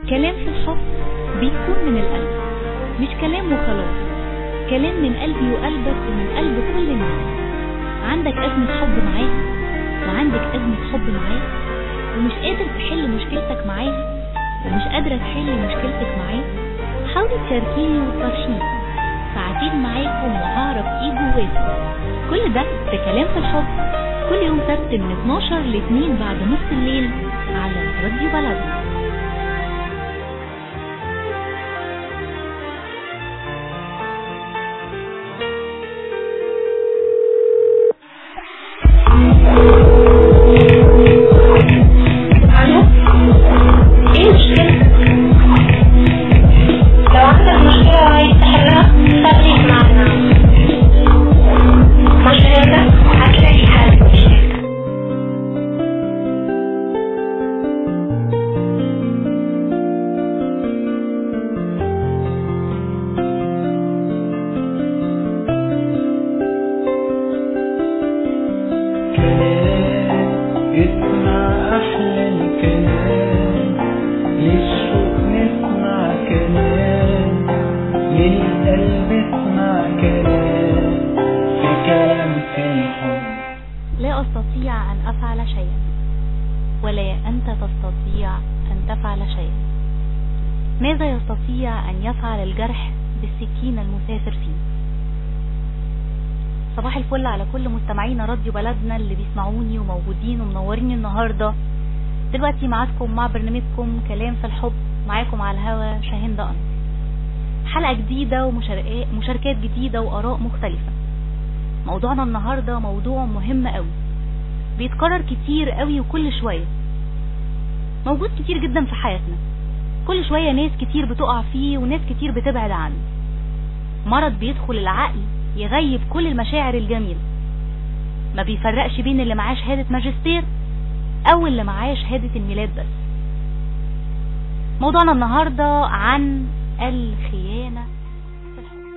كلام في الحب بيكون من القلب مش كلام وخلاص كلام من قلبي وقلبك ومن قلب كل الناس عندك أزمة حب معاه وعندك أزمة حب معاه ومش قادر تحل مشكلتك معاه ومش قادرة تحل مشكلتك معاه حاولي تشاركيني وتفرشيني ساعتين معاكم وهعرف ايه جواكم كل ده في كلام في الحب كل يوم سبت من 12 ل 2 بعد نص الليل على راديو بلدنا الو ايه المشكلة؟ لو عندك مشكلة عايز تحلها خليك معنا مشكلتك هتلاقي حل مشكلتك كلام اسمع أحلى الكلام للشوق نسمع كلام للقلب اسمع كلام في كلام في الحب لا أستطيع أن أفعل شيئا ولا أنت تستطيع أن تفعل شيئا ماذا يستطيع أن يفعل الجرح بالسكين المسافر فيه صباح الفل على كل مستمعينا راديو بلدنا اللي بيسمعوني وموجودين ومنوريني النهارده دلوقتي معاكم مع برنامجكم كلام في الحب معاكم على الهوا شاهين دقن حلقة جديدة ومشاركات جديدة وآراء مختلفة موضوعنا النهاردة موضوع مهم قوي بيتكرر كتير قوي وكل شوية موجود كتير جدا في حياتنا كل شوية ناس كتير بتقع فيه وناس كتير بتبعد عنه مرض بيدخل العقل يغيب كل المشاعر الجميلة ما بيفرقش بين اللي معاه شهادة ماجستير او اللي معاه شهادة الميلاد بس موضوعنا النهاردة عن الخيانة في الحب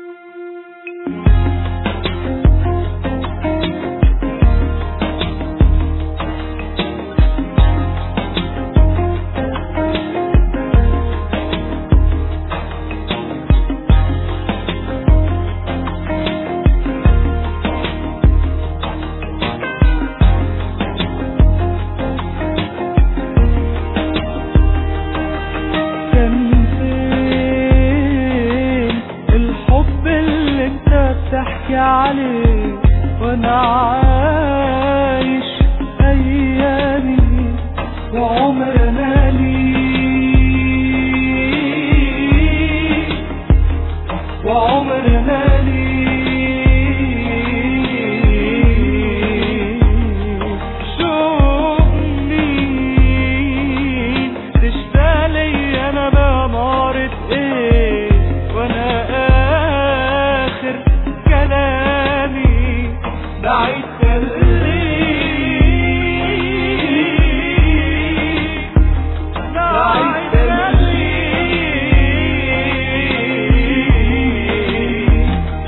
كان فين الحب اللي انت بتحكي عليه وانا عايش ايامي وعمر مالي وعمر مالي شوق مين تشتغلي انا بمارة ايه وانا اخر كلامي بعيد خليك بعيد خليك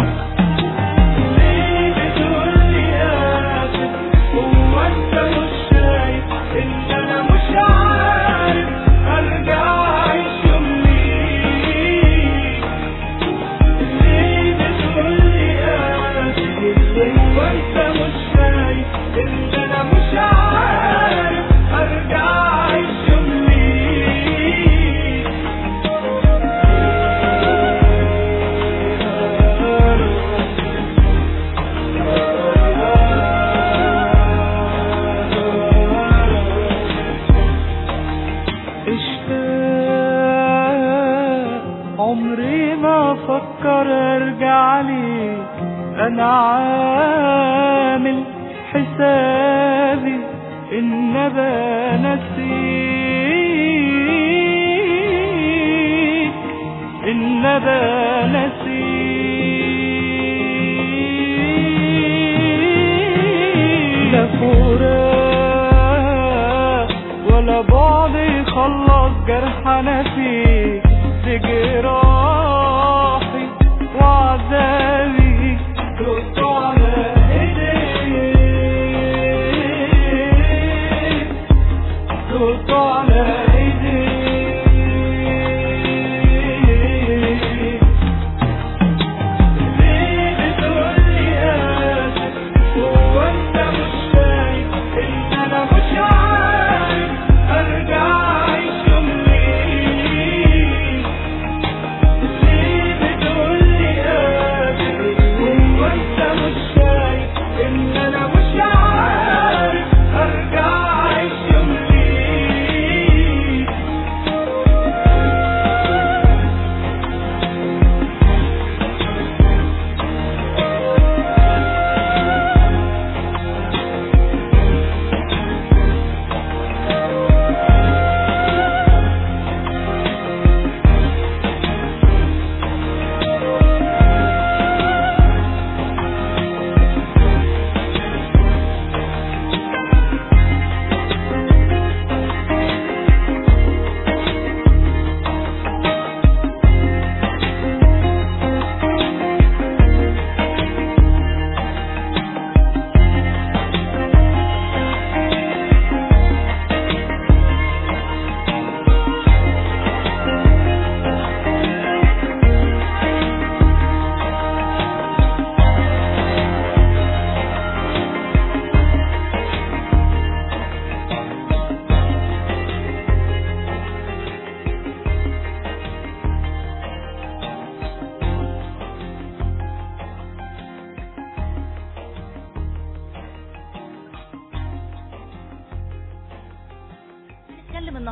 ليه بتقولي آسف هو انت مش شايف ان انا مش عارف ارجع اعيش يوم ليك ليه بتقولي آسف هو انت مش شايف ان انا مش عارف ارجع اعيش يوم ليك اشتاق عمري ما افكر ارجع ليك انا عامل حسابي ان ابقى نسيك ان ابقى نسيك لا فراق ولا بعد يخلص جرح انا فيك بجراحي وعذابي دقت على ايديك دقت على ايديك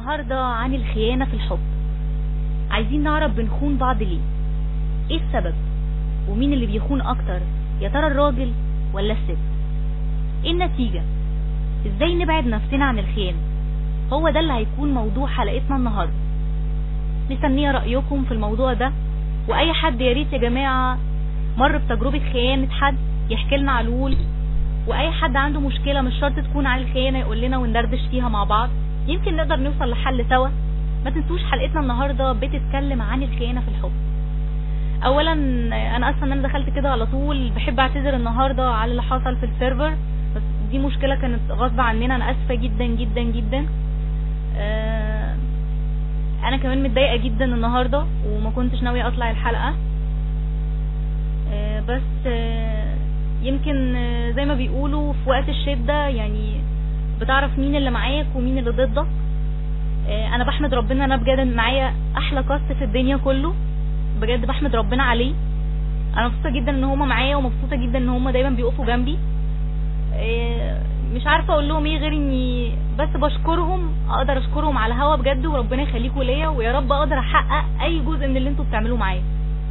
النهاردة عن الخيانة في الحب عايزين نعرف بنخون بعض ليه ايه السبب ومين اللي بيخون اكتر يا ترى الراجل ولا الست ايه النتيجة ازاي نبعد نفسنا عن الخيانة هو ده اللي هيكون موضوع حلقتنا النهاردة مستنية رأيكم في الموضوع ده واي حد يا ريت يا جماعة مر بتجربة خيانة حد يحكي لنا على الول واي حد عنده مشكلة مش شرط تكون عن الخيانة يقول لنا وندردش فيها مع بعض يمكن نقدر نوصل لحل سوا ما تنسوش حلقتنا النهاردة بتتكلم عن الخيانة في الحب اولا انا اسفه ان انا دخلت كده على طول بحب اعتذر النهارده على اللي حصل في السيرفر بس دي مشكله كانت غصب عننا انا اسفه جدا جدا جدا آه، انا كمان متضايقه جدا النهارده وما كنتش ناويه اطلع الحلقه آه، بس آه، يمكن آه، زي ما بيقولوا في وقت الشده يعني بتعرف مين اللي معاك ومين اللي ضدك آه، انا بحمد ربنا انا بجد معايا احلى كاست في الدنيا كله بجد بحمد ربنا عليه انا مبسوطه جدا ان هما معايا ومبسوطه جدا ان هما دايما بيقفوا جنبي إيه، مش عارفه اقول لهم ايه غير اني بس بشكرهم اقدر اشكرهم على الهوا بجد وربنا يخليكم ليا ويا رب اقدر احقق اي جزء من اللي انتوا بتعملوه معايا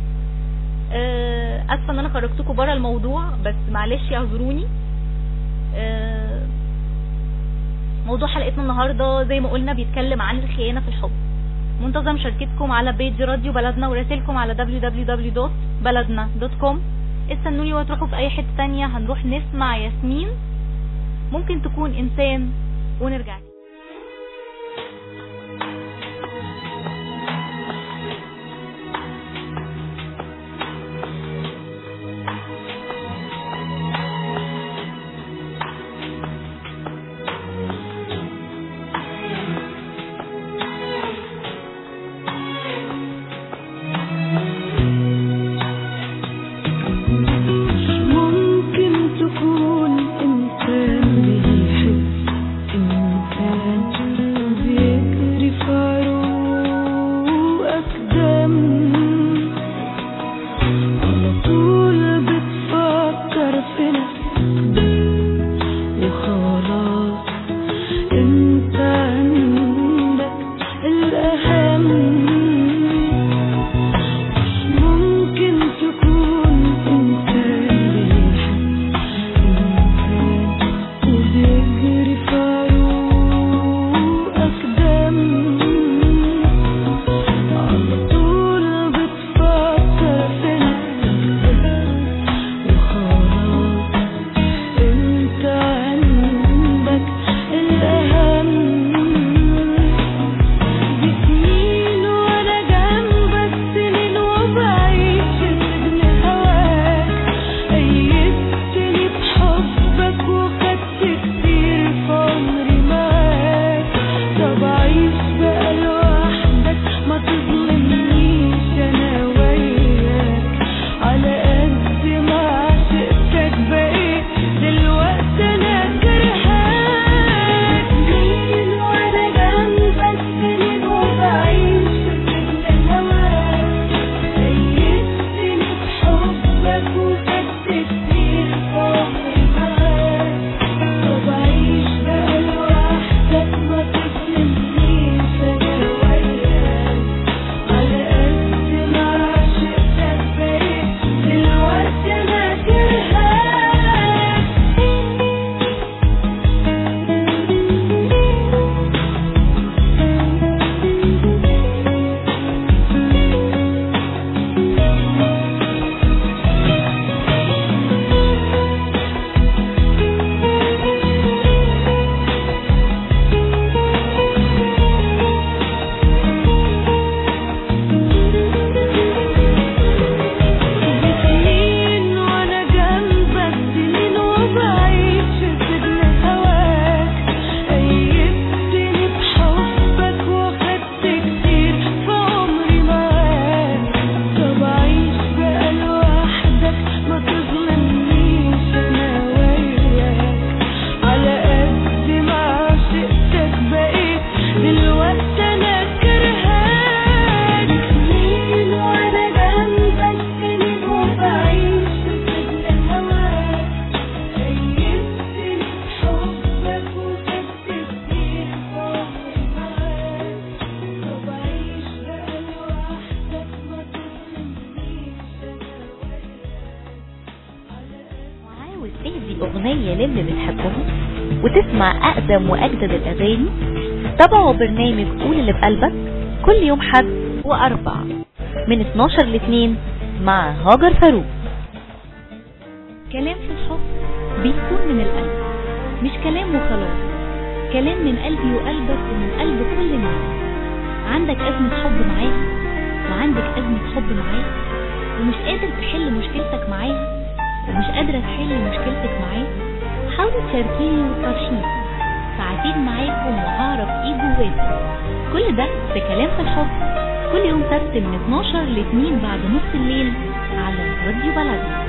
آه، اسفه ان انا خرجتكم بره الموضوع بس معلش اعذروني آه، موضوع حلقتنا النهارده زي ما قلنا بيتكلم عن الخيانه في الحب منتظم مشاركتكم على بيج راديو بلدنا ورسائلكم على www.بلدنا.com استنوني وتروحوا في اي حته تانية هنروح نسمع ياسمين ممكن تكون انسان ونرجع تاني. ممكن تكون إنسان بيحب إنسان أغنية للي بتحبهم وتسمع أقدم وأجدد الأغاني تابعوا برنامج قول اللي بقلبك كل يوم حد وأربع من 12 ل 2 مع هاجر فاروق كلام في الحب بيكون من القلب مش كلام وخلاص كلام من قلبي وقلبك ومن قلب كل الناس عندك أزمة حب معاها وعندك أزمة حب معاه ومش قادر تحل مشكلتك معاها ومش قادرة تحل مشكلتك معاه حاولي تشاركيني وتطرشيني ساعتين معاكم وهعرف ايه جواكم كل ده في كلام في الحب كل يوم سبت من 12 ل 2 بعد نص الليل على راديو بلدنا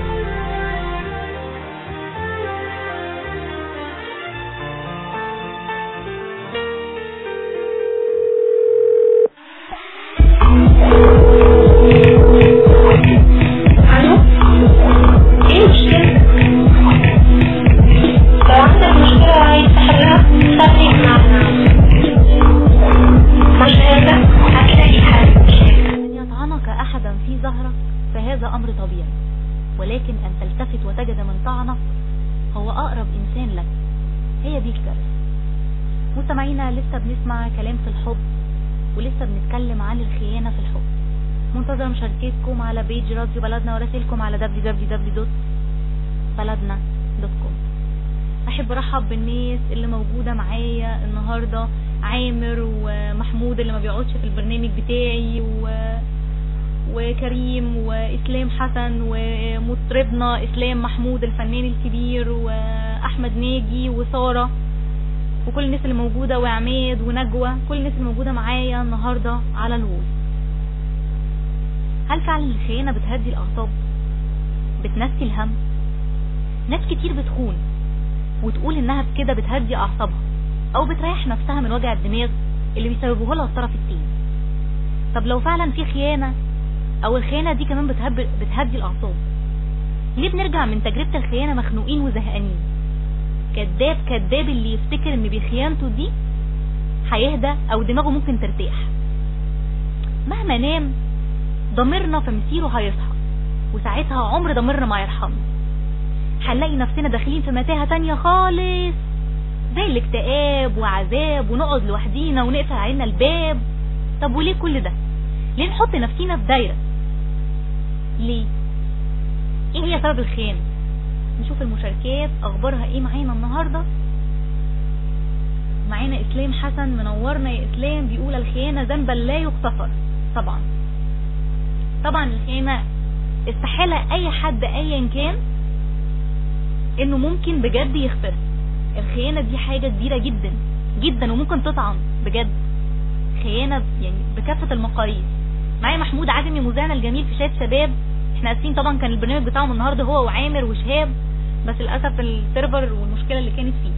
الو ايه المشكلة؟ لو عندك مشكلة عايز تحلها خليك معنا مش هذا هتلاقي حل أن يطعنك أحدا في ظهرك فهذا أمر طبيعي ولكن أن تلتفت وتجد من طعنك هو أقرب إنسان لك هي دي الكارثة مستمعينا لسه بنسمع كلام في الحب ولسه بنتكلم عن الخيانة في الحب منتظر مشاركتكم على بيج راديو بلدنا ورسائلكم على www.بلدنا.com احب ارحب بالناس اللي موجودة معايا النهاردة عامر ومحمود اللي ما بيقعدش في البرنامج بتاعي و... وكريم واسلام حسن ومطربنا اسلام محمود الفنان الكبير واحمد ناجي وسارة وكل الناس اللي موجودة وعماد ونجوى كل الناس اللي موجودة معايا النهاردة على الوول هل فعلا الخيانة بتهدي الأعصاب؟ بتنسي الهم؟ ناس كتير بتخون وتقول إنها بكده بتهدي أعصابها أو بتريح نفسها من وجع الدماغ اللي بيسببوه لها الطرف التاني طب لو فعلا في خيانة أو الخيانة دي كمان بتهب بتهدي الأعصاب ليه بنرجع من تجربة الخيانة مخنوقين وزهقانين؟ كذاب كذاب اللي يفتكر إن بخيانته دي هيهدى أو دماغه ممكن ترتاح مهما نام ضميرنا في مسيره هيصحى وساعتها عمر ضميرنا ما يرحمنا هنلاقي نفسنا داخلين في متاهة تانية خالص زي الاكتئاب وعذاب ونقعد لوحدينا ونقفل علينا الباب طب وليه كل ده ليه نحط نفسينا في دايرة ليه ايه هي سبب الخيانة نشوف المشاركات اخبارها ايه معانا النهاردة معانا اسلام حسن منورنا يا اسلام بيقول الخيانة ذنبا لا يغتفر طبعا طبعا الخيانة استحالة اي حد ايا كان انه ممكن بجد يغفر الخيانة دي حاجة كبيرة جدا جدا وممكن تطعن بجد خيانة يعني بكافة المقاييس معايا محمود عزمي مذيعنا الجميل في شات شباب احنا اسفين طبعا كان البرنامج بتاعهم النهارده هو وعامر وشهاب بس للاسف السيرفر والمشكله اللي كانت فيه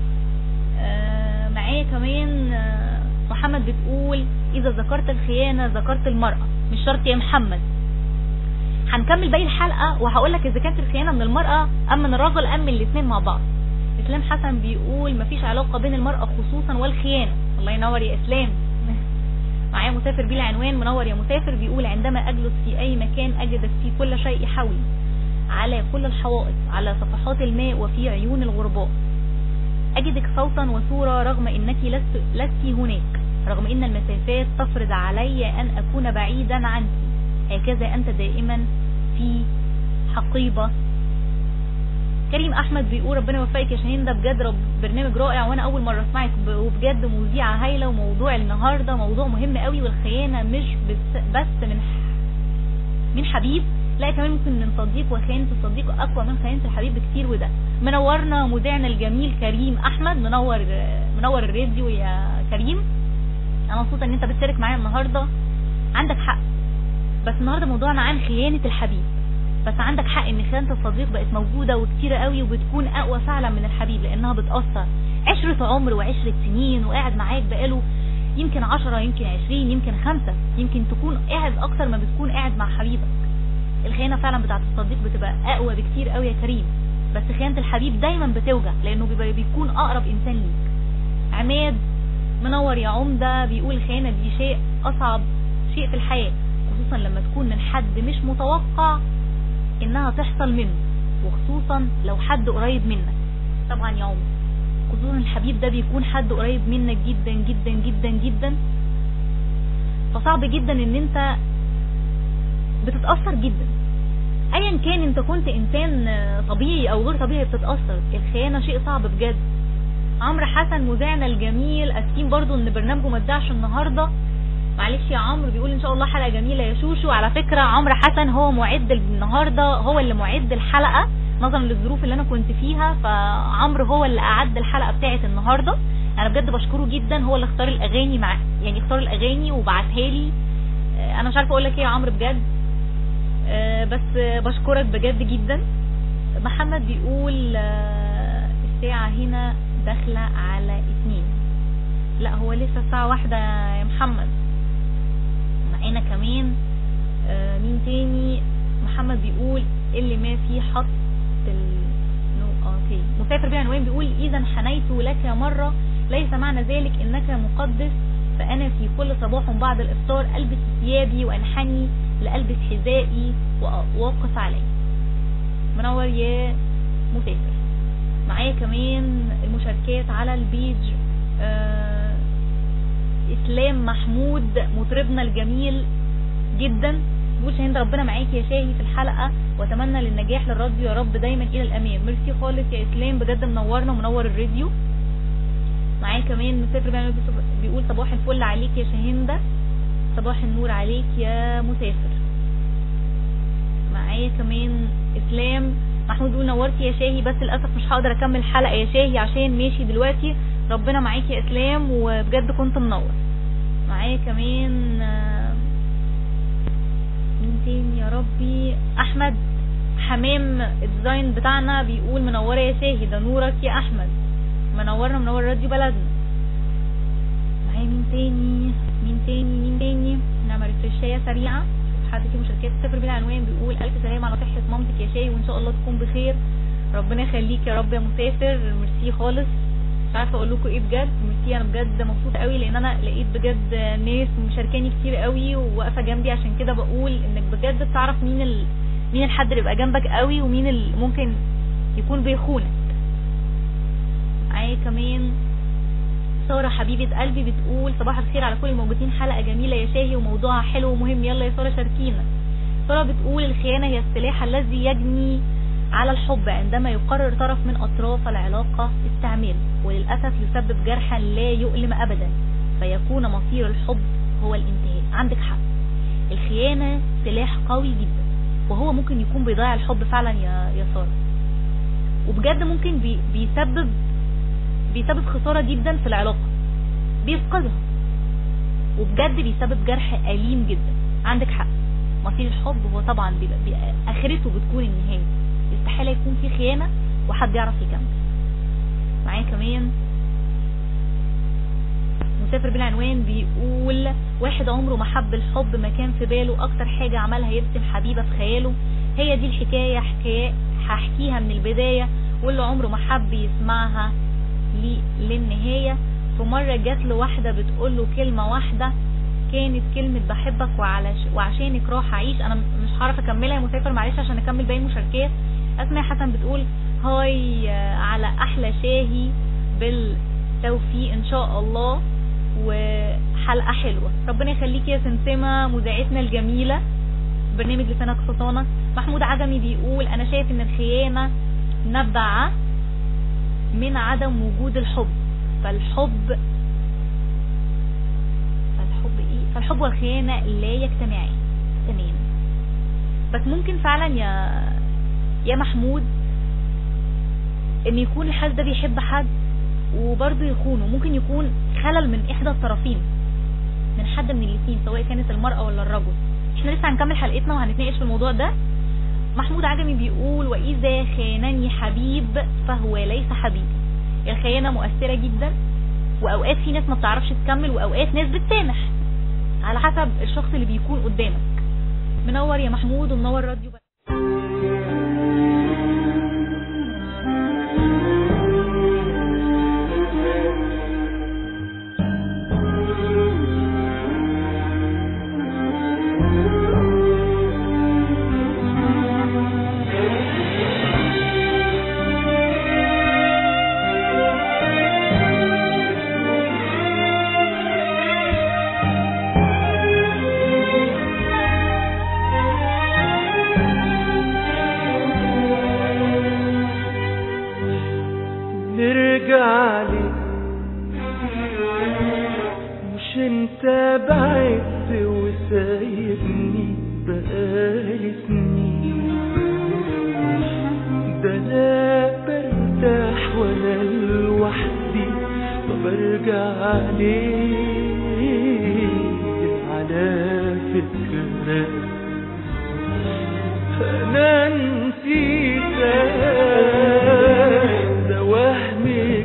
آه معايا كمان آه محمد بتقول اذا ذكرت الخيانه ذكرت المراه مش شرط يا محمد هنكمل باقي الحلقه وهقول لك اذا كانت الخيانه من المراه ام من الرجل ام من الاثنين مع بعض اسلام حسن بيقول مفيش علاقه بين المراه خصوصا والخيانه الله ينور يا اسلام معايا مسافر بيه العنوان منور يا مسافر بيقول عندما اجلس في اي مكان اجد في كل شيء حولي على كل الحوائط على صفحات الماء وفي عيون الغرباء اجدك صوتا وصورة رغم انك لست, لست هناك رغم ان المسافات تفرض علي ان اكون بعيدا عنك هكذا انت دائما في حقيبة كريم احمد بيقول ربنا يوفقك يا شاهين ده بجد رب برنامج رائع وانا اول مره اسمعك ب- وبجد مذيعه هايله وموضوع النهارده موضوع مهم قوي والخيانه مش بس, بس من ح- من حبيب لا كمان ممكن من صديق وخيانه الصديق اقوى من خيانه الحبيب بكتير وده منورنا مذيعنا الجميل كريم احمد منور منور الراديو يا كريم انا مبسوطه ان انت بتشارك معايا النهارده عندك حق بس النهارده موضوعنا عن خيانه الحبيب بس عندك حق ان خيانه الصديق بقت موجوده وكتيره قوي وبتكون اقوى فعلا من الحبيب لانها بتاثر عشره عمر وعشره سنين وقاعد معاك بقاله يمكن عشرة يمكن عشرين يمكن خمسة يمكن تكون قاعد اكتر ما بتكون قاعد مع حبيبك الخيانه فعلا بتاعت الصديق بتبقى اقوى بكتير قوي يا كريم بس خيانه الحبيب دايما بتوجع لانه بيبقى بيكون اقرب انسان ليك عماد منور يا عمده بيقول الخيانه دي شيء اصعب شيء في الحياه خصوصا لما تكون من حد مش متوقع انها تحصل منه وخصوصا لو حد قريب منك طبعا يا عمر خصوصا الحبيب ده بيكون حد قريب منك جدا جدا جدا جدا فصعب جدا ان انت بتتأثر جدا ايا كان انت كنت انسان آه، طبيعي او غير طبيعي بتتأثر الخيانة شيء صعب بجد عمرو حسن مذيعنا الجميل اسفين برضو ان برنامجه ما اتذاعش النهارده معلش يا عمرو بيقول ان شاء الله حلقه جميله يا شوشو على فكره عمرو حسن هو معد النهارده هو اللي معد الحلقه نظرا للظروف اللي انا كنت فيها فعمرو هو اللي اعد الحلقه بتاعه النهارده انا بجد بشكره جدا هو اللي اختار الاغاني مع يعني اختار الاغاني وبعتها لي آه، انا مش عارفه اقول لك ايه يا عمرو بجد آه، بس آه، بشكرك بجد جدا محمد بيقول آه، الساعه هنا داخله على اتنين لا هو لسه الساعه واحدة يا محمد معانا كمان آه، مين تاني محمد بيقول اللي ما فيه حط ال... نو اوكي مسافر بعنوان بيقول اذا حنيت لك مرة ليس معنى ذلك انك مقدس فانا في كل صباح بعد الافطار البس ثيابي وانحني لالبس حذائي واوقف عليه منور يا مسافر معايا كمان المشاركات على البيج آه اسلام محمود مطربنا الجميل جدا بيقول شاهين ربنا معاك يا شاهي في الحلقه واتمنى للنجاح للراديو يا رب دايما الى الامام ميرسي خالص يا اسلام بجد منورنا ومنور الراديو معايا كمان مسافر بيعمل بيقول صباح الفل عليك يا شاهندة صباح النور عليك يا مسافر معايا كمان اسلام محمود بيقول نورتي يا شاهي بس للاسف مش هقدر اكمل الحلقه يا شاهي عشان ماشي دلوقتي ربنا معاك يا اسلام وبجد كنت منور معايا كمان آه، مين تاني يا ربي احمد حمام الديزاين بتاعنا بيقول منوره يا شاهي ده نورك يا احمد منورنا منور راديو بلدنا معايا مين تاني مين تاني مين تاني نعمل ريفرشايه سريعه شوف حد فيه مشاركات صفر بالعنوان بيقول الف سلام على صحه مامتك يا شاي وان شاء الله تكون بخير ربنا يخليك يا رب يا مسافر ميرسي خالص مش عارفه اقول لكم ايه بجد ميرسي انا بجد مبسوطه قوي لان انا لقيت بجد ناس مشاركاني كتير قوي وواقفه جنبي عشان كده بقول انك بجد بتعرف مين ال... مين الحد اللي يبقى جنبك قوي ومين اللي ممكن يكون بيخونك معايا كمان سارة حبيبة قلبي بتقول صباح الخير على كل الموجودين حلقة جميلة يا شاهي وموضوعها حلو ومهم يلا يا سارة شاركينا سارة بتقول الخيانة هي السلاح الذي يجني على الحب عندما يقرر طرف من أطراف العلاقة استعماله وللأسف يسبب جرحا لا يؤلم أبدا فيكون مصير الحب هو الانتهاء عندك حق الخيانة سلاح قوي جدا وهو ممكن يكون بيضيع الحب فعلا يا يا سارة وبجد ممكن بي بيسبب بيسبب خسارة جدا في العلاقة بيفقدها وبجد بيسبب جرح أليم جدا عندك حق مصير الحب هو طبعا بيبقى, بيبقى آخرته بتكون النهاية استحالة يكون في خيانة وحد يعرف يكمل معايا كمان مسافر بالعنوان بيقول واحد عمره ما حب الحب ما كان في باله اكتر حاجة عملها يرسم حبيبة في خياله هي دي الحكاية حكاية هحكيها من البداية واللي عمره ما حب يسمعها لي للنهاية في مرة جات له واحدة بتقول له كلمة واحدة كانت كلمة بحبك وعلش وعشانك راح اعيش انا مش هعرف اكملها يا مسافر معلش عشان اكمل باقي المشاركات اسماء حسن بتقول هاي آه، على احلى شاهي بالتوفيق ان شاء الله وحلقة حلوة ربنا يخليك يا سمسمة مذيعتنا الجميلة برنامج لسانك سلطانة محمود عجمي بيقول انا شايف ان الخيانة نبع من عدم وجود الحب فالحب فالحب ايه فالحب والخيانة لا يجتمعان تمام بس ممكن فعلا يا يا محمود ان يكون الحد ده بيحب حد وبرضه يخونه ممكن يكون خلل من احدى الطرفين من حد من الاثنين سواء كانت المرأة ولا الرجل احنا لسه هنكمل حلقتنا وهنتناقش في الموضوع ده محمود عجمي بيقول واذا خانني حبيب فهو ليس حبيبي الخيانة مؤثرة جدا واوقات في ناس ما بتعرفش تكمل واوقات ناس بتسامح على حسب الشخص اللي بيكون قدامك منور يا محمود ومنور راديو بلد. انت بعدت وسايبني بقالي سنين ده انا برتاح وانا لوحدي ما برجع ليه على فكرة انا نسيتك ده وهم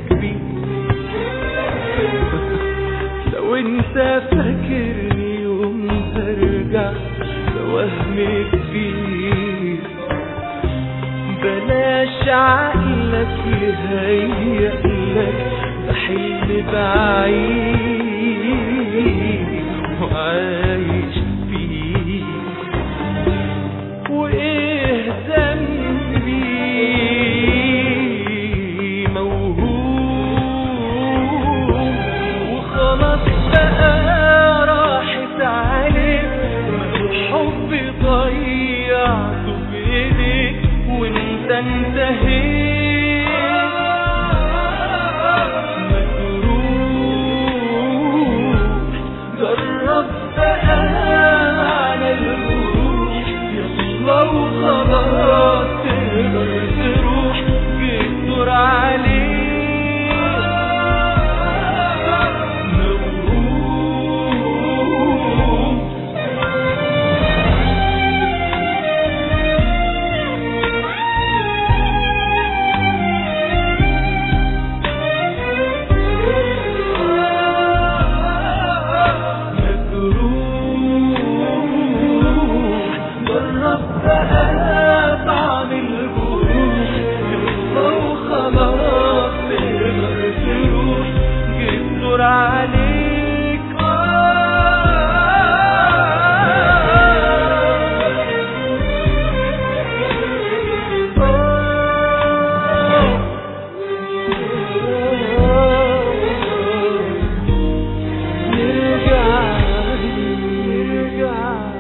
كبير لو انت فاكرني يوم هرجع ده وهم كبير بلاش عقلك يهيألك ده حلم بعيد وعايش فيه وايه ذنبي موهوم وخلاص بقى راحت عليك ما الحب ضيعته بايديك وانت انتهيت جرب بقى على الروح يلا وخلاص تقدر تروح جدر عليك موهوم مجروح جرب بقى طعم الجروح يلا وخلاص تقدر تروح جدر عليك نرجع نرجع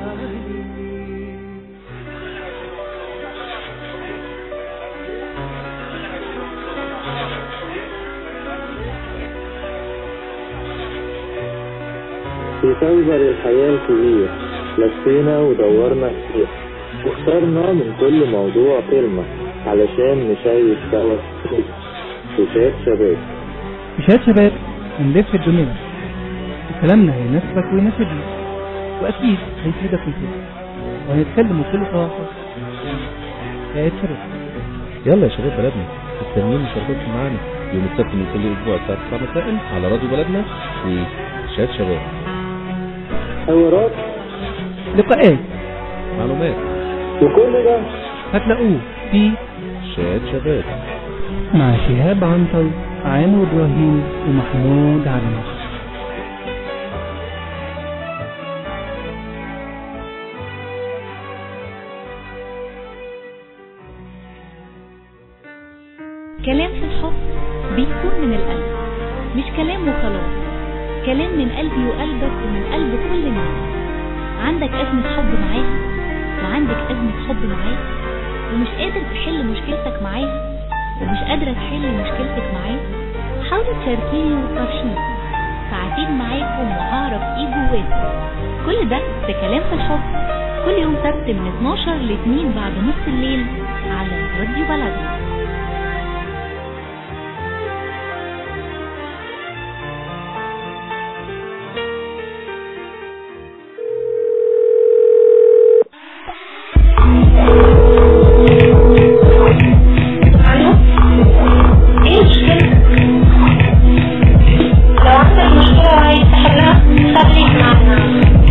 في فوزر الحياة الكبير لفينا ودورنا كتير واخترنا من كل موضوع كلمة علشان نشيك سوا شاشات شباب مشاهد شباب هنلف الدنيا كلامنا هيناسبك ويناسبني واكيد هيفيدك ويفيدك وهنتكلم بكل صراحة مشاهد شباب يلا يا شباب بلدنا مستنيين مشاركتكم معانا يوم السبت من كل اسبوع الساعه 9 مساء على راديو بلدنا في شات شباب حوارات لقاءات معلومات وكل ده هتلاقوه في شات شباب مع شهاب عنتر عامر ابراهيم ومحمود علي كلام في الحب بيكون من القلب مش كلام وخلاص كلام من قلبي وقلبك ومن قلب كل الناس عندك أزمة حب معاها وعندك أزمة حب معاه ومش قادر تحل مشكلتك معاها ومش قادرة تحل مشكلتك معاه حاولوا تشاركيني وتطرشيني ساعتين معاكم وهعرف ايه جواكم كل ده في كلام في الحب كل يوم سبت من 12 ل 2 بعد نص الليل على راديو بلدنا الو ايه المشكلة؟ لو عندك مشكلة وعايز تحلها خليك معنا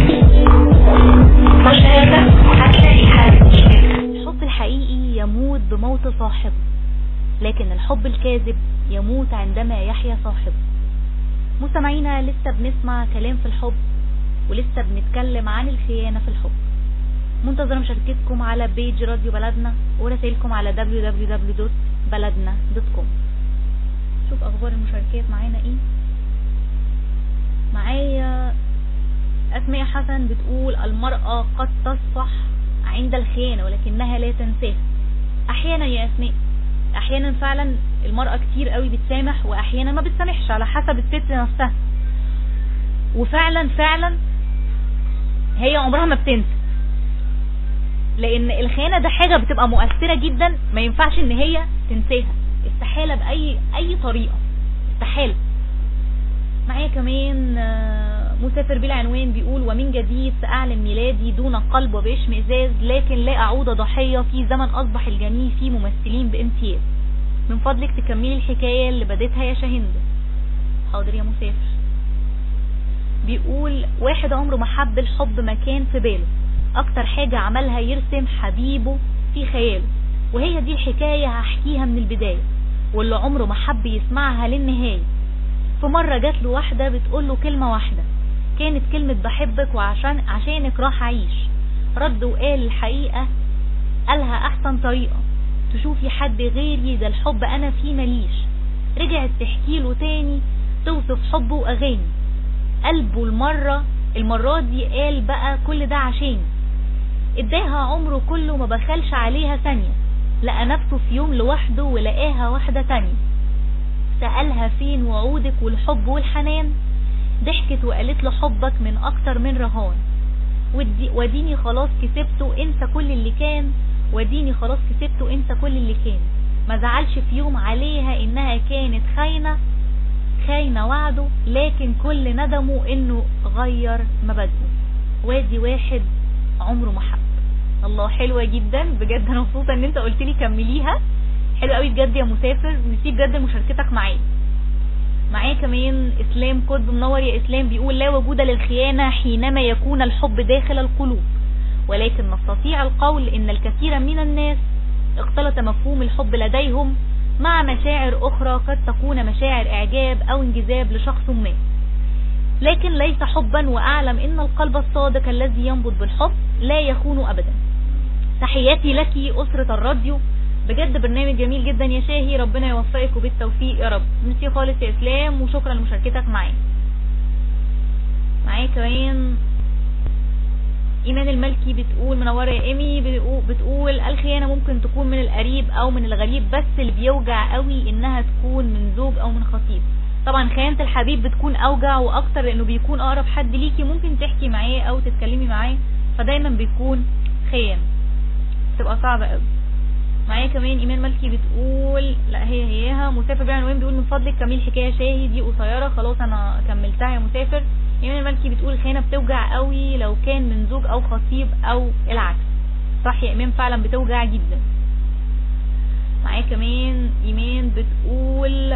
مشاهدة هتلاقي حل مشكلة الحب الحقيقي يموت بموت صاحب لكن الحب الكاذب يموت عندما يحيا صاحب مستمعينا لسه بنسمع كلام في الحب ولسه بنتكلم عن الخيانة في الحب منتظرة مشاركتكم على بيج راديو بلدنا ورسائلكم على www.بلدنا.com شوف اخبار المشاركات معانا ايه معايا اسماء حسن بتقول المرأة قد تصفح عند الخيانة ولكنها لا تنساها احيانا يا اسماء احيانا فعلا المرأة كتير قوي بتسامح واحيانا ما بتسامحش على حسب الست نفسها وفعلا فعلا هي عمرها ما بتنسى لان الخيانه ده حاجه بتبقى مؤثره جدا ما ينفعش ان هي تنساها استحاله باي اي طريقه استحاله معايا كمان آه، مسافر بلا عنوان بيقول ومن جديد سأعلن ميلادي دون قلب وباشمئزاز لكن لا أعود ضحية في زمن أصبح الجميع فيه ممثلين بامتياز من فضلك تكملي الحكاية اللي بديتها يا شاهندة حاضر يا مسافر بيقول واحد عمره ما حب الحب مكان في باله اكتر حاجة عملها يرسم حبيبه في خياله وهي دي الحكاية هحكيها من البداية واللي عمره ما حب يسمعها للنهاية في مرة جات له واحدة بتقول له كلمة واحدة كانت كلمة بحبك وعشان عشانك راح أعيش رد وقال الحقيقة قالها أحسن طريقة تشوفي حد غيري ده الحب أنا فيه مليش رجعت تحكي له تاني توصف حبه وأغاني قلبه المرة المرة دي قال بقى كل ده عشاني اداها عمره كله ما بخلش عليها ثانية لقى نفسه في يوم لوحده ولقاها واحدة تانية سألها فين وعودك والحب والحنان ضحكت وقالت له حبك من اكتر من رهان ودي وديني خلاص كسبته انسى كل اللي كان وديني خلاص كسبته انسى كل اللي كان ما زعلش في يوم عليها انها كانت خاينة خاينة وعده لكن كل ندمه انه غير مبادئه وادي واحد عمره ما حب الله حلوة جدا بجد انا مبسوطة ان انت قلت لي كمليها حلو قوي بجد يا مسافر نسيب بجد مشاركتك معايا معايا كمان اسلام كود منور يا اسلام بيقول لا وجود للخيانة حينما يكون الحب داخل القلوب ولكن نستطيع القول ان الكثير من الناس اختلط مفهوم الحب لديهم مع مشاعر اخرى قد تكون مشاعر اعجاب او انجذاب لشخص ما لكن ليس حبا واعلم ان القلب الصادق الذي ينبض بالحب لا يخون ابدا تحياتي لك اسرة الراديو بجد برنامج جميل جدا يا شاهي ربنا يوفقك وبالتوفيق يا رب ميرسي خالص يا اسلام وشكرا لمشاركتك معايا معايا كمان ايمان الملكي بتقول منوره يا ايمي بتقو- بتقول الخيانه ممكن تكون من القريب او من الغريب بس اللي بيوجع قوي انها تكون من زوج او من خطيب طبعا خيانه الحبيب بتكون اوجع واكتر لانه بيكون اقرب حد ليكي ممكن تحكي معاه او تتكلمي معاه فدايما بيكون خيانه بتبقى صعبه قوي معايا كمان ايمان ملكي بتقول لا هي هيها مسافر بيع عنوان بيقول من فضلك كملي حكايه شاهي دي قصيره خلاص انا كملتها يا مسافر ايمان ملكي بتقول الخيانه بتوجع قوي لو كان من زوج او خطيب او العكس صح يا ايمان فعلا بتوجع جدا معايا كمان ايمان بتقول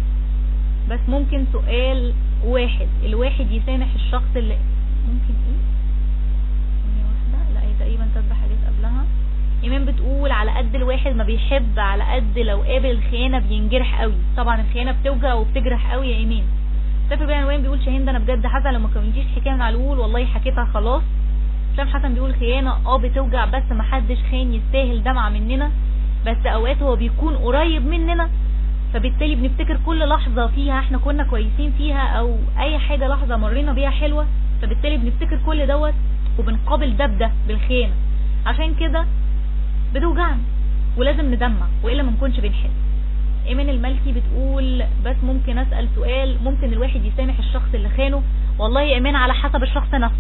بس ممكن سؤال واحد الواحد يسامح الشخص اللي ممكن ايه ثانية واحدة لا هي تقريبا تتبع حاجات قبلها ايمان بتقول على قد الواحد ما بيحب على قد لو قابل الخيانه بينجرح قوي طبعا الخيانه بتوجع وبتجرح قوي يا ايمان سافر بقى عنوان بيقول شاهين ده انا بجد حسن لما كملتيش حكايه من على الأول والله حكيتها خلاص هشام حسن بيقول خيانه اه بتوجع بس ما حدش خان يستاهل دمعه مننا بس اوقات هو بيكون قريب مننا فبالتالي بنفتكر كل لحظه فيها احنا كنا كويسين فيها او اي حاجه لحظه مرينا بيها حلوه فبالتالي بنفتكر كل دوت وبنقابل ده بده بالخيانه عشان كده بتوجعنا ولازم ندمع والا ما نكونش بنحس ايمان الملكي بتقول بس ممكن اسال سؤال ممكن الواحد يسامح الشخص اللي خانه والله يا ايمان على حسب الشخص نفسه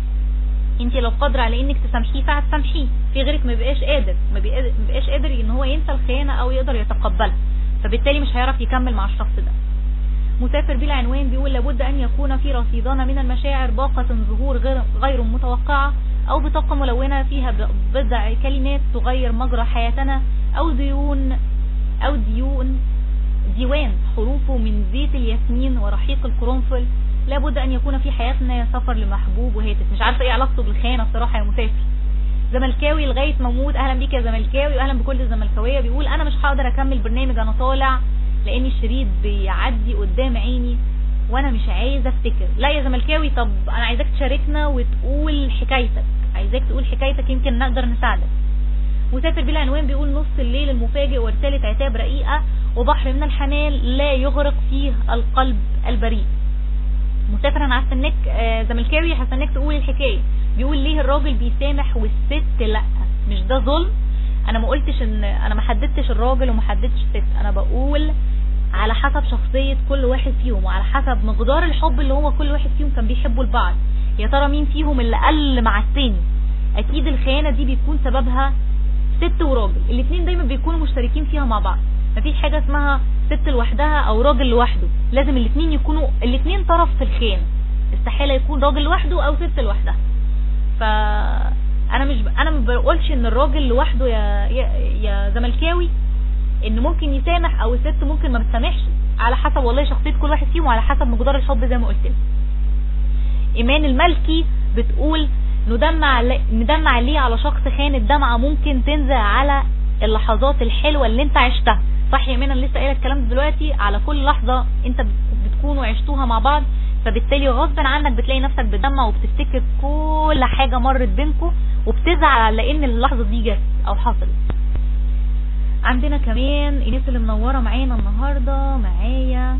انت لو قادره على انك تسامحيه فهتسامحيه في غيرك ما بيبقاش قادر ما بيبقاش- ما بيبقاش قادر ان هو ينسى الخيانه او يقدر يتقبلها فبالتالي مش هيعرف يكمل مع الشخص ده مسافر بلا عنوان بيقول لابد ان يكون في رصيدنا من المشاعر باقة ظهور غير غير متوقعة او بطاقة ملونة فيها ب- بضع كلمات تغير مجرى حياتنا او ديون او ديون ديوان حروفه من زيت الياسمين ورحيق القرنفل لابد ان يكون في حياتنا سفر لمحبوب وهاتف مش عارفه ايه علاقته بالخيانه بصراحه يا مسافر زملكاوي لغايه ما اموت اهلا بيك يا زملكاوي واهلا بكل الزملكاويه بيقول انا مش هقدر اكمل برنامج انا طالع لان الشريط بيعدي قدام عيني وانا مش عايزه افتكر لا يا زملكاوي طب انا عايزاك تشاركنا وتقول حكايتك عايزاك تقول حكايتك يمكن نقدر نساعدك مسافر بلا عنوان بيقول نص الليل المفاجئ ورسالة عتاب رقيقة وبحر من الحنان لا يغرق فيه القلب البريء مسافر انا هستناك آه، زملكاوي هستناك تقول الحكايه بيقول ليه الراجل بيسامح والست لا مش ده ظلم انا ما قلتش ان انا ما حددتش الراجل وما حددتش الست انا بقول على حسب شخصية كل واحد فيهم وعلى حسب مقدار الحب اللي هو كل واحد فيهم كان بيحبه لبعض يا ترى مين فيهم اللي قل مع التاني اكيد الخيانة دي بيكون سببها ست وراجل الاتنين دايما بيكونوا مشتركين فيها مع بعض مفيش حاجة اسمها ست لوحدها او راجل لوحده لازم الاتنين يكونوا الاتنين طرف في الخيانة استحالة يكون راجل لوحده او ست لوحدها ف انا مش ب... انا ما بقولش ان الراجل لوحده يا يا, يا زملكاوي ان ممكن يسامح او الست ممكن ما بتسامحش على حسب والله شخصيه كل واحد فيهم وعلى حسب مقدار الحب زي ما قلت لك ايمان الملكي بتقول ندمع ل- ندمع ليه على شخص خان الدمعه ممكن تنزل على اللحظات الحلوه اللي انت عشتها صح يا ايمان انا لسه قايله الكلام ده دلوقتي على كل لحظه انت بت- بتكونوا عشتوها مع بعض فبالتالي غصب عنك بتلاقي نفسك بتدمع وبتفتكر كل حاجه مرت بينكم وبتزعل على ان اللحظه دي جت او حصلت عندنا كمان الناس اللي منوره معانا النهارده معايا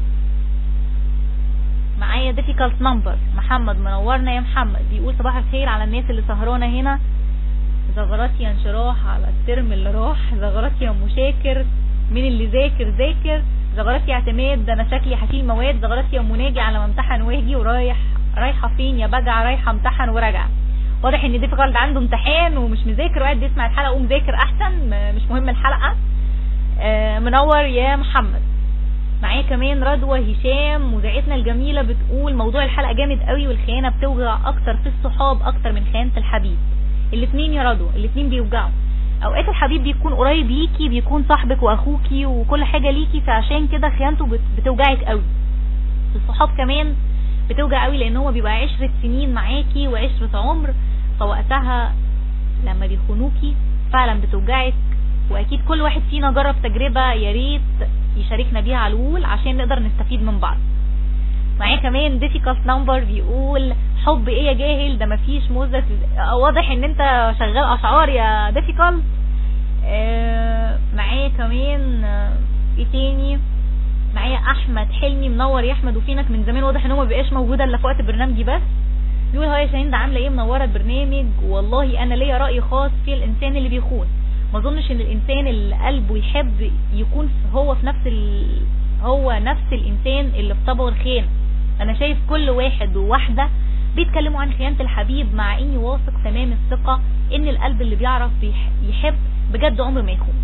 معايا difficult number محمد منورنا يا محمد بيقول صباح الخير على الناس اللي سهرانه هنا زغرات يا انشراح على الترم اللي راح زغرات يا ام شاكر مين اللي ذاكر ذاكر زغرات يا اعتماد ده انا شكلي هشيل مواد زغرات يا ام ناجي على ما امتحن واجي ورايح رايحه فين يا بجع رايحه امتحن وراجعه واضح ان ديفيكالت عنده امتحان ومش مذاكر وقاعد بيسمع الحلقه ومذاكر احسن م- مش مهم الحلقه آه، منور يا محمد معايا كمان رضوى هشام مذيعتنا الجميله بتقول موضوع الحلقه جامد قوي والخيانه بتوجع اكتر في الصحاب اكتر من خيانه الحبيب الاتنين يا رضوى الاتنين بيوجعوا اوقات الحبيب بيكون قريب ليكي بيكون صاحبك واخوكي وكل حاجه ليكي فعشان كده خيانته بت- بتوجعك قوي الصحاب كمان بتوجع قوي لان هو بيبقى عشرة سنين معاكي وعشرة عمر فوقتها لما بيخونوكي فعلا بتوجعك واكيد كل واحد فينا جرب تجربة يا ريت يشاركنا بيها على الول عشان نقدر نستفيد من بعض معايا كمان difficult number بيقول حب ايه يا جاهل ده مفيش موزة واضح ان انت شغال اشعار يا difficult آه، معايا كمان آه، ايه تاني معايا احمد حلمي منور يا احمد وفينك من زمان واضح ان هو ما بقاش موجوده الا في وقت برنامجي بس بيقول هاي يا شاهين ده عامله ايه منوره البرنامج والله انا ليا راي خاص في الانسان اللي بيخون ما اظنش ان الانسان اللي قلبه يحب يكون في- هو في نفس ال... هو نفس الانسان اللي في طبعه الخيانه انا شايف كل واحد وواحده بيتكلموا عن خيانه الحبيب مع اني واثق تمام الثقه ان القلب اللي بيعرف بيح- يحب بجد عمره ما يخون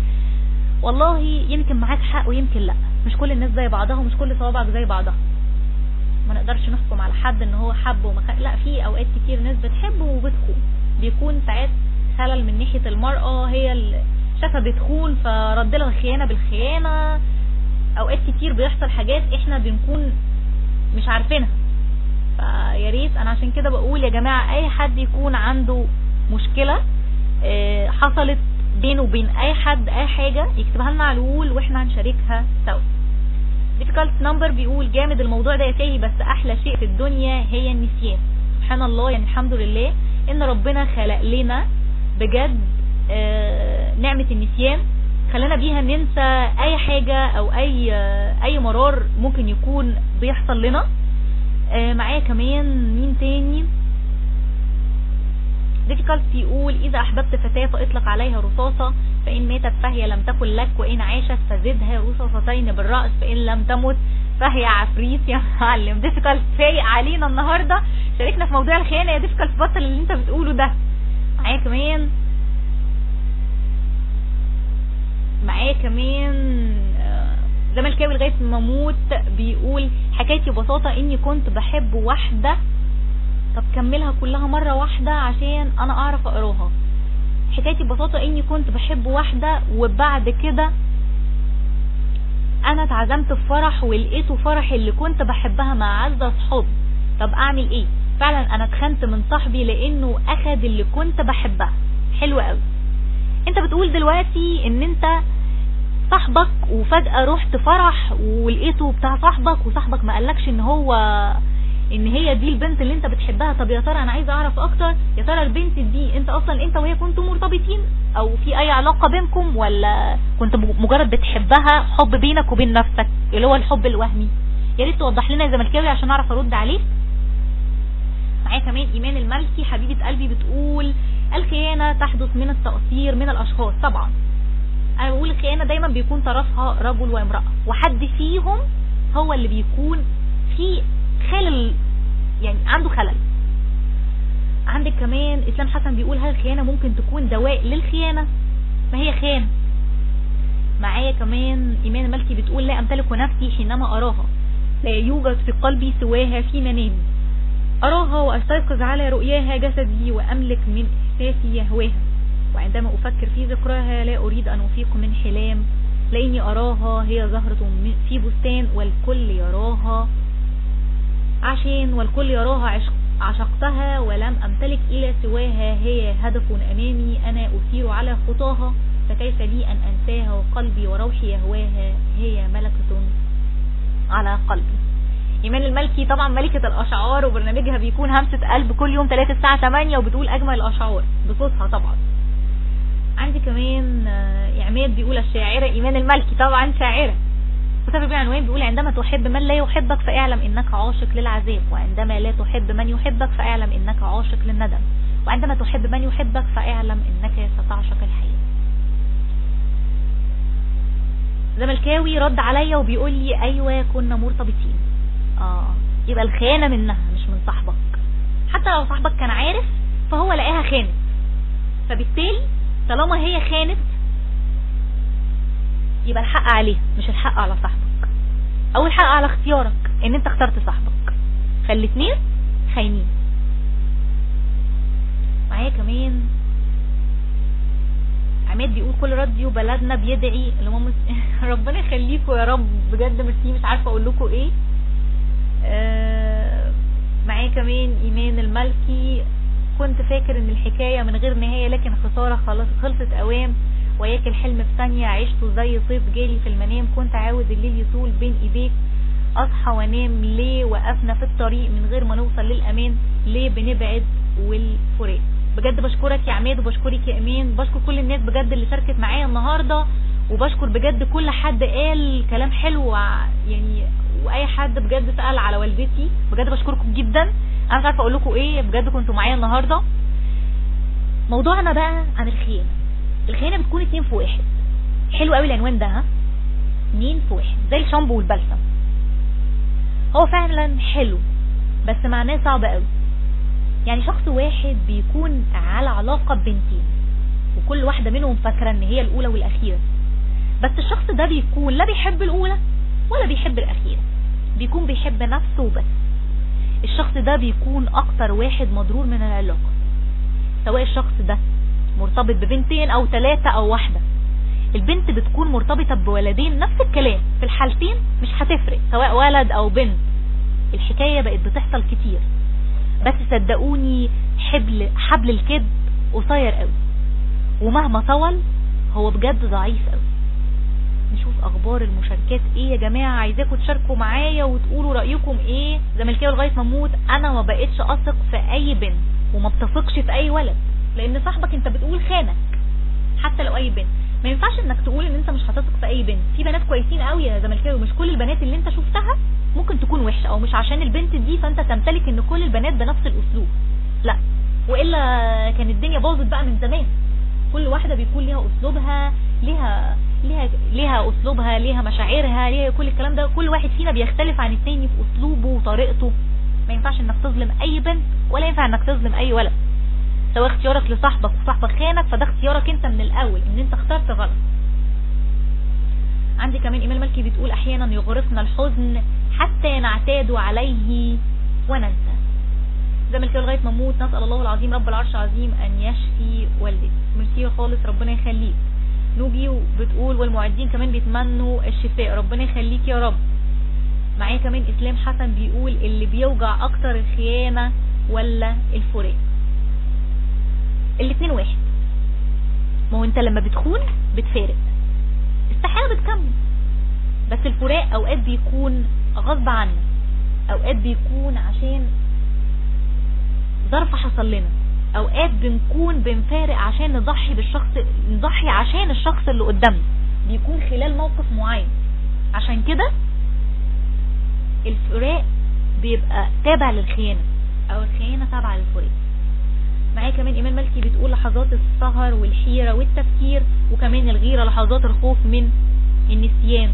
والله يمكن معاك حق ويمكن لا مش كل الناس زي بعضها ومش كل صوابعك زي بعضها ما نقدرش نحكم على حد ان هو حب وما خ... لا في اوقات كتير ناس بتحب وبتخون بيكون ساعات خلل من ناحيه المراه هي اللي شافها بتخون فرد لها الخيانه بالخيانه اوقات كتير بيحصل حاجات احنا بنكون مش عارفينها فيا ريت انا عشان كده بقول يا جماعه اي حد يكون عنده مشكله آه، حصلت بينه وبين اي حد اي حاجه يكتبها لنا على الوول واحنا هنشاركها سوا difficult number بيقول جامد الموضوع ده يا ساهي بس احلى شيء في الدنيا هي النسيان سبحان الله يعني الحمد لله ان ربنا خلق لنا بجد آه، نعمة النسيان خلانا بيها ننسى اي حاجة او اي آه، اي مرار ممكن يكون بيحصل لنا آه، معايا كمان مين تاني difficult يقول إذا أحببت فتاة فاطلق عليها رصاصة فإن ماتت فهي لم تكن لك وإن عاشت فزدها رصاصتين بالرأس فإن لم تمت فهي عفريت يا معلم difficult فايق علينا النهاردة شاركنا في موضوع الخيانة يا difficult بطل اللي انت بتقوله ده معايا كمان معايا كمان آه، زملكاوي لغاية ما اموت بيقول حكايتي ببساطة اني كنت بحب واحدة طب كملها كلها مرة واحدة عشان انا اعرف اقراها حكايتي ببساطة اني كنت بحب واحدة وبعد كده انا اتعزمت في فرح ولقيته فرح اللي كنت بحبها مع عز اصحابي طب اعمل ايه فعلا انا اتخنت من صاحبي لانه اخد اللي كنت بحبها حلو قوي انت بتقول دلوقتي ان انت صاحبك وفجأة رحت فرح ولقيته بتاع صاحبك وصاحبك ما قالكش ان هو ان هي دي البنت اللي انت بتحبها طب يا ترى انا عايزه اعرف اكتر يا ترى البنت دي انت اصلا انت وهي كنتوا مرتبطين او في اي علاقه بينكم ولا كنت مجرد بتحبها حب بينك وبين نفسك اللي هو الحب الوهمي يا ريت توضح لنا يا زملكاوي عشان اعرف ارد عليك معايا كمان ايمان الملكي حبيبه قلبي بتقول الخيانه تحدث من التقصير من الاشخاص طبعا انا بقول الخيانه دايما بيكون طرفها رجل وامراه وحد فيهم هو اللي بيكون في خلل يعني عنده خلل عندك كمان اسلام حسن بيقول هل الخيانه ممكن تكون دواء للخيانه ما هي خيانه معايا كمان ايمان الملكي بتقول لا امتلك نفسي حينما اراها لا يوجد في قلبي سواها في منامي اراها واستيقظ على رؤياها جسدي واملك من احساسي يهواها وعندما افكر في ذكراها لا اريد ان افيق من حلام لاني اراها هي زهرة من- في بستان والكل يراها عشان والكل يراها عشق عشقتها ولم امتلك الى سواها هي هدف امامي انا اثير على خطاها فكيف لي ان انساها وقلبي وروحي يهواها هي ملكة على قلبي ايمان الملكي طبعا ملكة الاشعار وبرنامجها بيكون همسة قلب كل يوم 3 الساعة 8 وبتقول اجمل الاشعار بصوتها طبعا عندي كمان آه، عماد بيقول الشاعرة ايمان الملكي طبعا شاعرة وسافر بن عنوان بيقول عندما تحب من لا يحبك فاعلم انك عاشق للعذاب وعندما لا تحب من يحبك فاعلم انك عاشق للندم وعندما تحب من يحبك فاعلم انك ستعشق الحياة زملكاوي رد عليا وبيقول لي ايوه كنا مرتبطين اه يبقى الخيانة منها مش من صاحبك حتى لو صاحبك كان عارف فهو لقاها خانت فبالتالي طالما هي خانت يبقى الحق عليها مش الحق على صاحبك او الحق على اختيارك ان انت اخترت صاحبك فالاتنين خاينين معايا كمان عماد بيقول كل راديو بلدنا بيدعي اللي هم ربنا يخليكم يا رب بجد ميرسي مش عارفه اقول لكم ايه آه، معايا كمان ايمان الملكي كنت فاكر ان الحكايه من غير نهايه لكن خساره خلاص خلصت اوام وياك الحلم في ثانيه عشته زي صيف جالي في المنام كنت عاوز الليل يطول بين ايديك اصحى وانام ليه وقفنا في الطريق من غير ما نوصل للامان ليه بنبعد والفراق بجد بشكرك يا عماد وبشكرك يا ايمان بشكر كل الناس بجد اللي شاركت معايا النهارده وبشكر بجد كل حد قال كلام حلو وع- يعني واي حد بجد سال على والدتي بجد بشكركم جدا انا مش عارفه اقول لكم ايه بجد كنتوا معايا النهارده موضوعنا بقى عن الخيانه الخيانه بتكون اتنين في واحد حلو قوي العنوان ده ها اتنين في واحد زي الشامبو والبلسم هو فعلا حلو بس معناه صعب قوي يعني شخص واحد بيكون على علاقة ببنتين وكل واحدة منهم فاكرة ان هي الاولى والاخيرة بس الشخص ده بيكون لا بيحب الاولى ولا بيحب الاخيرة بيكون بيحب نفسه وبس الشخص ده بيكون اكتر واحد مضرور من العلاقة سواء الشخص ده مرتبط ببنتين او ثلاثة او واحدة البنت بتكون مرتبطة بولدين نفس الكلام في الحالتين مش هتفرق سواء ولد او بنت الحكاية بقت بتحصل كتير بس صدقوني حبل حبل الكذب قصير قوي ومهما طول هو بجد ضعيف قوي نشوف اخبار المشاركات ايه يا جماعه عايزاكم تشاركوا معايا وتقولوا رايكم ايه زملكاوي لغايه ما اموت انا ما بقتش اثق في اي بنت وما بتثقش في اي ولد لان صاحبك انت بتقول خانك حتى لو اي بنت ما ينفعش انك تقول ان انت مش هتثق في اي بنت في بنات كويسين قوي يا زملكاوي مش كل البنات اللي انت شفتها ممكن تكون وحشه او مش عشان البنت دي فانت تمتلك ان كل البنات بنفس الاسلوب لا والا كان الدنيا باظت بقى من زمان كل واحده بيكون ليها اسلوبها ليها ليها ليها اسلوبها ليها مشاعرها ليها كل الكلام ده كل واحد فينا بيختلف عن التاني في اسلوبه وطريقته ما ينفعش انك تظلم اي بنت ولا ينفع انك تظلم اي ولد سواء اختيارك لصاحبك وصاحبك خانك فده اختيارك انت من الاول ان انت اخترت غلط عندي كمان ايمان ملكي بتقول احيانا يغرقنا الحزن حتى نعتاد عليه وننسى زي ما الكل لغايه ما اموت نسال الله العظيم رب العرش العظيم ان يشفي والدتي ميرسي خالص ربنا يخليك نوجي بتقول والمعدين كمان بيتمنوا الشفاء ربنا يخليك يا رب معايا كمان اسلام حسن بيقول اللي بيوجع اكتر الخيانه ولا الفراق الاتنين واحد ما هو انت لما بتخون بتفارق استحاله بتكمل بس الفراق اوقات بيكون غصب عنك اوقات بيكون عشان ظرف حصل لنا اوقات بنكون بنفارق عشان نضحي بالشخص نضحي عشان الشخص اللي قدامنا بيكون خلال موقف معين عشان كده الفراق بيبقى تابع للخيانة او الخيانة تابعة للفراق معايا كمان ايمان مالكي بتقول لحظات السهر والحيرة والتفكير وكمان الغيرة لحظات الخوف من النسيان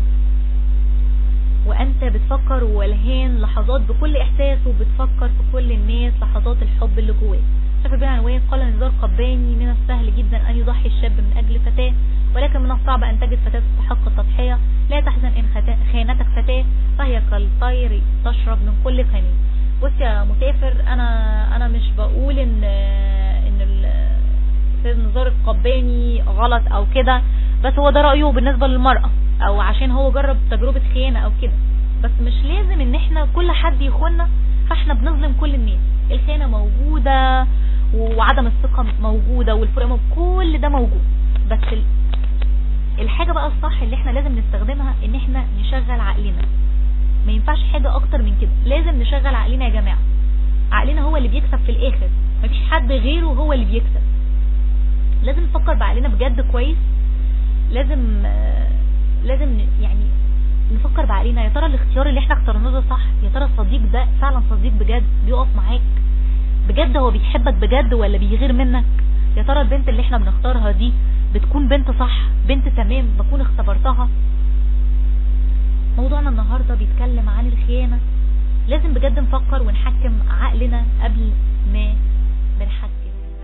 وانت بتفكر والهان لحظات بكل احساس وبتفكر في كل الناس لحظات الحب اللي جواك شاف بن عنوان قال نزار قباني من السهل جدا ان يضحي الشاب من اجل فتاة ولكن من الصعب ان تجد فتاة تستحق التضحية لا تحزن ان ختا- خانتك فتاة فهي كالطير تشرب من كل قنين بص يا مسافر انا انا مش بقول ان ان الاستاذ نزار القباني غلط او كده بس هو ده رايه بالنسبه للمراه او عشان هو جرب تجربه خيانه او كده بس مش لازم ان احنا كل حد يخوننا فاحنا بنظلم كل الناس الخيانه موجوده وعدم الثقه موجوده والفرق موجود كل ده موجود بس ال- الحاجه بقى الصح اللي احنا لازم نستخدمها ان احنا نشغل عقلنا ما ينفعش حاجة اكتر من كده لازم نشغل عقلنا يا جماعة عقلنا هو اللي بيكسب في الاخر مفيش حد غيره هو اللي بيكسب لازم نفكر بعقلنا بجد كويس لازم آه، لازم ن- يعني نفكر بعقلنا يا ترى الاختيار اللي احنا اخترناه ده صح يا ترى الصديق ده فعلا صديق بجد بيقف معاك بجد هو بيحبك بجد ولا بيغير منك يا ترى البنت اللي احنا بنختارها دي بتكون بنت صح بنت تمام بكون اختبرتها موضوعنا النهاردة بيتكلم عن الخيانة لازم بجد نفكر ونحكم عقلنا قبل ما بنحكم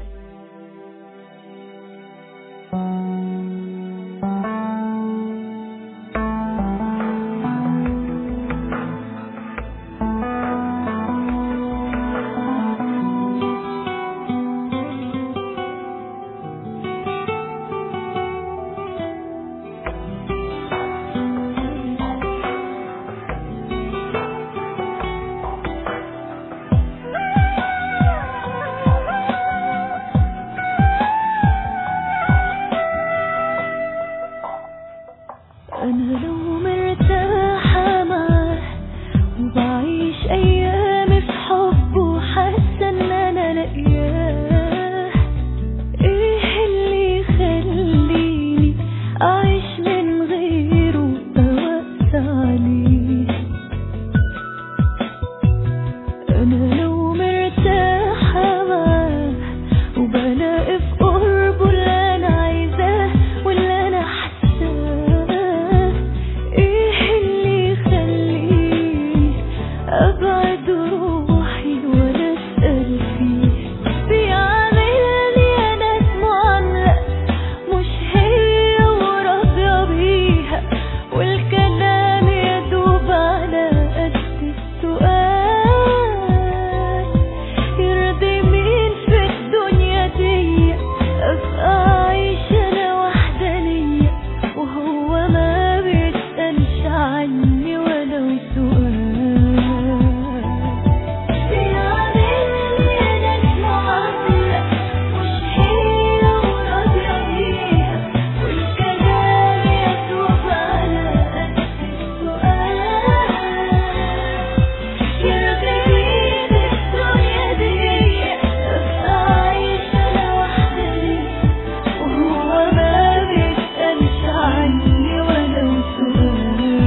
أنا لو مرتاحة معاه وبعيش أيامي في حب وحاسة إن أنا لاقياه إيه اللي يخليني أعيش من غيره أوقت عليه أنا لو مرتاحة معاه وبلاقي في قربه اللي أنا عايزاه واللي أنا حاساه إيه اللي يخليني أبعد روحي ولا أسأل فيه بيعاملني أنا معاملة مش هي وراضية بيها والكلام يدوب على قد السؤال يرضي مين في الدنيا دي أبقى عايشة أنا وحدانية وهو ما بيسألش عني ولو سؤال بيعاملني أنا معاملة مش هي وراضية بيها والكلام يدوب على قد السؤال يرضي مين الدنيا دي أبقى عايشة أنا وحدانية وهو ما بيسألش عني ولو سؤال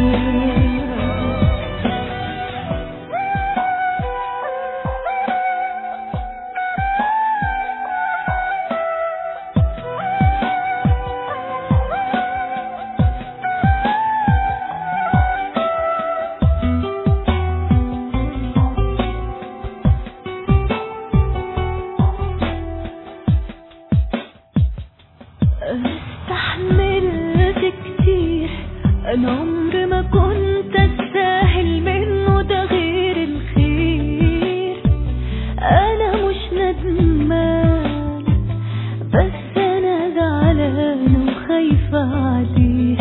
استحملت كتير انا عمري ما كنت استاهل منه ده غير الخير انا مش ندمان بس انا زعلانه وخايفه عليه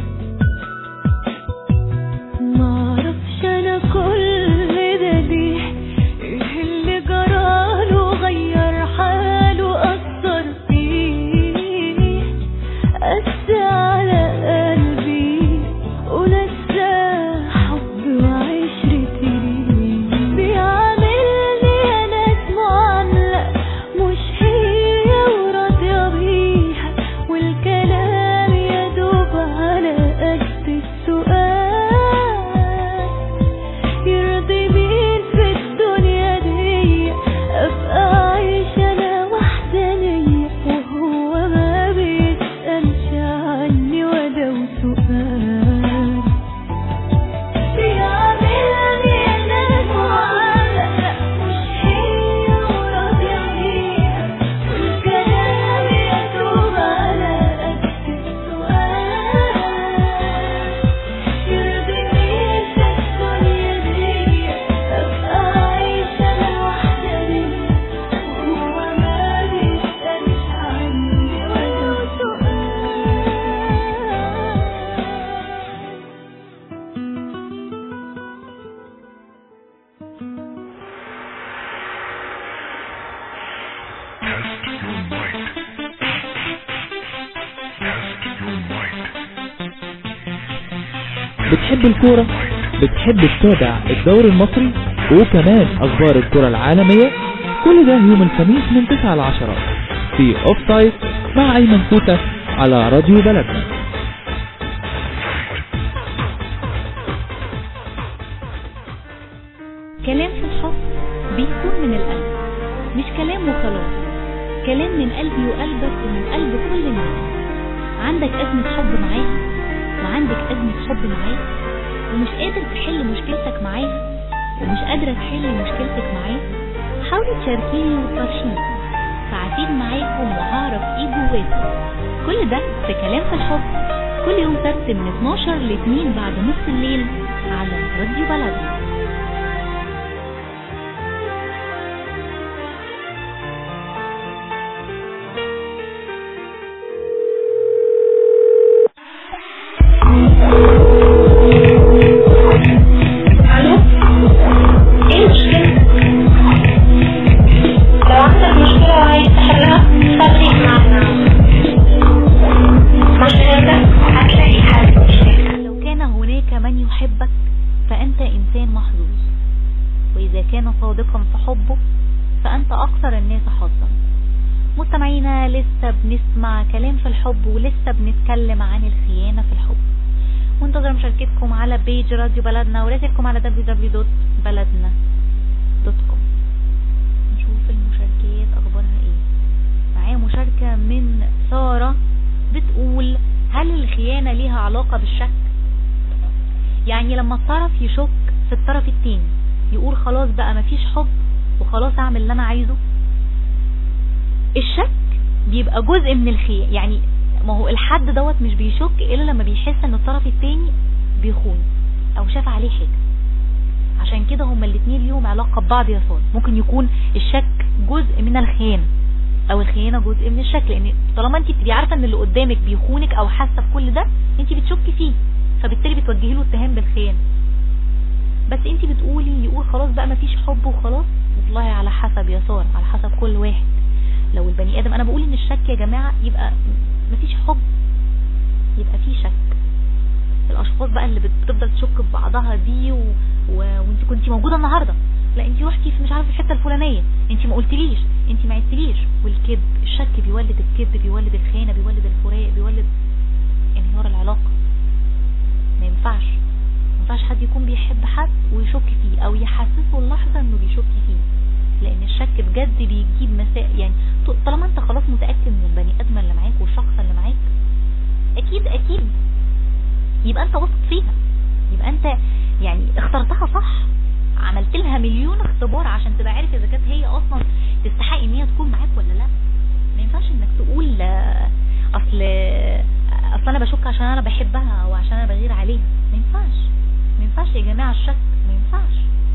معرفش انا كل ده ليه ايه اللي جراله غير حاله اثر فيه قس على قلبي بتحب الكورة بتحب تتابع الدوري المصري وكمان اخبار الكرة العالمية كل ده يوم الخميس من 9 ل 10 في اوف سايد مع ايمن كوتا على راديو بلدنا كلام في الحب بيكون من القلب مش كلام وخلاص كلام من قلبي وقلبك ومن قلب كل الناس عندك أزمة حب معاها وعندك أزمة حب معاه ومش قادر تحل مشكلتك معاها ومش قادرة تحل مشكلتك معاه حاولي تشاركيني وتفرشيني ساعتين معاكم وهعرف ايه جواكم كل ده في كلام في الحب كل يوم سبت من 12 ل 2 بعد نص الليل على راديو بلدنا الو ايه المشكلة؟ لو عندك مشكلة وعايز تحلها خليك معنا عشان ده هتلاقي حل مشكلة لو كان هناك من يحبك فأنت إنسان محظوظ وإذا كان صادقا في حبه فأنت أكثر الناس حظا مستمعينا لسه بنسمع كلام في الحب ولسه بنتكلم عن الخيانة في الحب منتظر مشاركتكم على بيج راديو بلدنا ورسالكم على www.بلدنا.com نشوف المشاركات أخبارها إيه معايا مشاركة من سارة بتقول هل الخيانة ليها علاقة بالشك يعني لما الطرف يشك في الطرف التاني يقول خلاص بقى مفيش حب وخلاص اعمل اللي انا عايزه الشك بيبقى جزء من الخيانة يعني ما هو الحد دوت مش بيشك الا لما بيحس ان الطرف التاني بيخون او شاف عليه حاجة عشان كده هما الاتنين ليهم علاقة ببعض يا صاد ممكن يكون الشك جزء من الخيانة او الخيانة جزء من الشك لان طالما انت بتبقي عارفة ان اللي قدامك بيخونك او حاسة بكل ده انت بتشكي فيه فبالتالي بتوجهي له اتهام بالخيانة بس انت بتقولي يقول خلاص بقى مفيش حب وخلاص والله على حسب يا سارة على حسب كل واحد لو البني ادم انا بقول ان الشك يا جماعة يبقى مفيش حب يبقى في شك الاشخاص بقى اللي بتفضل تشك في بعضها دي و... و... وانت كنت موجودة النهاردة لا انت رحتي في مش عارفه الحته الفلانيه انت ما قلتليش انت ما عدتليش والكذب الشك بيولد الكذب بيولد الخيانه بيولد الفراق بيولد انهيار العلاقه ما ينفعش ما ينفعش حد يكون بيحب حد ويشك فيه او يحسسه اللحظه انه بيشك فيه لان الشك بجد بيجيب مساء يعني ط- طالما انت خلاص متاكد من البني ادم اللي معاك والشخص اللي معاك اكيد اكيد يبقى انت واثق فيها يبقى انت يعني اخترتها صح عملت لها مليون اختبار عشان تبقى عارف اذا كانت هي اصلا تستحق ان هي تكون معاك ولا لا ما ينفعش انك تقول آه، اصل اصل انا بشك عشان انا بحبها او عشان انا بغير عليها ما ينفعش ما ينفعش يا جماعه الشك ما ينفعش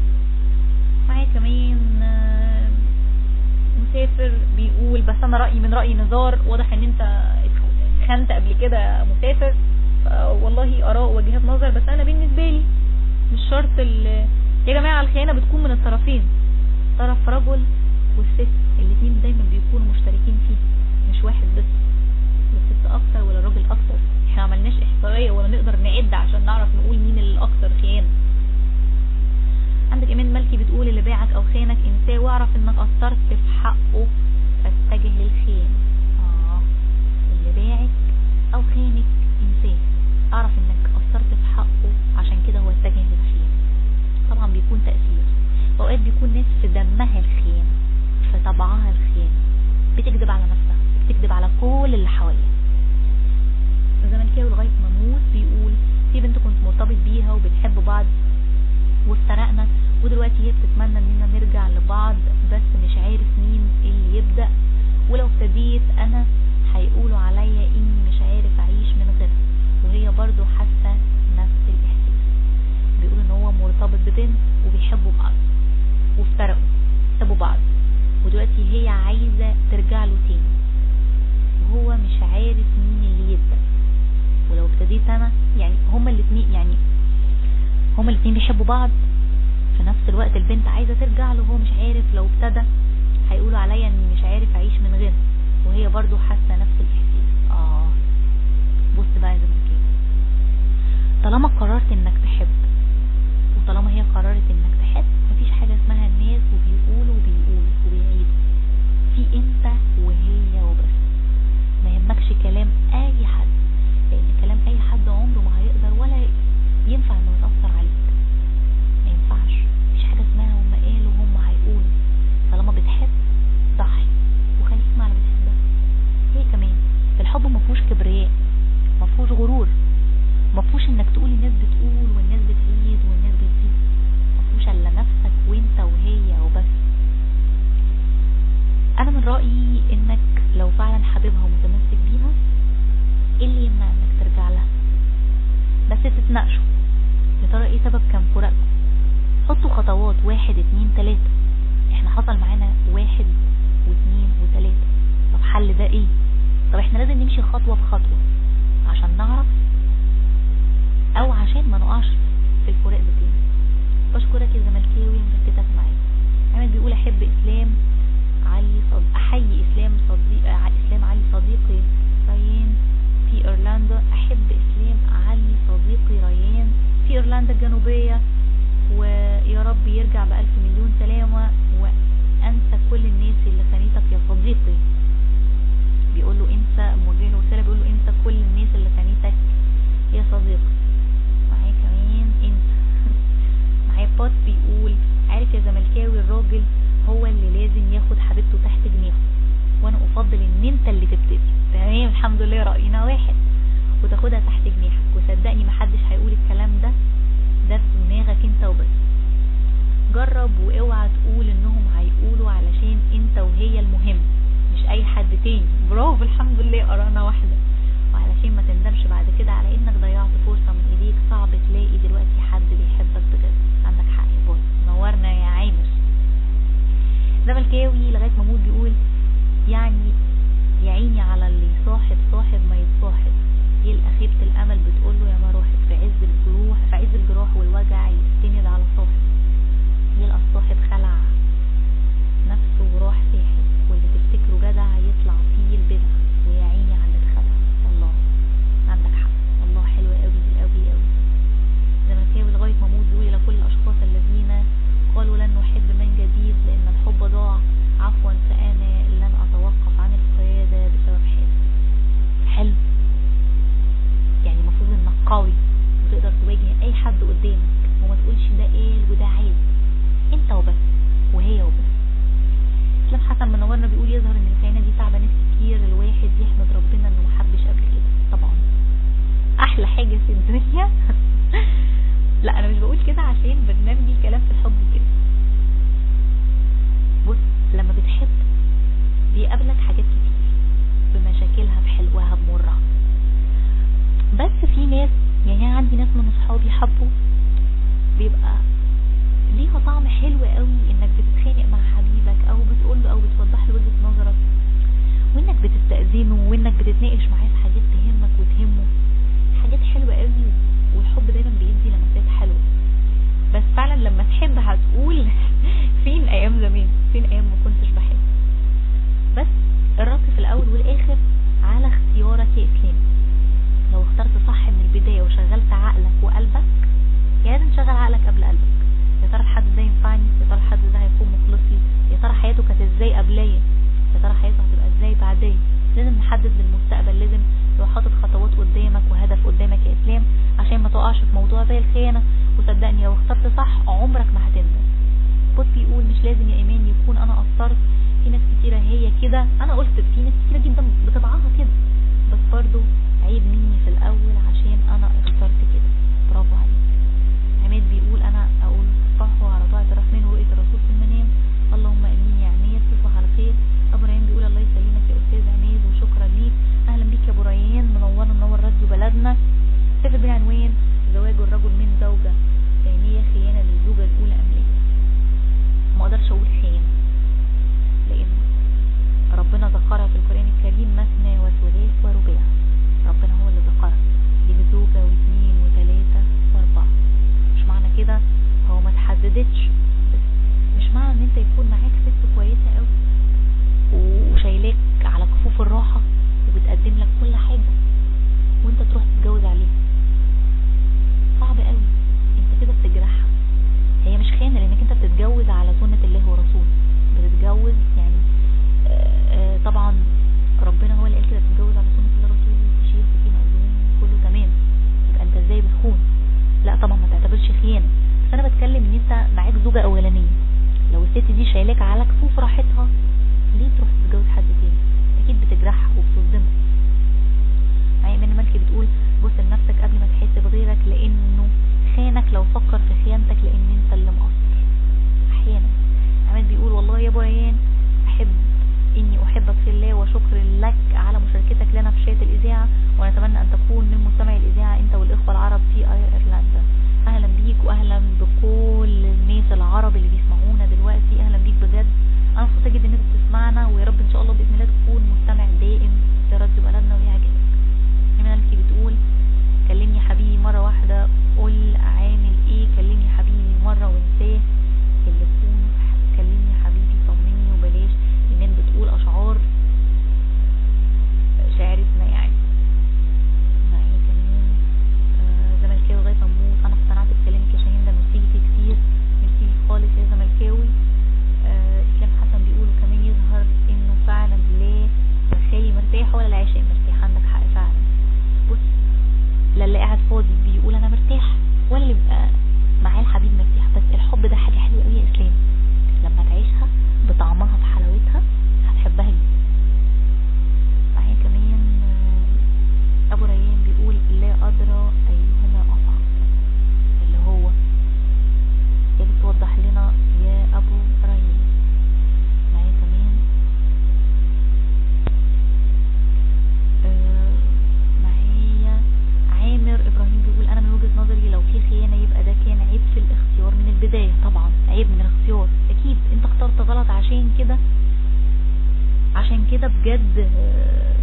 معايا كمان آه، مسافر بيقول بس انا رايي من راي نزار واضح ان انت اتخنت قبل كده مسافر ف- والله اراء وجهات نظر بس انا بالنسبه لي مش شرط ال يا جماعه الخيانه بتكون من الطرفين طرف رجل والست الاثنين دايما بيكونوا مشتركين فيه مش واحد بس لا الست اكتر ولا الراجل اكتر احنا ما عملناش احصائيه ولا نقدر نعد عشان نعرف نقول مين الاكثر خيانه عندك ايمان ملكي بتقول اللي باعك او خانك انساه واعرف انك قصرت في حقه فاتجه للخيانه اه اللي باعك او خانك انساه اعرف انك قصرت في حقه عشان كده هو اتجه للخيانه طبعا بيكون تأثير اوقات بيكون ناس في دمها الخيانة في طبعها الخيانة بتكذب على نفسها بتكذب على كل اللي حواليها زملكاوي لغاية ما موت بيقول في بنت كنت مرتبط بيها وبنحب بعض وافترقنا ودلوقتي هي بتتمنى اننا نرجع لبعض بس مش عارف مين اللي يبدأ ولو ابتديت انا هيقولوا عليا اني مش عارف اعيش من غيرها وهي برضو حاسة نفس الاحساس بيقول ان هو مرتبط ببنت وبيحبوا بعض وافترقوا سابوا بعض ودلوقتي هي عايزة ترجع له تاني وهو مش عارف مين اللي يبدأ ولو ابتديت انا يعني هما الاتنين يعني هما الاتنين بيحبوا بعض في نفس الوقت البنت عايزة ترجع له وهو مش عارف لو ابتدى هيقولوا عليا اني مش عارف اعيش من غيرها وهي برضو حاسه نفس الاحساس اه بص بقى يا زملكاوي طالما قررت انك تحب وطالما هي قررت انك تحب مفيش حاجه اسمها الناس وبيقولوا وبيقولوا وبيعيدوا في انت وهي وبس ما يهمكش كلام اي حد لان كلام اي حد عمره ما هيقدر ولا ينفع انه يأثر عليك ما ينفعش مفيش حاجة اسمها هم قالوا هم هيقولوا طالما بتحب ضحي وخليك مع اللي بتحبها هي كمان الحب ما فيهوش كبرياء ما فيهوش غرور ما فيهوش انك تقول الناس بتقول والناس بتعيد والناس بتزيد ما فيهوش الا نفسك وانت وهي وبس انا من رأيي انك لو فعلا حاببها ومتمسك بيها ايه اللي يمنع انك ترجع لها بس تتناقشوا يا ترى ايه سبب كان فراقكم حطوا خطوات واحد اتنين تلاتة احنا حصل معانا واحد واتنين وتلاتة طب حل ده ايه طب احنا لازم نمشي خطوة بخطوة عشان نعرف او عشان ما نقعش في الفراق ده تاني بشكرك يا زملكاوي مركزك معايا عامل بيقول احب اسلام علي صد... احيي اسلام صديق ع- اسلام علي صديقي ريان في ايرلندا احب اسلام علي صديقي ريان في ايرلندا الجنوبية ويا رب يرجع بألف مليون سلامة وانسى كل الناس اللي خانتك يا صديقي بيقول له انسى موجه له رسالة بيقول له انسى كل الناس اللي خانتك يا صديقي معايا كمان انت معايا بوت بيقول عارف يا زملكاوي الراجل هو اللي لازم ياخد حبيبته تحت جناحه وانا افضل ان انت اللي تبتدي تمام الحمد لله رأينا واحد وتاخدها تحت جناحك وصدقني محدش هيقول الكلام ده ده في دماغك انت وبس جرب واوعى تقول انهم هيقولوا علشان انت وهي المهم مش اي حد تاني برافو الحمد لله قرانا واحدة وعلشان ما تندمش بعد كده على انك ضيعت فرصة من ايديك صعب تلاقي دلوقتي حد بيحبك بجد عندك حق يا بص نورنا يا عامر زملكاوي لغاية ما موت بيقول يعني يا عيني على اللي صاحب صاحب ما يتصاحب يلقى خيبة الأمل بتقول له يا ما روحك في عز الجروح في عز الجراح والوجع يستند على صاحب يلقى الصاحب خلع نفسه وراح ساحب واللي تفتكره جدع يطلع فيه البدع ويا عيني على اللي اتخدع والله عندك حق والله حلو قوي قوي قوي زملكاوي لغاية ما موت بيقول إلى كل الأشخاص الذين قالوا لن نحب من جديد لأن الحب ضاع عفوا فأنا لن أتوقف عن القيادة بسبب حالي حلو يعني المفروض انك قوي وتقدر تواجه اي حد قدامك وما تقولش ده قال وده عيب انت وبس وهي وبس اسلام حسن منورنا بيقول يظهر ان الخيانه دي تعبه ناس كتير الواحد يحمد ربنا انه ما حبش قبل كده طبعا احلى حاجه في الدنيا لا انا مش بقول كده عشان برنامجي كلام في الحب كده بص لما بتحب بيقابلك حاجات كتير بمشاكلها بحلوها بمرها بس في ناس يعني أنا عندي ناس من اصحابي حبوا بيبقى ليها طعم حلو قوي انك بتتخانق مع حبيبك او بتقول له او بتوضح له وجهة نظرك وانك بتستأذنه وانك بتتناقش معاه في حاجات تهمك وتهمه حاجات حلوة قوي والحب دايما بيدي لمسات حلوة بس فعلا لما تحب هتقول فين ايام زمان فين ايام ما كنتش بحب بس الرد في الاول والاخر على اختيارك يا اسلام لو اخترت صح من البداية وشغلت عقلك وقلبك يا لازم تشغل عقلك قبل قلبك يا ترى الحد ده ينفعني يا ترى الحد ده هيكون مخلص لي يا ترى حياته كانت ازاي قبليا يا ترى حياته هتبقى ازاي بعدين لازم نحدد للمستقبل لازم تبقى حاطط خطوات قدامك وهدف قدامك يا اسلام عشان ما تقعش في موضوع زي الخيانة وصدقني لو اخترت صح عمرك ما هتندم بوت بيقول مش لازم يا ايمان يكون انا قصرت في ناس كتيرة هي كده انا قلت في ناس كتيرة جدا بطبعها كده بس برضو عيب مني في الاول عشان انا اخترت كده برافو عليك عماد بيقول انا اقول صفحوا على طاعة الرحمن ورؤية الرسول في المنام اللهم امين يا عماد تصبح على خير ابو ريان بيقول الله يسلمك يا استاذ عماد وشكرا ليك اهلا بيك يا ابو ريان منورنا منور راديو بلدنا سافر بالعنوان زواج الرجل من زوجة ثانية خيانة للزوجة الاولى ام لا ما اقدرش اقول خيانة لان ربنا ذكرها في القرآن الكريم مثنى وثلاث ورباع ربنا هو اللي ذكرها دي بزوجة واثنين وثلاثة واربعة مش معنى كده هو ما تحددتش بس مش معنى ان انت يكون معاك ست كويسة قوي وشايلاك بالراحة وبتقدم لك كل حاجة وانت تروح تتجوز عليها صعب قوي انت كده بتجرحها هي مش خيانة لانك انت بتتجوز على سنة الله ورسوله بتتجوز يعني آه، آه، طبعا ربنا هو اللي قال كده بتتجوز على سنة الله ورسوله في شيخ وفي مأذون كله تمام يبقى انت ازاي بتخون لا طبعا ما تعتبرش خيانة بس انا بتكلم ان انت معاك زوجة اولانية لو الست دي شايلاك على كفوف راحتها ليه تروح تتجوز حد تاني اكيد بتجرحها وبتصدمها معايا من مالكي بتقول بص لنفسك قبل ما تحس بغيرك لانه خانك لو فكر في خيانتك لان انت اللي مقصر احيانا عماد بيقول والله يا ابو ريان احب اني احبك في الله وشكر لك على مشاركتك لنا في شات الاذاعه ونتمنى ان تكون من مستمعي الاذاعه انت والاخوه العرب في ايرلندا اهلا بيك واهلا بكل الناس العرب اللي بيسمعونا دلوقتي اهلا بيك بجد انا مبسوطه جدا ان انت بتسمعنا ويا رب ان شاء الله باذن الله تكون مستمع دائم لراديو بلدنا ويعجبك مالكي بتقول كلمني حبيبي مرة واحدة قول عامل ايه كلمني حبيبي مرة وانساه اللي تكون كلمني حبيبي طمني وبلاش ايمان بتقول اشعار شاعرتنا يعني معايا كمان آه، زملكاوي لغاية ما اموت انا اقتنعت بكلامك يا شاهين ده ميرسي فيه كتير ميرسي خالص يا زملكاوي آه، اسلام حسن بيقول كمان يظهر انه فعلا لا الخالي مرتاح ولا العاشق مرتاح عندك حق فعلا بص لا اللي قاعد فاضي بيقول انا مرتاح ولا اللي بيبقى معاه الحبيب مرتاح بس الحب ده حاجه حلوه قوي يا اسلام لما تعيشها بطعمها بحلاوتها هتحبها جدا معايا كمان آه، ابو ريان بيقول لا ادرى ايهما اصعب اللي هو يا ريت توضح لنا يا ابو ريان معايا كمان آه، معايا عامر ابراهيم بيقول انا من وجهة نظري لو في خيانة يبقى ده كان عيب في الاختيار من البداية طبعا عيب من الاختيار اكيد انت اخترت غلط عشان كده عشان كده بجد آه،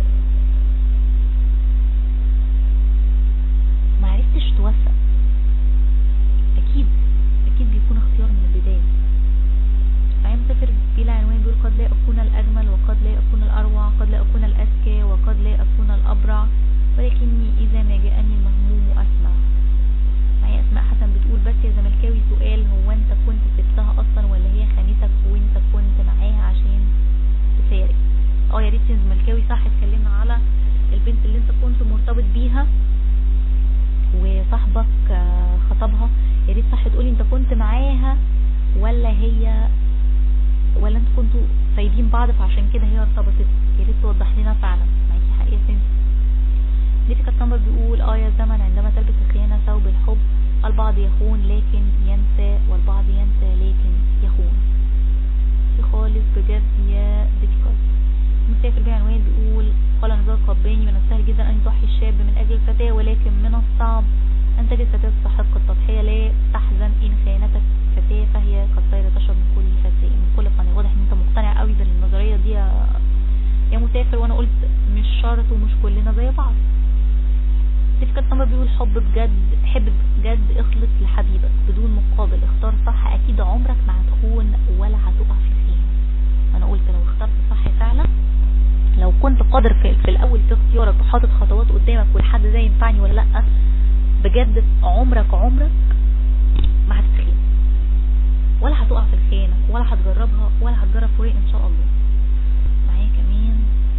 ما عرفتش توفق اكيد اكيد بيكون اختيار من البداية معايا مسافر بلا عنوان بيقول قد لا اكون الاجمل وقد لا اكون الاروع قد لا اكون الاذكى وقد لا اكون الابرع ولكني اذا ما جاءني المهموم اسمع معايا اسماء حسن بتقول بس يا زملكاوي سؤال هو انت كنت سبتها اصلا ولا هي خانتك وانت كنت معاها عشان تفارق اه يا ريت يا زملكاوي صح اتكلمنا على البنت اللي انت كنت مرتبط بيها وصاحبك آه، خطبها يا ريت صح تقولي انت كنت معاها ولا هي ولا انتوا كنتوا سايبين بعض فعشان كده هي ارتبطت يا ريت توضح لنا فعلا معاكي حق يا سنت ديفيكا تامبر بيقول اه يا زمن عندما تلبس الخيانة ثوب الحب البعض يخون لكن ينسى والبعض ينسى لكن يخون في خالص بجد يا ديفيكا مسافر بيه عنوان بيقول قال نزار قباني من السهل جدا ان يضحي الشاب من اجل الفتاة ولكن من الصعب ان تجد فتاة تستحق التضحية لا تحزن ان خيانتك فتاة فهي قد صارت تشرب من كل فتاة من كل قناة واضح ان انت مقتنع قوي بالنظرية دي يا يا مسافر وانا قلت مش شرط ومش كلنا زي بعض تفكر طبعا بيقول حب بجد حب بجد اخلص لحبيبك بدون مقابل اختار صح اكيد عمرك ما هتخون ولا هتقع في خيانة انا قلت لو اخترت صح فعلا لو كنت قادر في, في الاول في اختيارك وحاطط خطوات قدامك والحد ده ينفعني ولا لا بجد عمرك عمرك ما هتتخين ولا هتقع في الخيانة ولا هتجربها ولا هتجرب فوق ان شاء الله معايا كمان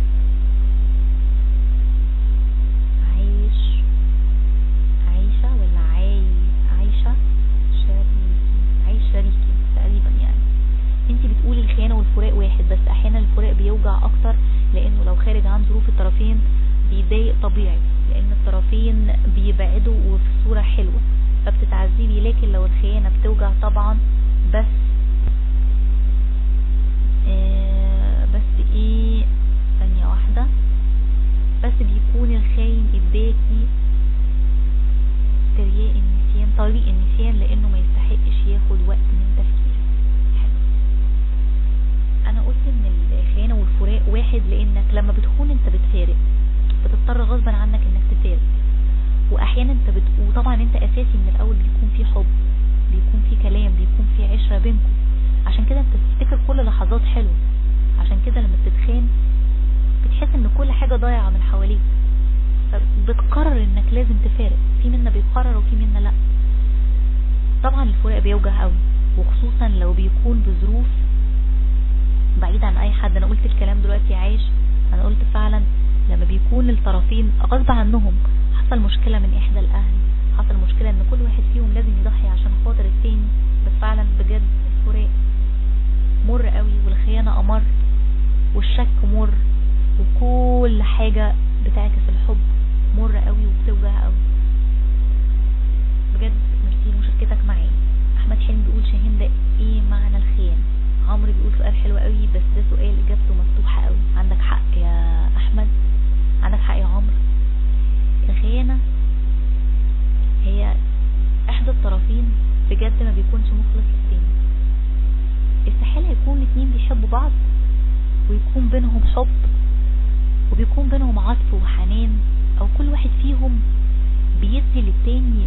عايش عايشة ولا عاي عايشة شريكي عايش شريكي تقريبا يعني انت بتقولي الخيانة والفراق واحد بس احيانا الفراق بيوجع اكتر لانه لو خارج عن ظروف الطرفين بيضايق طبيعي لان الطرفين بيبعدوا وفي صورة حلوة فبتتعذبي لكن لو الخيانة بتوجع طبعا بس آه بس ايه ثانية واحدة بس بيكون الخاين اداكي ترياق النسيان طريق النسيان لانه ما يستحقش ياخد وقت من تفكير حلو انا قلت ان الخيانة والفراق واحد لانك لما بتخون انت بتفارق بتضطر غصبا عنك انك تفارق واحيانا انت بت... وطبعا انت اساسي من الاول بيكون في حب بيكون في كلام بيكون في عشرة بينكم كل لحظات حلوة عشان كده لما بتتخان بتحس ان كل حاجة ضايعة من حواليك فبتقرر انك لازم تفارق في منا بيقرر وفي منا لا طبعا الفراق بيوجع قوي وخصوصا لو بيكون بظروف بعيد عن اي حد انا قلت الكلام دلوقتي عايش انا قلت فعلا لما بيكون الطرفين غصب عنهم حصل مشكلة من احدى الاهل حصل مشكلة ان كل واحد فيهم لازم يضحي عشان خاطر التاني بس فعلا بجد الفراق مر قوي والخيانة امر والشك مر وكل حاجة بتعكس الحب مر قوي وبتوجع قوي بجد ميرسي مشاركتك معايا احمد حلمي بيقول شاهين ده ايه معنى الخيانة عمرو بيقول سؤال حلو قوي بس ده سؤال اجابته مفتوحة قوي عندك حق يا احمد عندك حق يا عمرو الخيانة هي احدى الطرفين بجد ما بيكونش مخلص للتاني استحالة يكون اتنين بيحبوا بعض ويكون بينهم حب وبيكون بينهم عطف وحنان او كل واحد فيهم بيدي للتاني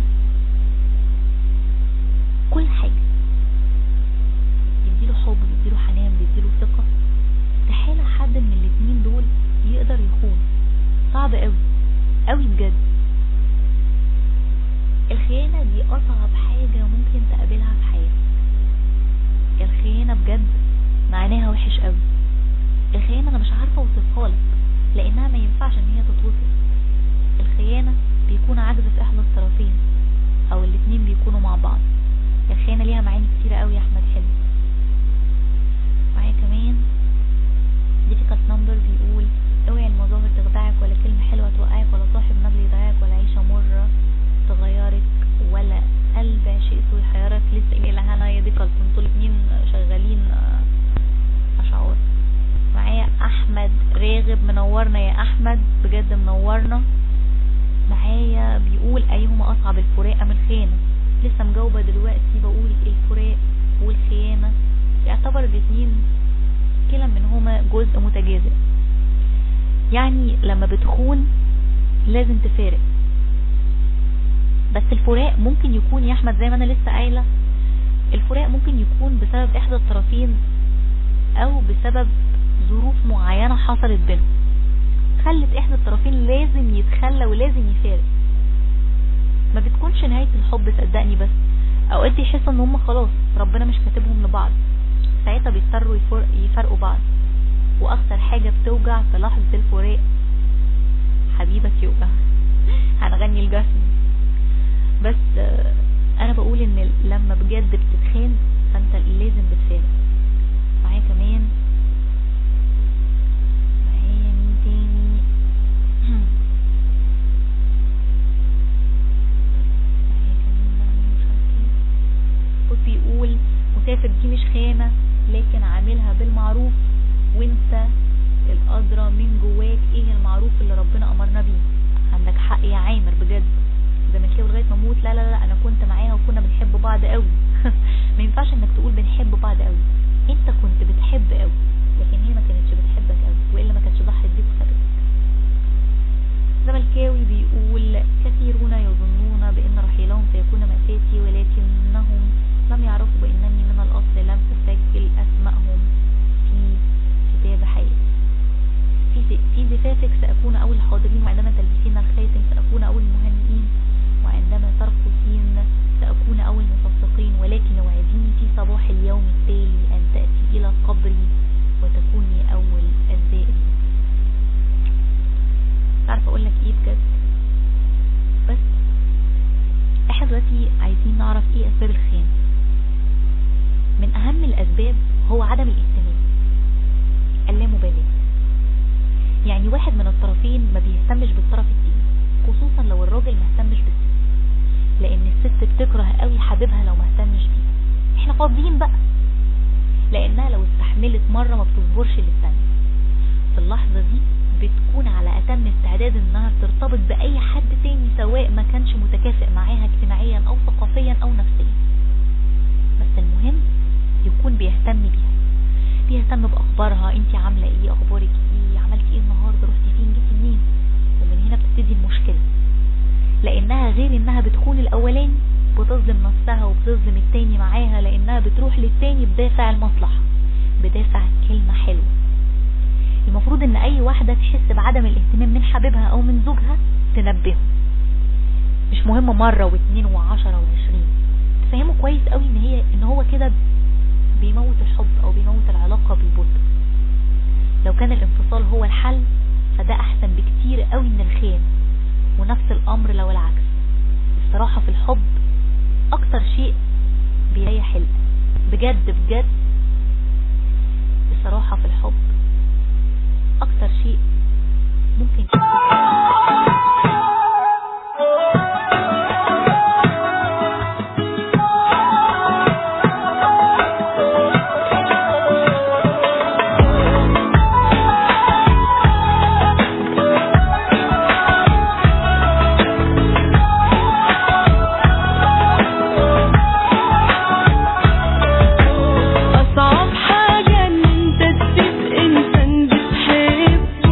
كل حاجة بيديله حب بيديله حنان بيديله ثقة استحالة حد من الاتنين دول يقدر يخون صعب قوي قوي بجد الخيانة دي اصعب حاجة ممكن تقابلها في حياتك الخيانة بجد معناها وحش قوي الخيانة انا مش عارفة اوصفها لك لانها ما ينفعش ان هي تتوصف الخيانة بيكون عجز في احدى الطرفين او الاتنين بيكونوا مع بعض الخيانة ليها معاني كتيرة قوي يا احمد حلمي معايا كمان difficult number بيقول اوعي المظاهر تخدعك ولا كلمة حلوة توقعك ولا صاحب نبل يضيعك ولا عيشة مرة تغيرك ولا قلب عشقته يحيرك لسه قايله لها انا يا دي كلت انتوا الاتنين شغالين اشعار معايا احمد راغب منورنا يا احمد بجد منورنا معايا بيقول ايهما اصعب الفراق ام الخيانة لسه مجاوبة دلوقتي بقول الفراق والخيانة يعتبر الاتنين كلا منهما جزء متجازئ يعني لما بتخون لازم تفارق بس الفراق ممكن يكون يا احمد زي ما انا لسه قايله الفراق ممكن يكون بسبب احدى الطرفين او بسبب ظروف معينة حصلت بينهم خلت احدى الطرفين لازم يتخلى ولازم يفارق ما بتكونش نهاية الحب صدقني بس اوقات يحسوا ان هم خلاص ربنا مش كاتبهم لبعض ساعتها بيضطروا يفرقوا بعض واكتر حاجة بتوجع في لحظة الفراق حبيبك يوجع هنغني الجسم بس انا بقول ان لما بجد بتتخان فانت لازم بتفارق معايا كمان معايا مين تاني معايا كمان بقى مين مش عارف ايه بص بيقول مسافر دي مش خيانة لكن عاملها بالمعروف وانت الادرى من جواك ايه المعروف اللي ربنا امرنا بيه عندك حق يا عامر بجد زملكاوي لغايه ما اموت لا لا لا انا كنت معاها وكنا بنحب بعض قوي ما ينفعش انك تقول بنحب بعض قوي انت كنت بتحب قوي لكن هي ما كانتش بتحبك قوي والا ما كانتش ضحت بيك وسابتك زملكاوي بيقول كثيرون يظنون بان رحيلهم سيكون مأساتي ولكنهم لم يعرفوا بانني من الاصل لم اسجل اسمائهم في كتاب حياتي في في زفافك سأكون أول الحاضرين وعندما تلبسين الخاتم سأكون أول المهنئين وعندما ترقصين سأكون أول المفسقين ولكن وعديني في صباح اليوم التالي أن تأتي إلى قبري وتكوني أول الزائرين تعرف أقول لك إيه بجد بس إحنا دلوقتي عايزين نعرف إيه أسباب الخيانة من أهم الأسباب هو عدم الاهتمام اللامبالاة يعني واحد من الطرفين ما بيهتمش بالطرف التاني خصوصا لو الراجل ما اهتمش بالست لان الست بتكره قوي حبيبها لو ما اهتمش بيه احنا فاضيين بقى لانها لو استحملت مرة ما بتصبرش للتانية في اللحظة دي بتكون على اتم استعداد انها ترتبط باي حد تاني سواء ما كانش متكافئ معاها اجتماعيا او ثقافيا او نفسيا بس المهم يكون بيهتم بيها بيهتم باخبارها انت عامله ايه اخبارك ايه عملتي ايه النهارده رحتي فين جيتي منين ومن هنا بتبتدي المشكله لانها غير انها بتخون الاولاني بتظلم نفسها وبتظلم التاني معاها لانها بتروح للتاني بدافع المصلحه بدافع كلمه حلوه المفروض ان اي واحدة تحس بعدم الاهتمام من حبيبها او من زوجها تنبهه مش مهم مرة واثنين وعشرة وعشرين تفهمه كويس قوي ان هي ان هو كده بيموت الحب او بيموت العلاقة بالبطء لو كان الانفصال هو الحل فده احسن بكتير قوي من الخيانة ونفس الامر لو العكس الصراحة في الحب اكتر شيء بيريح القلب بجد بجد الصراحة في الحب اكتر شيء ممكن أصعب حاجة إن أنت تسيب إنسان بتحبه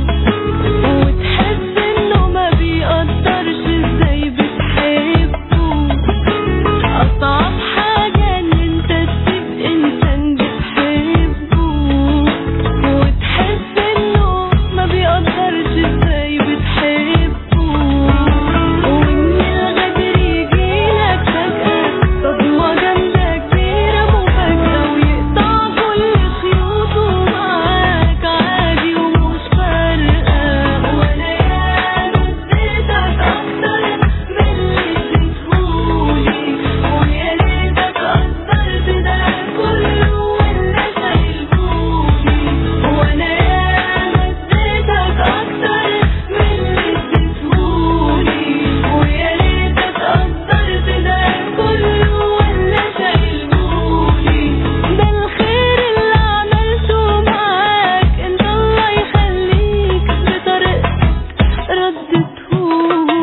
وتحس إنه ما بيقدرش إزاي بتحبه أصعب حاجة إن أنت تسيب إنسان بتحبه وتحس إنه ما بيقدرش إزاي بتحبه وإن الغدر يجيلك فجأة صدمة جامدة كبيرة مفاجأة ويقطع كل خيوطه معاك عادي ومش فارقة وأنا ياما اديتك أكتر من اللي اديتهولي ويا ريتك قدرت ده كله ولا شايلهولي وأنا ياما اديتك أكتر من اللي اديتهولي ويا ريتك قدرت ده كله ولا شايلهولي ده الخير اللي عملته معاك انت الله يخليك بطريقتك ردتهولي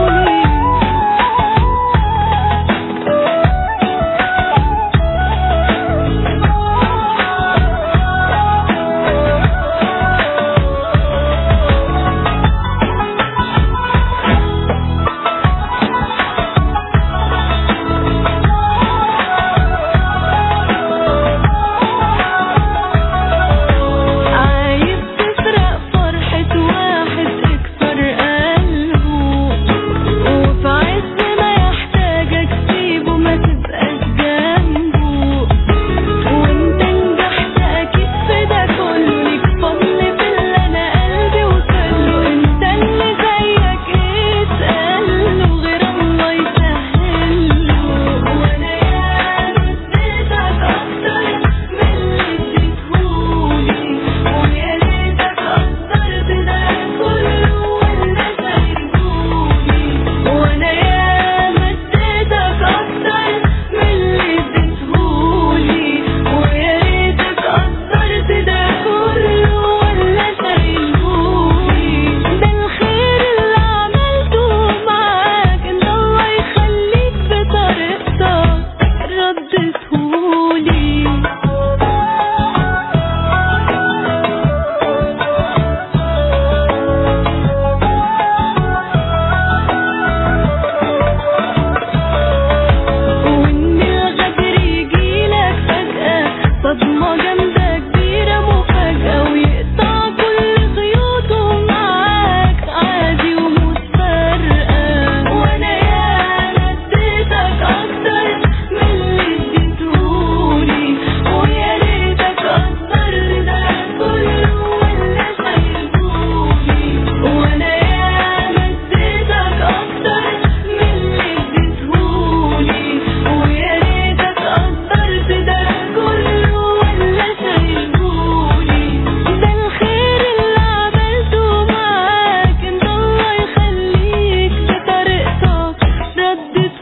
عايز تسرق فرحة واحد اكسر قلبه وفي عز ما يحتاجك سيبه ما تبقاش جنبه وانت نجحت اكيد في ده كله ليك فضل في اللي انا قلبي وصله انت اللي زيك اسأله غير الله يسهله وانا ياما اديتك اكتر من اللي اديتهولي ويا ريتك قدرت ده كله ولا شايلهولي وانا ياما اديتك اكتر من اللي اديتهولي ويا ريتك قدرت ده كله ولا شايلهولي ده الخير اللي عملته معاك ان الله يخليك بطريقتك ردتهولي وإن الغدر يجيلك فجأة صدمة جامدة كبيرة مفاجأة ويقطع كل خيوطه معاك عادي ومش فارقة وأنا ياما اديتك أكتر من اللي اديتهولي ويا ريتك قدرت ده كله ولا شايلهولي وأنا ياما اديتك أكتر من اللي اديتهولي ويا ريتك قدرت ده كله ولا شايلهولي ده الخير اللي عملته معاك انت الله يخليك بطريقتك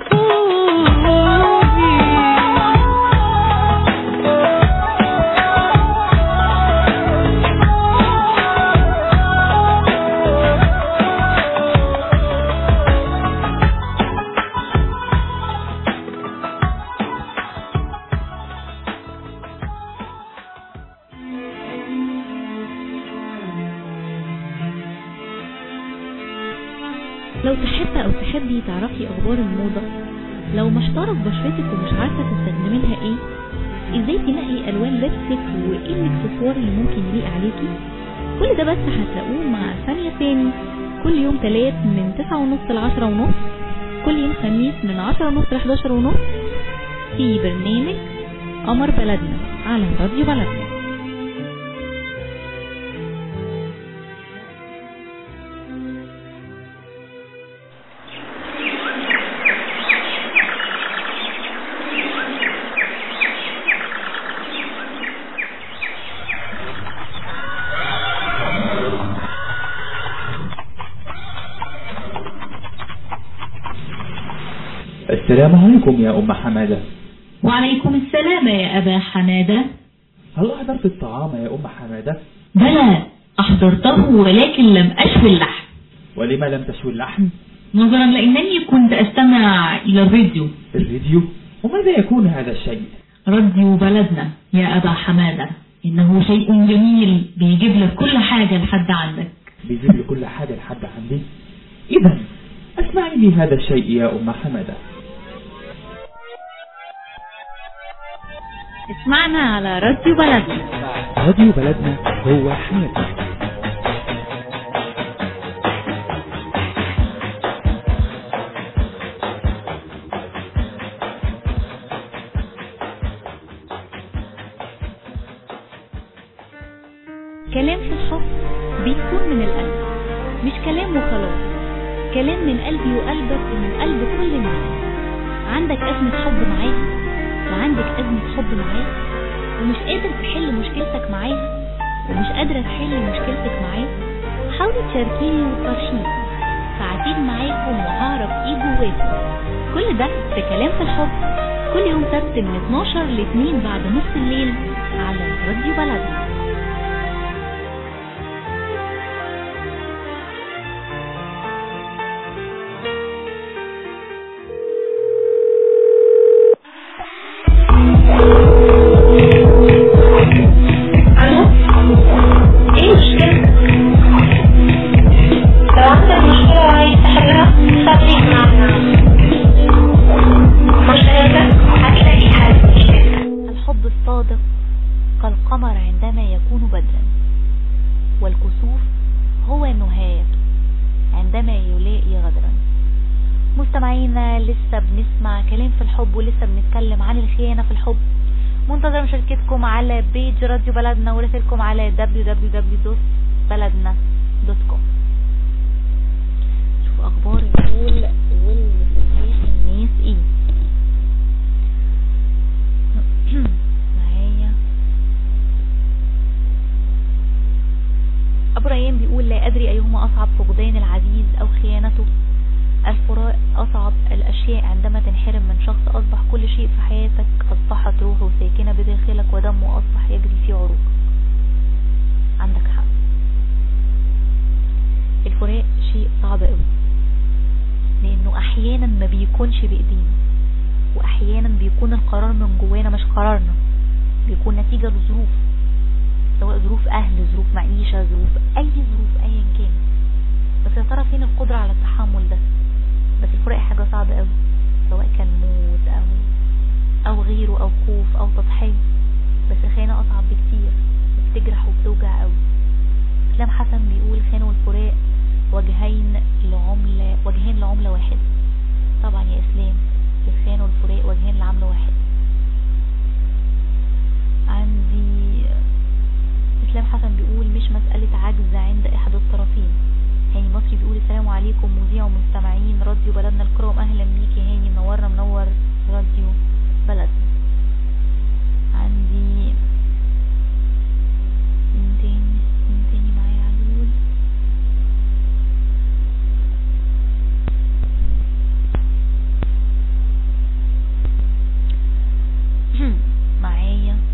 لو تحب او تحبي تعرفي اخبار الموضة لو محتارة في بشرتك ومش عارفة تستخدمي لها ايه ازاي تنقي الوان لبسك وايه الاكسسوار اللي ممكن يليق عليكي كل ده بس هتلاقوه مع ثانية تاني كل يوم تلات من تسعة ونص لعشرة ونص كل يوم خميس من عشرة ونص لحداشر ونص في برنامج قمر بلدنا على راديو بلدنا السلام عليكم يا أم حمادة وعليكم السلام يا أبا حمادة هل أحضرت الطعام يا أم حمادة؟ بلى أحضرته ولكن لم أشوي اللحم ولما لم تشوي اللحم؟ نظرا لأنني كنت أستمع إلى الراديو الفيديو؟ وماذا يكون هذا الشيء؟ راديو بلدنا يا أبا حمادة إنه شيء جميل بيجيب لك كل حاجة لحد عندك بيجيب لي كل حاجة لحد عندي؟ إذا اسمعي لي هذا الشيء يا أم حمادة اسمعنا على راديو بلدنا راديو بلدنا هو حياتنا كلام في الحب بيكون من القلب مش كلام وخلاص كلام من قلبي وقلبك ومن قلب كل الناس عندك أزمة حب معاها وعندك أزمة حب معاه ومش قادر تحل مشكلتك معاها ومش قادرة تحل مشكلتك معاه حاولي تشاركيني وتفرشيني ساعتين معاكم وهعرف ايه جواكم كل ده في كلام في الحب كل يوم سبت من 12 ل 2 بعد نص الليل على راديو بلدنا الو ايه المشكلة؟ لو عندك مشكلة وعايز تحلها خليك معنا مشكلتك هتلاقي حل الحب الصادق كالقمر عندما يكون بدرا والكسوف هو نهاية عندما يلاقي غدرا مستمعينا لسه بنسمع كلام في الحب ولسه بنتكلم عن الخيانة في الحب منتظر مشاركتكم على بيج راديو بلدنا ورسلكم على www.بلدنا.com شوف اخبار الفول والمسلسلات الناس ايه معايا ابو ريان بيقول لا ادري ايهما اصعب فقدان العزيز او خيانته الفراق اصعب الاشياء عندما تنحرم من شخص اصبح كل شيء في حياتك اصبحت روحه ساكنة بداخلك ودمه اصبح يجري في عروقك عندك حق الفراق شيء صعب قوي لانه احيانا ما بيكونش بايدينا واحيانا بيكون القرار من جوانا مش قرارنا بيكون نتيجة لظروف سواء ظروف اهل ظروف معيشة ظروف اي ظروف ايا كان بس يا ترى فين القدرة على التحمل ده بس الفراق حاجة صعبة قوي سواء كان موت او او غيره او خوف او تضحية بس الخيانة اصعب بكتير بتجرح وبتوجع قوي اسلام حسن بيقول الخيانة والفراق وجهين لعملة وجهين لعملة واحدة طبعا يا اسلام الخيانة والفراق وجهين لعملة واحدة عندي اسلام حسن بيقول مش مسألة عجز عند احد الطرفين هاني مصري بيقول السلام عليكم مذيع ومستمعين راديو بلدنا الكرام اهلا بيك يا هاني منورنا منور راديو بلدنا عندي مين تاني مين تاني معايا علول معايا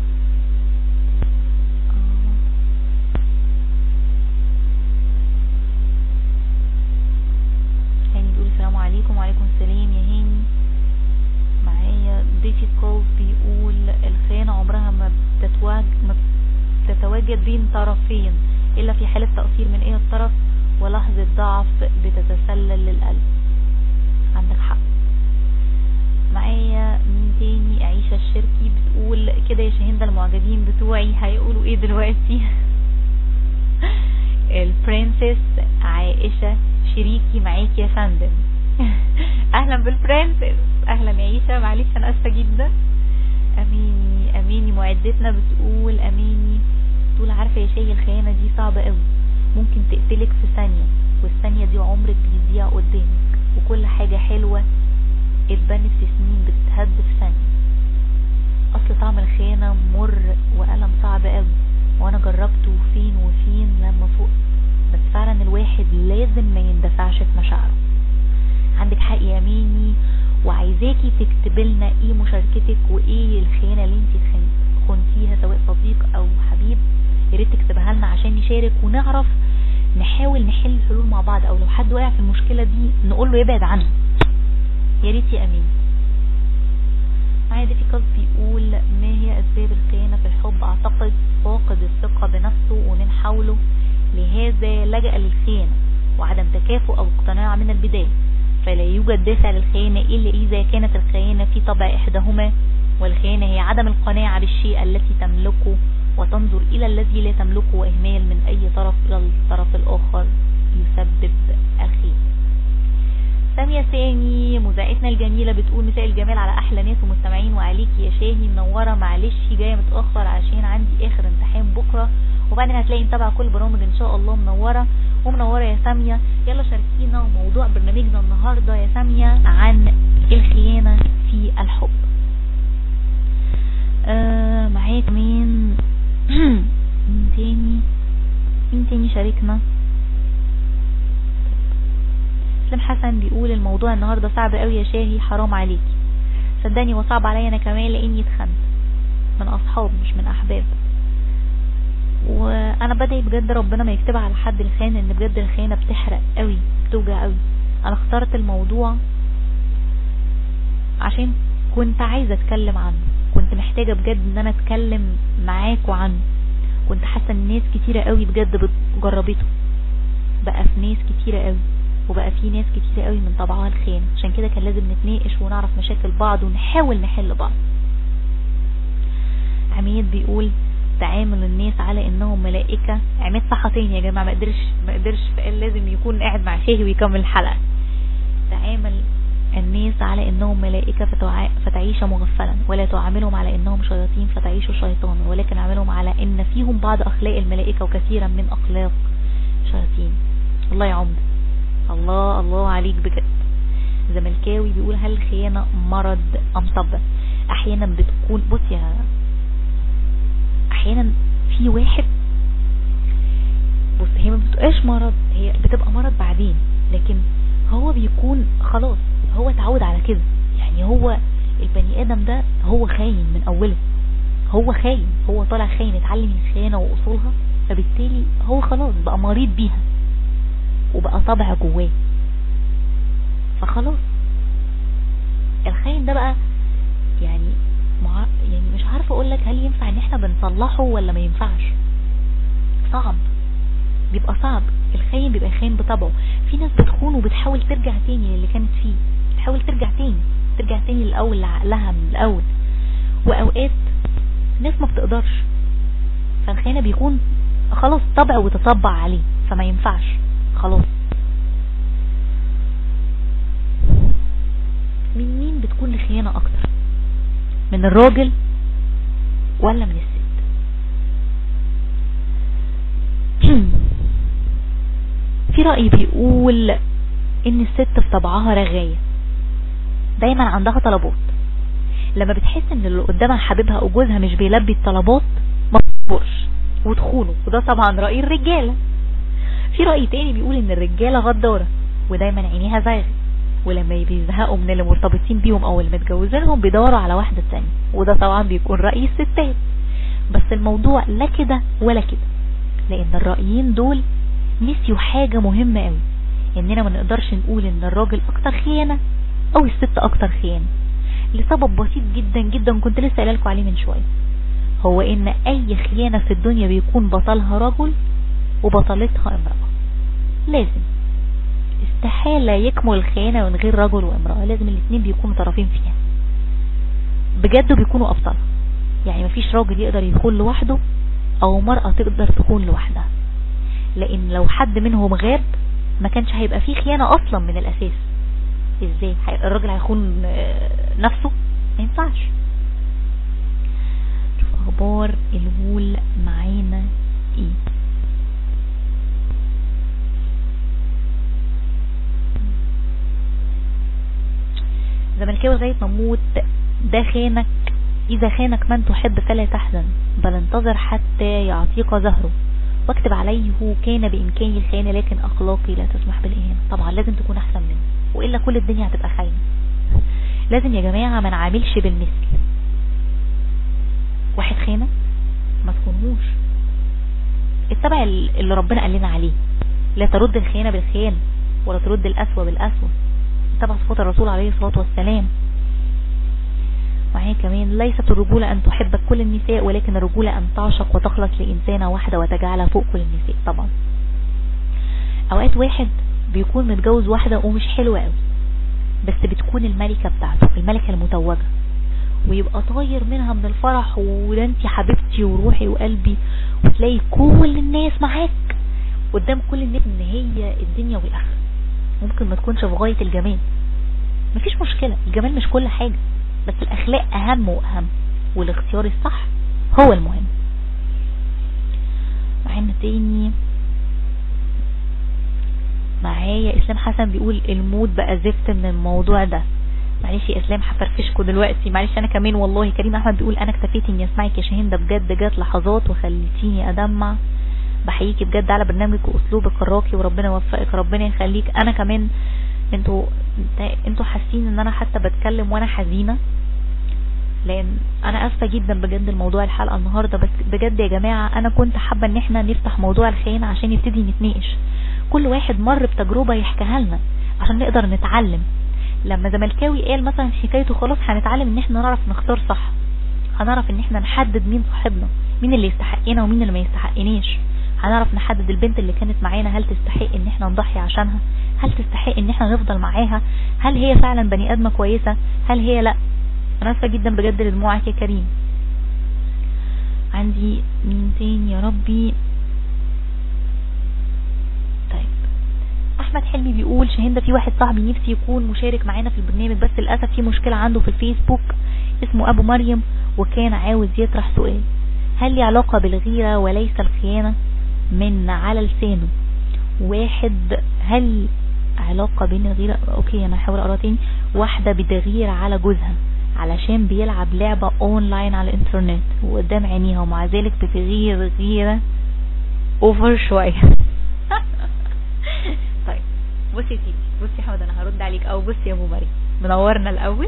آه. هاني بيقول السلام عليكم وعليكم السلام يا هاني معايا difficult بيقول الخيانة عمرها ما بتتواجد ما بتتواجد بين طرفين إلا في حالة تقصير من أي الطرف ولحظة ضعف بتتسلل للقلب عندك حق معايا مين تاني عيشة الشركي بتقول كده يا شاهين ده المعجبين بتوعي هيقولوا ايه دلوقتي برنسس عائشة شريكي معاكي يا فندم اهلا بالبرنسس اهلا يا عيشة معلش انا اسفة جدا اميني اميني معدتنا بتقول اميني بتقول عارفة يا شاي الخيانة دي صعبة قوي ممكن تقتلك في ثانية والثانية دي عمرك بيضيع قدامك وكل حاجة حلوة اتبنت في سنين بتتهد في ثانية اصل طعم الخيانة مر وألم صعب قوي وانا جربته فين وفين لما فوق بس فعلا الواحد لازم ما يندفعش في مشاعره عندك حق يا ميني وعايزاكي تكتبي لنا ايه مشاركتك وايه الخيانة اللي انت خنتيها سواء صديق او حبيب يا ريت تكتبها لنا عشان نشارك ونعرف نحاول نحل الحلول مع بعض او لو حد وقع في المشكلة دي نقول له يبعد عنها يا ريت يا امين معايا دي في قصد بيقول ما هي اسباب الخيانة في الحب اعتقد فاقد الثقة بنفسه ومن حوله لهذا لجأ للخيانة وعدم تكافؤ او اقتناع من البداية فلا يوجد دافع للخيانة الا اذا كانت الخيانة في طبع احداهما والخيانة هي عدم القناعة بالشيء التي تملكه وتنظر الى الذي لا تملكه واهمال من اي طرف الى الطرف الاخر يسبب الخيانة سامية ثاني مذاعتنا الجميلة بتقول مساء الجمال على احلى ناس ومستمعين وعليكي يا شاهي منورة معلش جاية متأخر عشان عندي اخر امتحان بكرة وبعدين هتلاقي متابعة كل برامج ان شاء الله منورة ومنورة يا سامية يلا شاركينا موضوع برنامجنا النهاردة يا سامية عن الخيانة في الحب آه معاك مين مين تاني مين تاني شاركنا اسلام حسن بيقول الموضوع النهاردة صعب قوي يا شاهي حرام عليكي صدقني وصعب عليا انا كمان لاني اتخنت من اصحاب مش من احباب وانا بدعي بجد ربنا ما يكتبها على حد الخيانة ان بجد الخيانة بتحرق قوي بتوجع قوي انا اخترت الموضوع عشان كنت عايزة اتكلم عنه كنت محتاجة بجد ان انا اتكلم معاكوا عنه كنت حاسة ان ناس كتيرة قوي بجد جربته بقى في ناس كتيرة قوي وبقى في ناس كتيرة قوي من طبعها الخيانة عشان كده كان لازم نتناقش ونعرف مشاكل بعض ونحاول نحل بعض عميد بيقول تعامل الناس على انهم ملائكة عماد صحة تاني يا جماعة ما قدرش ما قدرش فقال لازم يكون قاعد مع شاهي ويكمل الحلقة تعامل الناس على انهم ملائكة فتع... فتعيش مغفلا ولا تعاملهم على انهم شياطين فتعيش شيطانا ولكن عاملهم على ان فيهم بعض اخلاق الملائكة وكثيرا من اخلاق شياطين الله يا عمد الله الله عليك بجد زملكاوي بيقول هل الخيانة مرض ام طب احيانا بتكون بص يا احيانا في واحد بص هي ما بتبقاش مرض هي بتبقى مرض بعدين لكن هو بيكون خلاص هو اتعود على كده يعني هو البني ادم ده هو خاين من اوله هو خاين هو طالع خاين اتعلم الخيانة واصولها فبالتالي هو خلاص بقى مريض بيها وبقى طبع جواه فخلاص الخاين ده بقى يعني مع... يعني مش عارفه اقول لك هل ينفع ان احنا بنصلحه ولا ما ينفعش صعب بيبقى صعب الخاين بيبقى خاين بطبعه في ناس بتخون وبتحاول ترجع تاني للي كانت فيه بتحاول ترجع تاني ترجع تاني للاول لعقلها من الاول واوقات ناس ما بتقدرش فالخيانة بيكون خلاص طبع وتطبع عليه فما ينفعش خلاص من مين بتكون الخيانة اكتر من الراجل ولا من الست في رأي بيقول ان الست في طبعها رغاية دايما عندها طلبات لما بتحس ان اللي قدامها حبيبها او جوزها مش بيلبي الطلبات ما تصبرش وتخونه وده طبعا رأي الرجالة في رأي تاني بيقول ان الرجالة غدارة ودايما عينيها زايغة ولما بيزهقوا من اللي مرتبطين بيهم او اللي متجوزينهم بيدوروا على واحدة تانية وده طبعا بيكون رأي الستات بس الموضوع لا كده ولا كده لان الرأيين دول نسيوا حاجة مهمة قوي اننا ما نقدرش نقول ان الراجل اكتر خيانة او الست اكتر خيانة لسبب بسيط جدا جدا كنت لسه قايله لكم عليه من شوية هو ان اي خيانة في الدنيا بيكون بطلها رجل وبطلتها امرأة لازم استحالة يكمل الخيانة من غير رجل وامرأة لازم الاثنين بيكونوا طرفين فيها بجد بيكونوا ابطال يعني مفيش راجل يقدر يخون لوحده او مرأة تقدر تخون لوحدها لان لو حد منهم غاب ما كانش هيبقى فيه خيانة اصلا من الاساس ازاي هي- الراجل هيخون آه، نفسه ما ينفعش شوف اخبار الهول معانا ايه زملكاوي لغاية ما اموت ده خانك اذا خانك من تحب فلا تحزن بل انتظر حتى يعطيك زهره واكتب عليه كان بامكاني الخيانة لكن اخلاقي لا تسمح بالاهانة طبعا لازم تكون احسن منه والا كل الدنيا هتبقى خاينة لازم يا جماعة ما نعاملش بالمثل واحد خانة ما تكونهوش اتبع ال- اللي ربنا قال لنا عليه لا ترد الخيانة بالخيانة ولا ترد الأسوأ بالأسوأ اتبع صفات الرسول عليه الصلاة والسلام معايا كمان ليست الرجولة أن تحب كل النساء ولكن الرجولة أن تعشق وتخلص لإنسانة واحدة وتجعلها فوق كل النساء طبعا أوقات واحد بيكون متجوز واحدة ومش حلوة قوي بس بتكون الملكة بتاعته الملكة المتوجة ويبقى طاير منها من الفرح وده انت حبيبتي وروحي وقلبي وتلاقي كل الناس معاك قدام كل الناس ان هي الدنيا والاخره ممكن ما تكونش في غاية الجمال مفيش مشكلة الجمال مش كل حاجة بس الاخلاق اهم واهم والاختيار الصح هو المهم معانا تاني معايا اسلام حسن بيقول المود بقى زفت من الموضوع ده معلش يا اسلام هفرفشكوا دلوقتي معلش انا كمان والله كريم احمد بيقول انا اكتفيت اني اسمعك يا شاهين ده بجد جات لحظات وخليتيني ادمع بحييكي بجد على برنامجك واسلوبك الراقي وربنا يوفقك ربنا يخليك انا كمان انتوا انتوا حاسين ان انا حتى بتكلم وانا حزينه لان انا اسفه جدا بجد الموضوع الحلقه النهارده بس بجد يا جماعه انا كنت حابه ان احنا نفتح موضوع الخيانه عشان نبتدي نتناقش كل واحد مر بتجربه يحكيها لنا عشان نقدر نتعلم لما زملكاوي قال مثلا حكايته خلاص هنتعلم ان احنا نعرف نختار صح هنعرف ان احنا نحدد مين صاحبنا مين اللي يستحقنا ومين اللي ما يستحقناش هنعرف نحدد البنت اللي كانت معانا هل تستحق ان احنا نضحي عشانها هل تستحق ان احنا نفضل معاها هل هي فعلا بني ادمه كويسه هل هي لا انا اسفه جدا بجد لدموعك يا كريم عندي مين تاني يا ربي طيب احمد حلمي بيقول شاهين ده في واحد صاحبي نفسي يكون مشارك معانا في البرنامج بس للاسف في مشكله عنده في الفيسبوك اسمه ابو مريم وكان عاوز يطرح سؤال هل لي علاقه بالغيره وليس الخيانه من على لسانه واحد هل علاقة بين الغيرة اوكي انا هحاول اقرا تاني واحدة بتغير على جوزها علشان بيلعب لعبة اونلاين على الانترنت وقدام عينيها ومع ذلك بتغير غيرة اوفر شوية طيب بصي يا سيدي بصي يا حمد انا هرد عليك او بصي يا ابو مريم منورنا الاول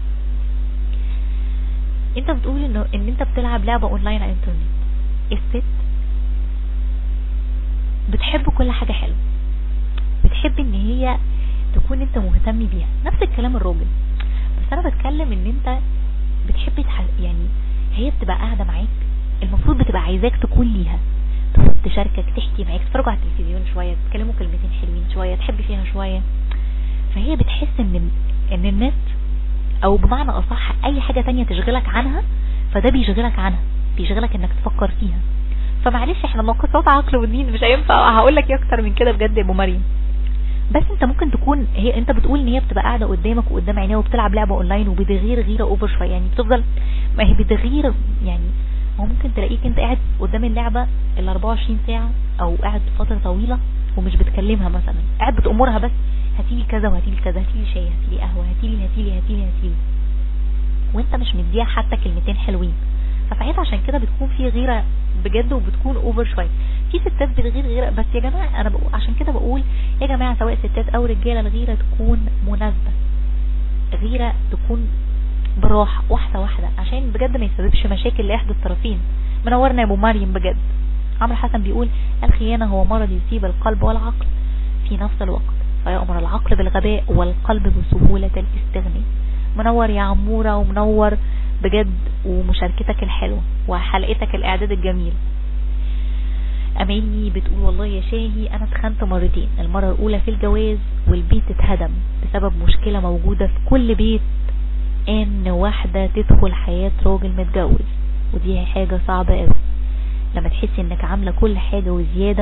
انت بتقول انه ان انت بتلعب لعبة اونلاين على الانترنت الست بتحب كل حاجة حلوة بتحب ان هي تكون انت مهتم بيها نفس الكلام الراجل بس انا بتكلم ان انت بتحب تح... يعني هي بتبقى قاعدة معاك المفروض بتبقى عايزاك تكون ليها تقعد تشاركك تحكي معاك تتفرجوا على التلفزيون شوية تتكلموا كلمتين حلوين شوية تحب فيها شوية فهي بتحس ان ان النت او بمعنى اصح اي حاجة تانية تشغلك عنها فده بيشغلك عنها بيشغلك انك تفكر فيها فمعلش احنا ناقصات عقل ودين مش هينفع هقول لك ايه اكتر من كده بجد يا ابو مريم بس انت ممكن تكون هي انت بتقول ان هي بتبقى قاعده قدامك وقدام عينيها وبتلعب لعبه اونلاين وبتغير غيره اوفر شويه يعني بتفضل ما هي بتغير يعني هو ممكن تلاقيك انت قاعد قدام اللعبه ال 24 ساعه او قاعد فتره طويله ومش بتكلمها مثلا قاعد بتامرها بس هاتي لي كذا وهاتي لي كذا هاتي لي شاي هاتي لي قهوه هاتي لي هاتي لي هاتي لي هاتي لي وانت مش مديها حتى كلمتين حلوين فساعتها عشان كده بتكون في غيره بجد وبتكون اوفر شويه في ستات بتغير غيره بس يا جماعه انا بقول عشان كده بقول يا جماعه سواء ستات او رجاله الغيره تكون مناسبه غيره تكون براحه واحده واحده عشان بجد ما يسببش مشاكل لاحد الطرفين منورنا يا ابو مريم بجد عمرو حسن بيقول الخيانه هو مرض يصيب القلب والعقل في نفس الوقت فيأمر العقل بالغباء والقلب بسهوله الاستغناء منور يا عموره ومنور بجد ومشاركتك الحلوة وحلقتك الاعداد الجميل اماني بتقول والله يا شاهي انا اتخنت مرتين المرة الاولى في الجواز والبيت اتهدم بسبب مشكلة موجودة في كل بيت ان واحدة تدخل حياة راجل متجوز ودي حاجة صعبة قوي لما تحسي انك عاملة كل حاجة وزيادة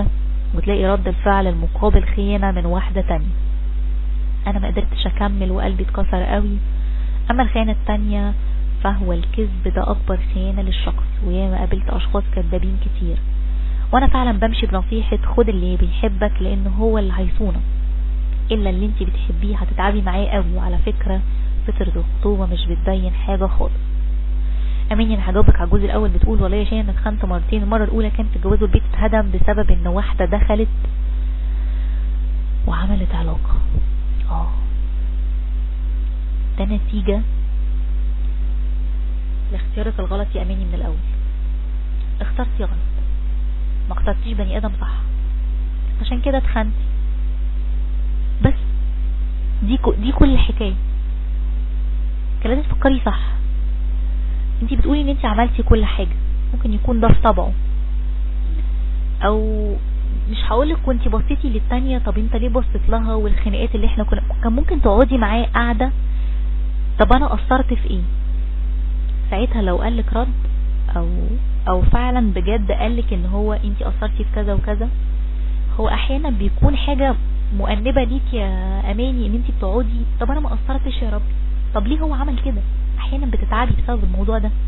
وتلاقي رد الفعل المقابل خيانة من واحدة تانية انا ما قدرتش اكمل وقلبي اتكسر قوي اما الخيانة التانية فهو الكذب ده اكبر خيانة للشخص وياما قابلت اشخاص كذابين كتير وانا فعلا بمشي بنصيحة خد اللي بيحبك لانه هو اللي هيصونك الا اللي انت بتحبيه هتتعبي معاه قوي وعلى فكرة فترة الخطوبة مش بتبين حاجة خالص امين انا هجاوبك على الجزء الاول بتقول والله يا شيخ انا اتخنت مرتين المرة الاولى كانت الجواز والبيت اتهدم بسبب ان واحدة دخلت وعملت علاقة اه ده نتيجة لاختيارك الغلط يا اماني من الاول اخترتي غلط ما اخترتيش بني ادم صح عشان كده اتخنتي بس دي كو دي كل الحكايه كان لازم تفكري صح انتي بتقولي ان انتي عملتي كل حاجه ممكن يكون ده في طبعه او مش هقولك كنتي بصيتي للتانية طب انت ليه بصيت لها والخناقات اللي احنا كنا كان ممكن تقعدي معاه قاعده طب انا قصرت في ايه ساعتها لو قالك رد او او فعلا بجد قالك ان هو انتي قصرتي في كذا وكذا هو احيانا بيكون حاجة مؤنبة ليك يا اماني ان انتي بتقعدي طب انا ما قصرتش يا رب طب ليه هو عمل كده احيانا بتتعبي بسبب الموضوع ده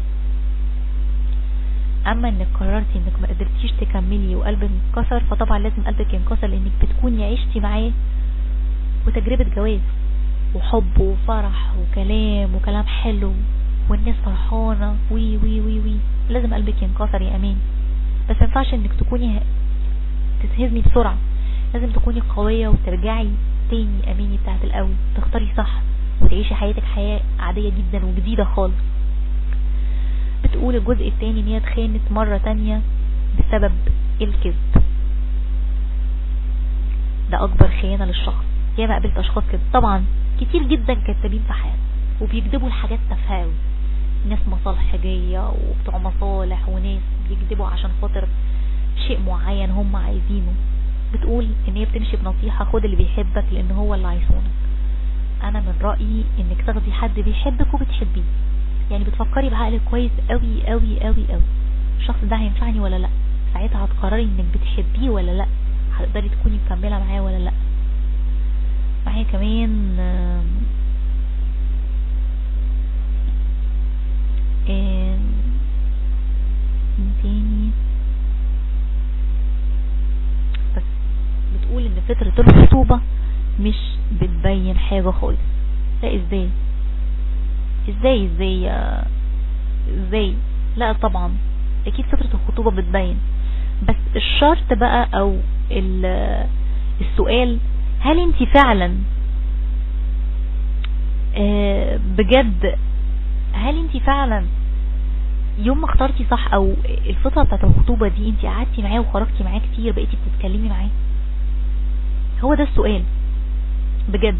اما انك قررتي انك ما قدرتيش تكملي وقلبك انكسر فطبعا لازم قلبك ينكسر لانك بتكوني عشتي معاه وتجربة جواز وحب وفرح وكلام وكلام حلو والناس فرحانة وي وي وي وي لازم قلبك ينكسر يا امان بس ما ينفعش انك تكوني تتهزمي بسرعة لازم تكوني قوية وترجعي تاني اماني بتاعت الاول تختاري صح وتعيشي حياتك حياة عادية جدا وجديدة خالص بتقول الجزء التاني ان هي اتخانت مرة تانية بسبب الكذب ده اكبر خيانة للشخص يا ما قابلت اشخاص كده طبعا كتير جدا كذابين في حياتهم وبيكذبوا الحاجات تفاوي ناس مصالحجية وبتوع مصالح وناس بيكذبوا عشان خاطر شيء معين هم عايزينه بتقول ان هي بتمشي بنصيحة خد اللي بيحبك لان هو اللي عايزونك انا من رأيي انك تاخدي حد بيحبك وبتحبيه يعني بتفكري بعقلك كويس قوي قوي قوي قوي الشخص ده هينفعني ولا لا ساعتها هتقرري انك بتحبيه ولا لا هتقدري تكوني مكملة معاه ولا لا معايا كمان تاني بس بتقول ان فترة الخطوبة مش بتبين حاجة خالص لا ازاي ازاي ازاي ازاي لا طبعا اكيد فترة الخطوبة بتبين بس الشرط بقى او السؤال هل انت فعلا بجد هل انت فعلا يوم ما اخترتي صح او الفترة بتاعت الخطوبة دي انت قعدتي معاه وخرجتي معاه كتير بقيتي بتتكلمي معاه هو ده السؤال بجد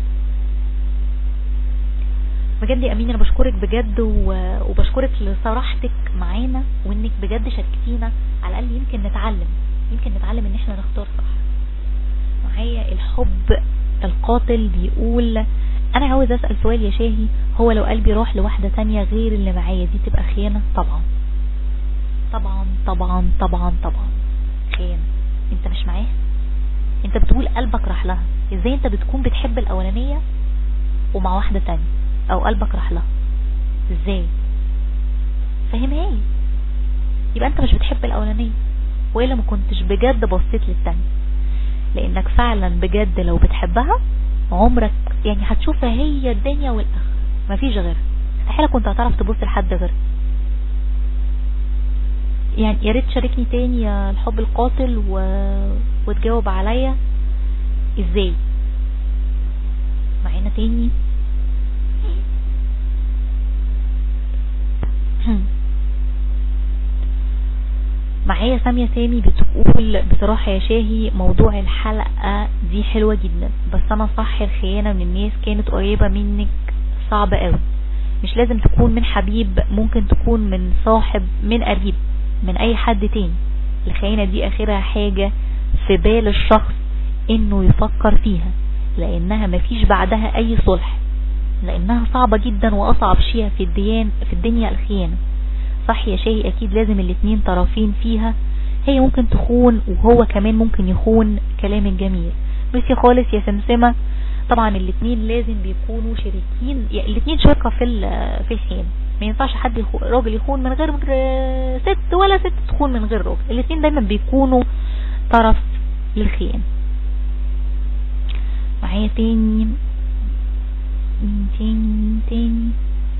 بجد يا امين انا بشكرك بجد وبشكرك لصراحتك معانا وانك بجد شاركتينا على الاقل يمكن نتعلم يمكن نتعلم ان احنا نختار صح معايا الحب القاتل بيقول انا عاوز اسأل سؤال يا شاهي هو لو قلبي راح لواحدة تانية غير اللي معايا دي تبقى خيانة طبعا طبعا طبعا طبعا طبعا خيانة انت مش معاها انت بتقول قلبك راح لها ازاي انت بتكون بتحب الاولانية ومع واحدة تانية او قلبك راح لها ازاي فهمها لي يبقى انت مش بتحب الاولانية والا ما كنتش بجد بصيت للتانية لانك فعلا بجد لو بتحبها عمرك يعني هتشوفها هي الدنيا والاخر مفيش غيرها استحيل كنت هتعرف تبص لحد غيرها يعني يا ريت تشاركني تاني يا الحب القاتل و... وتجاوب عليا ازاي معانا تاني معايا سامية سامي بتقول بصراحة يا شاهي موضوع الحلقة دي حلوة جدا بس انا صح الخيانة من الناس كانت قريبة منك صعبة قوي مش لازم تكون من حبيب ممكن تكون من صاحب من قريب من اي حد تاني الخيانة دي اخرها حاجة في بال الشخص انه يفكر فيها لانها مفيش بعدها اي صلح لانها صعبة جدا واصعب شيء في الديان في الدنيا الخيانة صح يا شاهي اكيد لازم الاتنين طرفين فيها هي ممكن تخون وهو كمان ممكن يخون كلام الجميل ميرسي خالص يا سمسمة طبعا الاتنين لازم بيكونوا شريكين يعني الاتنين شركة في ال- في الخيانة ما ينفعش حد يخو... راجل يخون من غير آه، ست ولا ست تخون من غير راجل الاتنين دايما بيكونوا طرف للخيانة معايا تاني تاني تاني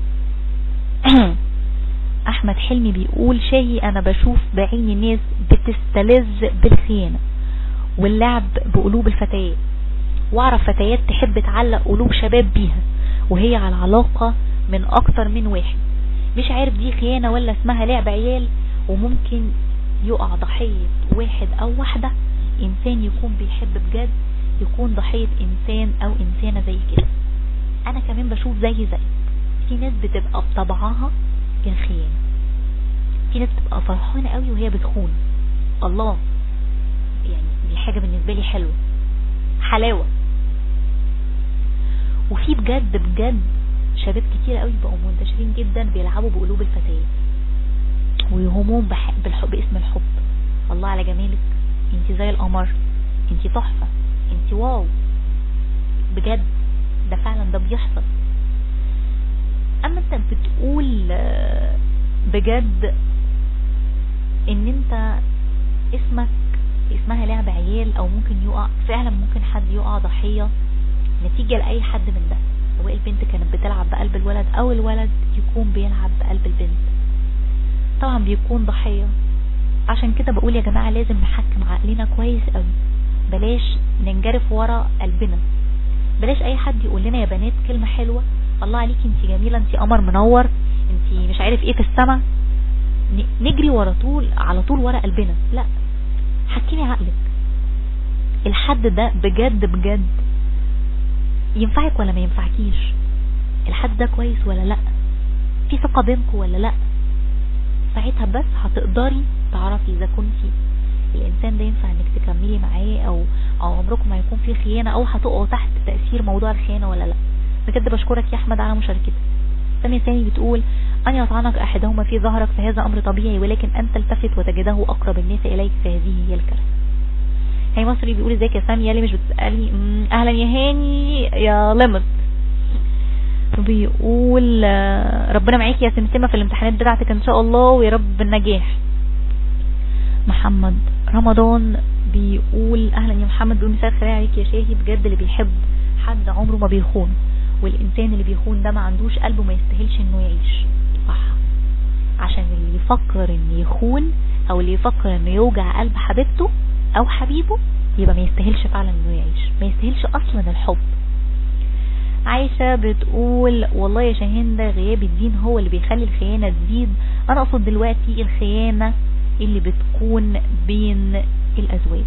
احمد حلمي بيقول شاهي انا بشوف بعيني ناس بتستلذ بالخيانة واللعب بقلوب الفتيات واعرف فتيات تحب تعلق قلوب شباب بيها وهي على علاقة من اكتر من واحد مش عارف دي خيانة ولا اسمها لعب عيال وممكن يقع ضحية واحد او واحدة انسان يكون بيحب بجد يكون ضحية انسان او انسانة زي كده انا كمان بشوف زي زي في ناس بتبقى بطبعها الخيانة في ناس بتبقى فرحانة قوي وهي بتخون الله يعني دي حاجة بالنسبة لي حلوة حلاوة وفي بجد بجد شباب كتير قوي بقوا منتشرين جدا بيلعبوا بقلوب الفتيات ويهمهم بح... بالحب باسم الحب الله على جمالك انت زي القمر انت تحفة انت واو بجد ده فعلا ده بيحصل اما انت بتقول آه، بجد ان انت اسمك اسمها لعب عيال او ممكن يقع فعلا ممكن حد يقع ضحية نتيجة لأي حد من ده سواء البنت كانت بتلعب بقلب الولد او الولد يكون بيلعب بقلب البنت طبعا بيكون ضحية عشان كده بقول يا جماعة لازم نحكم عقلنا كويس قوي بلاش ننجرف ورا قلبنا بلاش اي حد يقول لنا يا بنات كلمة حلوة الله عليكي انت جميلة انت قمر منور انت مش عارف ايه في السما ن- نجري ورا طول على طول ورا قلبنا لا حكمي عقلك الحد ده بجد بجد ينفعك ولا ما ينفعكيش الحد ده كويس ولا لا في ثقة بينكم ولا لا ساعتها بس هتقدري تعرفي اذا كنتي الانسان ده ينفع انك تكملي معاه او او عمركم ما هيكون في خيانة او هتقعوا تحت تأثير موضوع الخيانة ولا لا بجد بشكرك يا احمد على مشاركتك سامية ثاني بتقول أن يطعنك أحدهما في ظهرك فهذا أمر طبيعي ولكن أن تلتفت وتجده أقرب الناس إليك فهذه هي الكارثة هي مصري بيقول ازيك يا سامية ليه مش بتسألي مم، أهلا يا هاني يا لمت بيقول آه، ربنا معاكي يا سمسمة في الامتحانات بتاعتك ان شاء الله ويا رب النجاح محمد رمضان بيقول اهلا يا محمد بيقول مساء الخير عليك يا شاهي بجد اللي بيحب حد عمره ما بيخون والانسان اللي بيخون ده ما عندوش قلبه ما يستاهلش انه يعيش صح عشان اللي يفكر انه يخون او اللي يفكر انه يوجع قلب حبيبته او حبيبه يبقى ما يستاهلش فعلا انه يعيش ما يستاهلش اصلا الحب عايشة بتقول والله يا شاهين ده غياب الدين هو اللي بيخلي الخيانة تزيد انا اقصد دلوقتي الخيانة اللي بتكون بين الازواج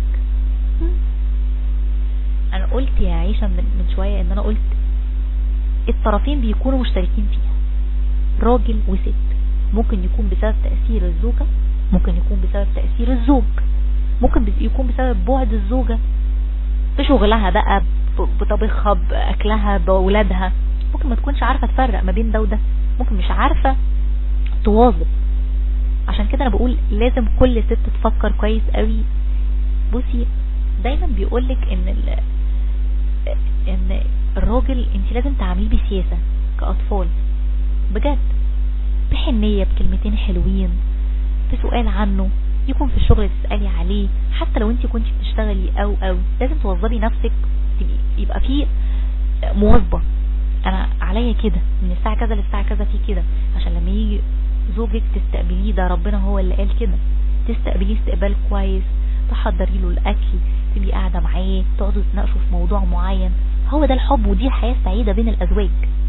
انا قلت يا عيشة من من شوية ان انا قلت الطرفين بيكونوا مشتركين فيها راجل وست ممكن يكون بسبب تأثير الزوجة ممكن يكون بسبب تأثير الزوج ممكن بس- يكون بسبب بعد الزوجة في شغلها بقى ب- بطبخها بأكلها بأولادها ممكن ما تكونش عارفة تفرق ما بين ده وده ممكن مش عارفة تواظب عشان كده انا بقول لازم كل ست تفكر كويس قوي بصي دايما بيقولك ان ال... ان الراجل انت لازم تعامليه بسياسة كأطفال بجد بحنية بكلمتين حلوين بسؤال عنه يكون في الشغل تسألي عليه حتى لو انت كنت بتشتغلي او او لازم توظبي نفسك تبقي- يبقى في مواظبة انا عليا كده من الساعة كذا للساعة كذا في كده عشان لما يجي زوجك تستقبليه ده ربنا هو اللي قال كده تستقبليه استقبال كويس تحضري له الاكل تبقي قاعده معاه تقعدوا تناقشوا في موضوع معين هو ده الحب ودي الحياه السعيده بين الازواج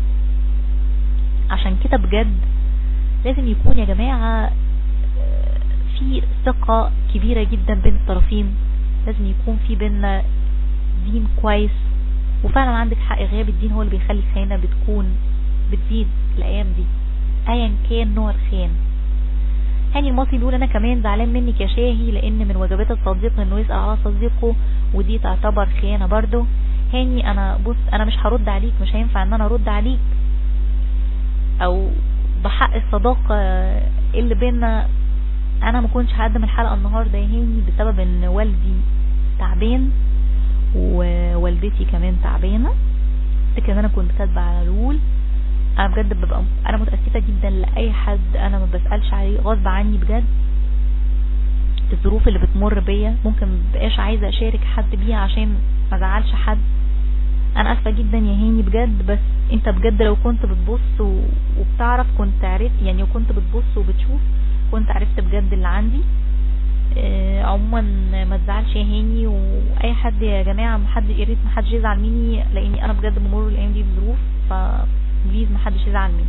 عشان كده بجد لازم يكون يا جماعه آه، في ثقه كبيره جدا بين الطرفين لازم يكون في بينا دين كويس وفعلا عندك حق غياب الدين هو اللي بيخلي الخيانه بتكون بتزيد الايام دي ايا كان نوع الخيانه هاني المصري بيقول انا كمان زعلان منك يا شاهي لان من واجبات الصديق انه يسأل على صديقه ودي تعتبر خيانة برضو هاني انا بص انا مش هرد عليك مش هينفع ان انا ارد عليك او بحق الصداقة اللي بينا انا ما كنتش هقدم الحلقه النهارده يا هاني بسبب ان والدي تعبان ووالدتي كمان تعبانه افتكر ان انا كنت كاتبه على الرول انا بجد ببقى انا متاسفه جدا لاي حد انا ما بسالش عليه غصب عني بجد الظروف اللي بتمر بيا ممكن مبقاش عايزه اشارك حد بيها عشان ما ازعلش حد انا اسفه جدا يا هاني بجد بس انت بجد لو كنت بتبص و... وبتعرف كنت عرفت يعني وكنت بتبص وبتشوف كنت عرفت بجد اللي عندي آه عموما ما تزعلش يا هاني واي حد يا جماعه ما حد يا ريت ما حدش يزعل مني لاني انا بجد بمر الايام دي بظروف فبليز ما حدش يزعل مني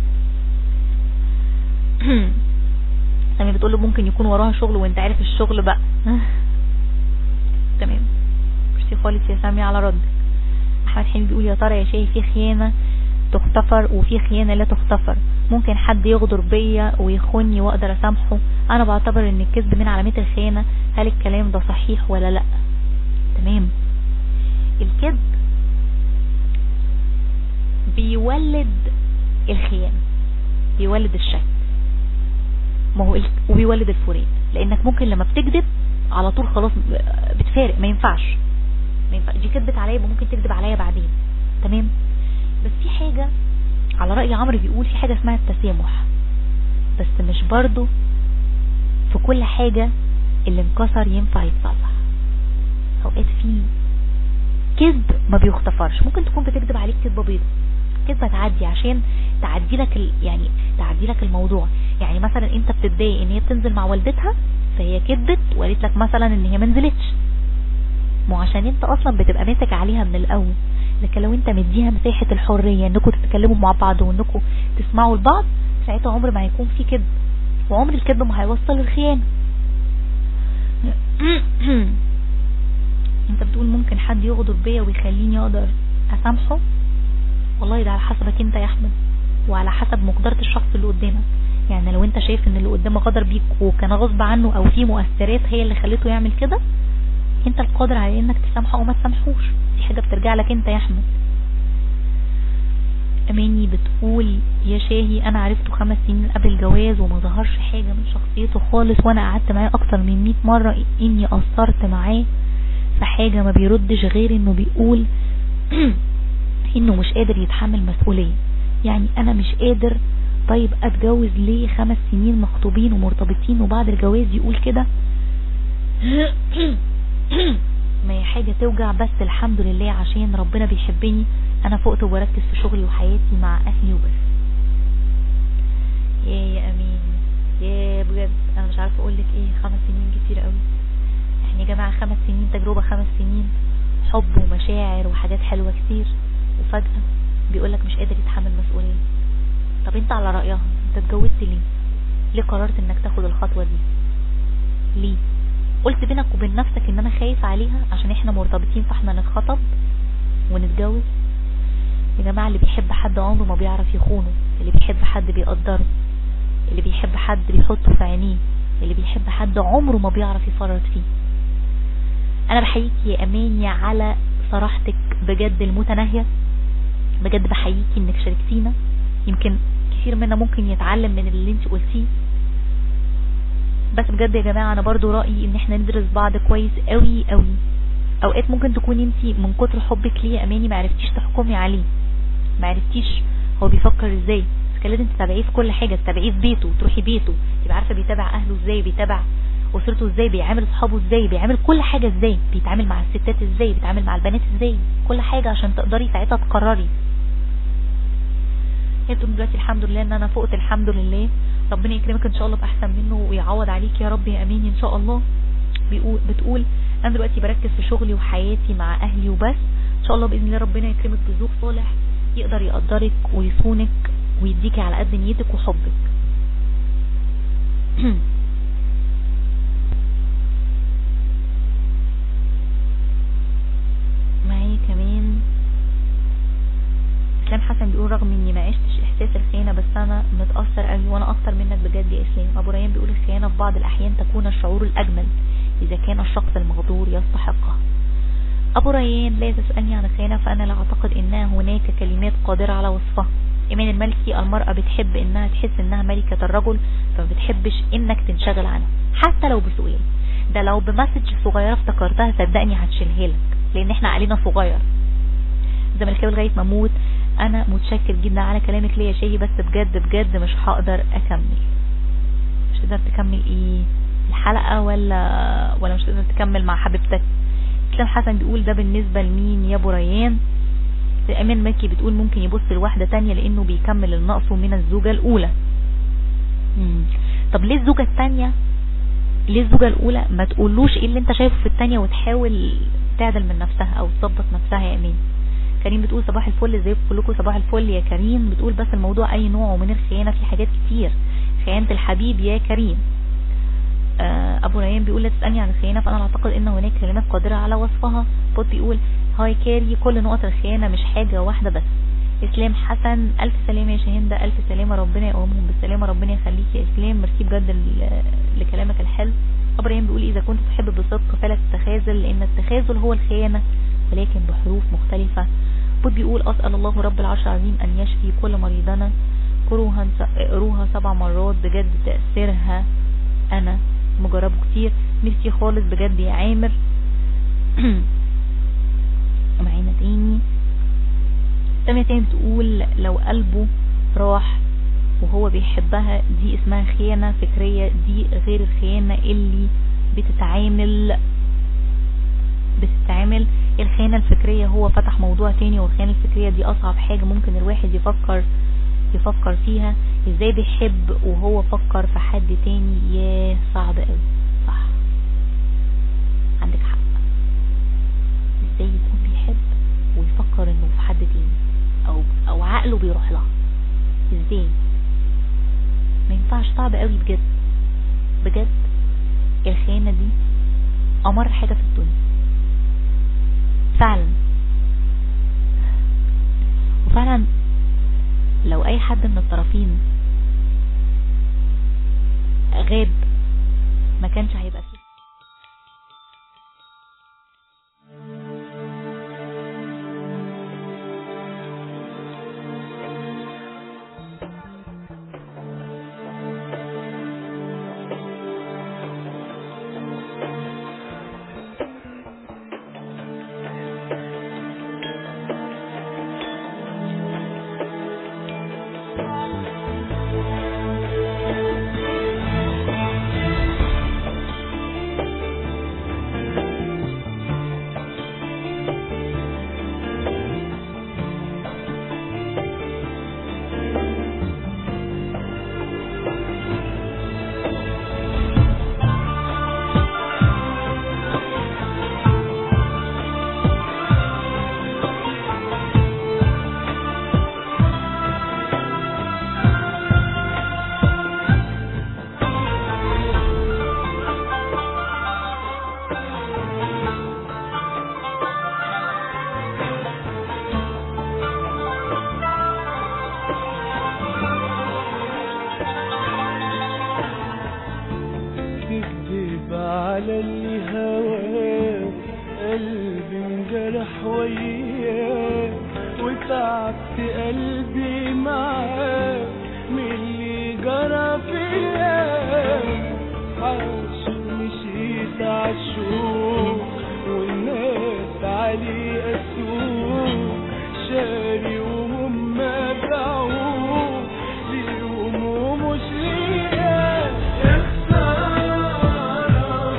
سامي بتقول له ممكن يكون وراها شغل وانت عارف الشغل بقى تمام ميرسي خالص يا سامي على ردك احمد حلمي بيقول يا ترى يا شاي في خيانه تغتفر وفي خيانه لا تغتفر ممكن حد يغدر بيا ويخوني واقدر اسامحه انا بعتبر ان الكذب من علامات الخيانه هل الكلام ده صحيح ولا لا تمام الكذب بيولد الخيانه بيولد الشك ما هو وبيولد الفراق لانك ممكن لما بتكذب على طول خلاص بتفارق ما ينفعش ما ينفع دي كذبت عليا يبقى ممكن تكذب عليا بعدين تمام بس في حاجة على رأي عمرو بيقول في حاجة اسمها التسامح بس مش برضو في كل حاجة اللي انكسر ينفع يتصلح اوقات في كذب ما بيختفرش ممكن تكون بتكذب عليك كذبة بيضة كذبة تعدي عشان تعدي لك ال... يعني تعدي لك الموضوع يعني مثلا انت بتتضايق ان هي بتنزل مع والدتها فهي كذبت وقالت لك مثلا ان هي ما نزلتش مو عشان انت اصلا بتبقى ماسك عليها من الاول لكن لو انت مديها مساحة الحرية انكم تتكلموا مع بعض وانكم تسمعوا لبعض ساعتها عمر ما هيكون في كذب وعمر الكذب ما هيوصل للخيانة انت بتقول ممكن حد يغدر بيا ويخليني اقدر اسامحه والله ده على حسبك انت يا احمد وعلى حسب مقدرة الشخص اللي قدامك يعني لو انت شايف ان اللي قدامك غدر بيك وكان غصب عنه او في مؤثرات هي اللي خلته يعمل كده انت القادر على انك تسامحه او ما تسامحوش دي حاجة بترجع لك انت يا احمد اماني بتقول يا شاهي انا عرفته خمس سنين قبل الجواز وما ظهرش حاجة من شخصيته خالص وانا قعدت معاه اكتر من 100 مرة اني قصرت معاه في حاجة ما بيردش غير انه بيقول انه مش قادر يتحمل مسؤولية يعني انا مش قادر طيب اتجوز ليه خمس سنين مخطوبين ومرتبطين وبعد الجواز يقول كده ما هي حاجة توجع بس الحمد لله عشان ربنا بيحبني انا فقت وبركز في شغلي وحياتي مع اهلي وبس يا يا امين يا بجد انا مش عارفه اقول لك ايه خمس سنين كتير قوي احنا يا جماعه خمس سنين تجربه خمس سنين حب ومشاعر وحاجات حلوه كتير وفجاه بيقول لك مش قادر يتحمل مسؤوليه طب انت على رايها انت اتجوزت ليه ليه قررت انك تاخد الخطوه دي ليه قلت بينك وبين نفسك ان انا خايف عليها عشان احنا مرتبطين فاحنا نتخطب ونتجوز يا جماعة اللي بيحب حد عمره ما بيعرف يخونه اللي بيحب حد بيقدره اللي بيحب حد بيحطه في عينيه اللي بيحب حد عمره ما بيعرف يفرط فيه انا بحييكي يا اماني على صراحتك بجد المتناهية بجد بحييكي انك شاركتينا يمكن كثير منا ممكن يتعلم من اللي انت قلتيه بس بجد يا جماعة انا برضو رأيي ان احنا ندرس بعض كويس قوي قوي اوقات ممكن تكون انت من كتر حبك ليه يا اماني معرفتيش تحكمي عليه معرفتيش هو بيفكر ازاي بس كان لازم تتابعيه في كل حاجة تتابعيه في بيته تروحي بيته تبقى عارفة بيتابع اهله ازاي بيتابع اسرته ازاي بيعامل اصحابه ازاي بيعامل كل حاجة ازاي بيتعامل مع الستات ازاي بيتعامل مع البنات ازاي كل حاجة عشان تقدري ساعتها تقرري هي بتقول دلوقتي الحمد لله ان انا فقت الحمد لله ربنا يكرمك ان شاء الله باحسن منه ويعوض عليك يا رب يا امين ان شاء الله بيقول بتقول انا دلوقتي بركز في شغلي وحياتي مع اهلي وبس ان شاء الله باذن الله ربنا يكرمك بزوج صالح يقدر يقدرك ويصونك ويديكي على قد نيتك وحبك معايا كمان اسلام حسن بيقول رغم اني ما عشتش احساس الخيانه بس انا متاثر قوي وانا اكتر منك بجد يا اسلام ابو ريان بيقول الخيانه في بعض الاحيان تكون الشعور الاجمل اذا كان الشخص المغدور يستحقها ابو ريان لا تسالني عن الخيانه فانا لا اعتقد انها هناك كلمات قادره على وصفها ايمان الملكي المرأة بتحب انها تحس انها ملكة الرجل فما بتحبش انك تنشغل عنها حتى لو بسؤال ده لو بمسج صغيرة افتكرتها صدقني هتشيلها لك لان احنا علينا صغير زملكاوي لغاية ما اموت انا متشكر جدا على كلامك ليا يا شاهي بس بجد بجد مش هقدر اكمل مش تقدر تكمل ايه الحلقة ولا ولا مش تقدر تكمل مع حبيبتك اسلام حسن بيقول ده بالنسبة لمين يا ابو ريان ايمان مكي بتقول ممكن يبص لواحدة تانية لانه بيكمل النقص من الزوجة الاولى مم. طب ليه الزوجة التانية ليه الزوجة الاولى ما تقولوش ايه اللي انت شايفه في التانية وتحاول تعدل من نفسها او تظبط نفسها يا ايمان كريم بتقول صباح الفل ازيكم كلكم صباح الفل يا كريم بتقول بس الموضوع اي نوع من الخيانة في حاجات كتير خيانة الحبيب يا كريم آه ابو ريان بيقول لا تسألني عن الخيانة فانا اعتقد ان هناك كلمات قادرة على وصفها بوت بيقول هاي كاري كل نقط الخيانة مش حاجة واحدة بس اسلام حسن الف سلامة يا شاهندة الف سلامة ربنا يقومهم بالسلامة ربنا يخليك يا اسلام ميرسي بجد ل- لكلامك الحلو ابو ريان بيقول اذا كنت تحب بصدق فلا تتخاذل لان التخاذل هو الخيانة ولكن بحروف مختلفة بوت بيقول اسأل الله رب العرش العظيم ان يشفي كل مريضنا قروها قروها سبع مرات بجد تأثيرها انا مجربه كتير ميرسي خالص بجد يا عامر معانا تاني تانية تاني بتقول لو قلبه راح وهو بيحبها دي اسمها خيانة فكرية دي غير الخيانة اللي بتتعامل بتتعامل الخيانة الفكرية هو فتح موضوع تاني والخيانة الفكرية دي أصعب حاجة ممكن الواحد يفكر يفكر فيها ازاي بيحب وهو فكر في حد تاني ياه صعب قوي صح عندك حق ازاي يكون بيحب ويفكر انه في حد تاني او او عقله بيروح لها ازاي ما ينفعش صعب قوي بجد بجد الخيانة دي امر حاجة في الدنيا فعلا وفعلا لو اي حد من الطرفين غاب ما كانش هيبقى فيه تكذب على اللي هواه قلبي انجرح وياه وتعبت قلبي معاه من اللي جرى فيا عاشق مشيت عالشوق والناس عليه اسوق شاري وهم باعوه ليهم ومش ليا يا خسارة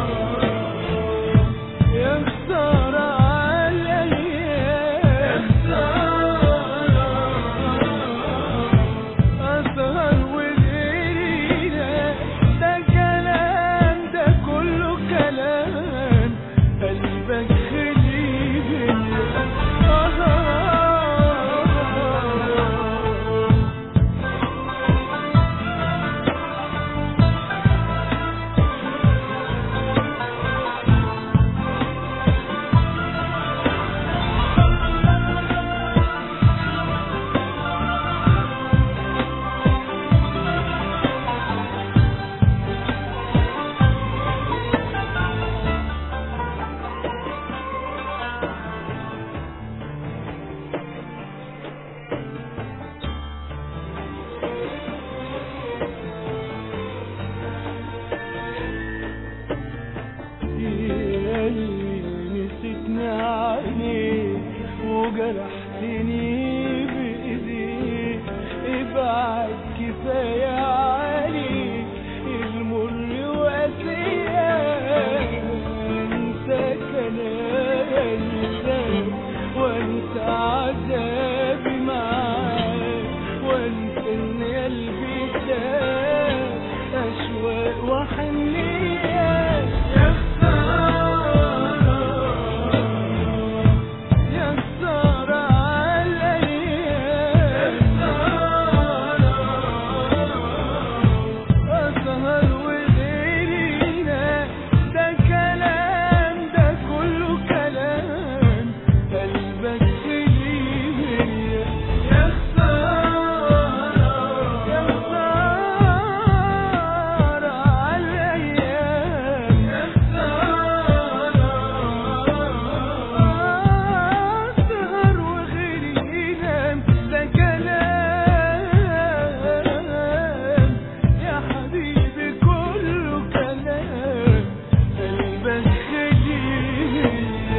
يا خسارة عليا يا خسارة أسهر وليلة ده كلام ده كله كلام قلبك خليه وجرحتني بإيديك ابعد كفاية عليك المر وأسياك انساك انا انساك وانسى عذابي معاك وانسى ان قلبي تاب اشواق وحنيات يا خسارة يا خسارة عليا أسهر وليلنا ده كلام ده كله كلام قلبك ليا يا خسارة يا خسارة عالأيام يا خسارة أسهر وغيري ينام ده كلام يا حبيبي كله كلام قلبك خليه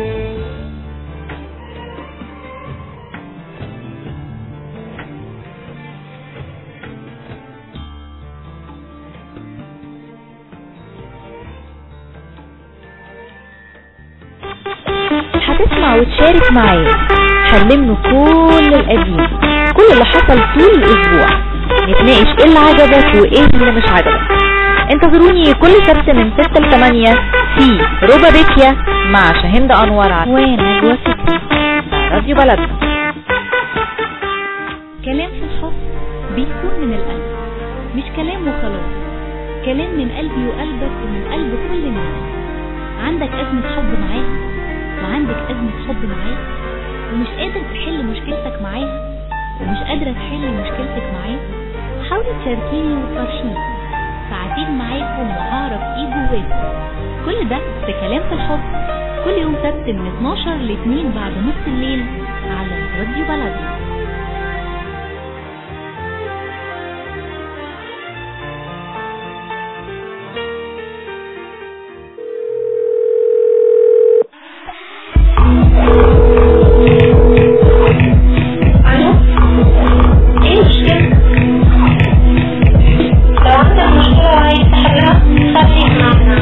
هتسمع وتشارك معايا هنلم كل القديم كل اللي حصل طول الاسبوع نتناقش ايه اللي عجبك وايه اللي مش عجبك انتظروني كل سبت من 6 ل 8 في روبا بيكيا مع شاهند انور ونجوى ستي راديو بلدنا كلام في الحب بيكون من القلب مش كلام وخلاص كلام من قلبي وقلبك ومن قلب كل الناس عندك أزمة حب معاها وعندك أزمة حب معاه ومش قادر تحل مشكلتك معاها ومش قادرة تحل مشكلتك معاه حاولي تشاركيني وتفرشيني ساعتين معاكم وهعرف ايه جواكم كل ده في كلام في الحب كل يوم سبت من 12 ل 2 بعد نص الليل على راديو بلدنا الو ايه المشكلة؟ لو عندك مشكلة وعايز تحلها خليك معنا